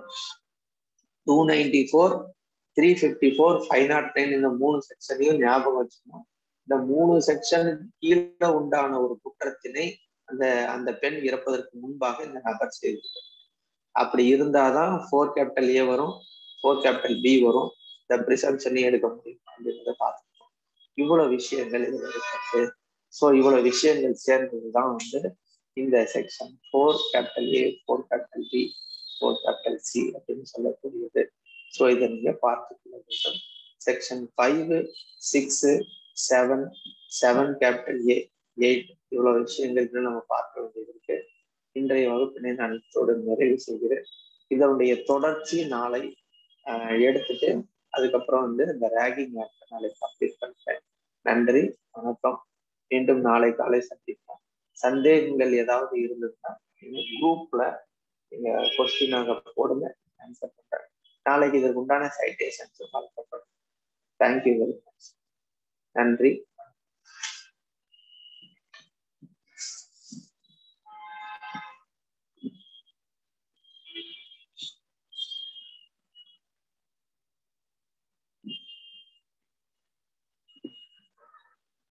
two ninety four three fifty four five nought nine இந்த மூணு செக்ஷனையும் ஞாபகம் வச்சுக்கணும் இந்த மூணு செக்ஷனுக்கு கீழே உண்டான ஒரு குற்றத்தினை அந்த அந்த பெண் இறப்பதற்கு முன்பாக இந்த நபர் செய்திருக்கிறார் அப்படி இருந்தாதான் ஃபோர் கேபிட்டல் ஏ வரும் ஃபோர் கேபிட்டல் பி வரும் இந்த ப்ரிசம்ஷனையும் எடுக்க முடியும் அப்படின்றத பார்த்துக்கணும் இவ்வளவு விஷயங்கள் இதுல இருக்கு ஸோ இவ்வளவு விஷயங்கள் சேர்ந்ததுதான் வந்து இந்த section four capital A four capital B four capital C அப்படின்னு சொல்லக்கூடியது ஸோ இதை நீங்க பார்த்துக்கொள்ள வேண்டும் section five six seven seven capital A eight இவ்வளவு விஷயங்கள் நம்ம பார்க்க வேண்டியது இருக்கு இன்றைய வகுப்பினை நான் இதோடு நிறைவு செய்கிறேன் இதனுடைய தொடர்ச்சி நாளை எடுத்துட்டு அதுக்கப்புறம் வந்து இந்த ரேகிங் ஆக்ட் நாளை கம்ப்ளீட் பண்ணிட்டேன் நன்றி வணக்கம் மீண்டும் நாளை காலை சந்திப்போம் சந்தேகங்கள் ஏதாவது இருந்ததுன்னா எங்க குரூப்ல நீங்க கொஸ்டினாக போடுங்க ஆன்சர் பண்றேன் நாளைக்கு இதற்கு உண்டான சைட்டேஷன்ஸ் வழங்கப்படும் தேங்க்யூ வெரி மச் நன்றி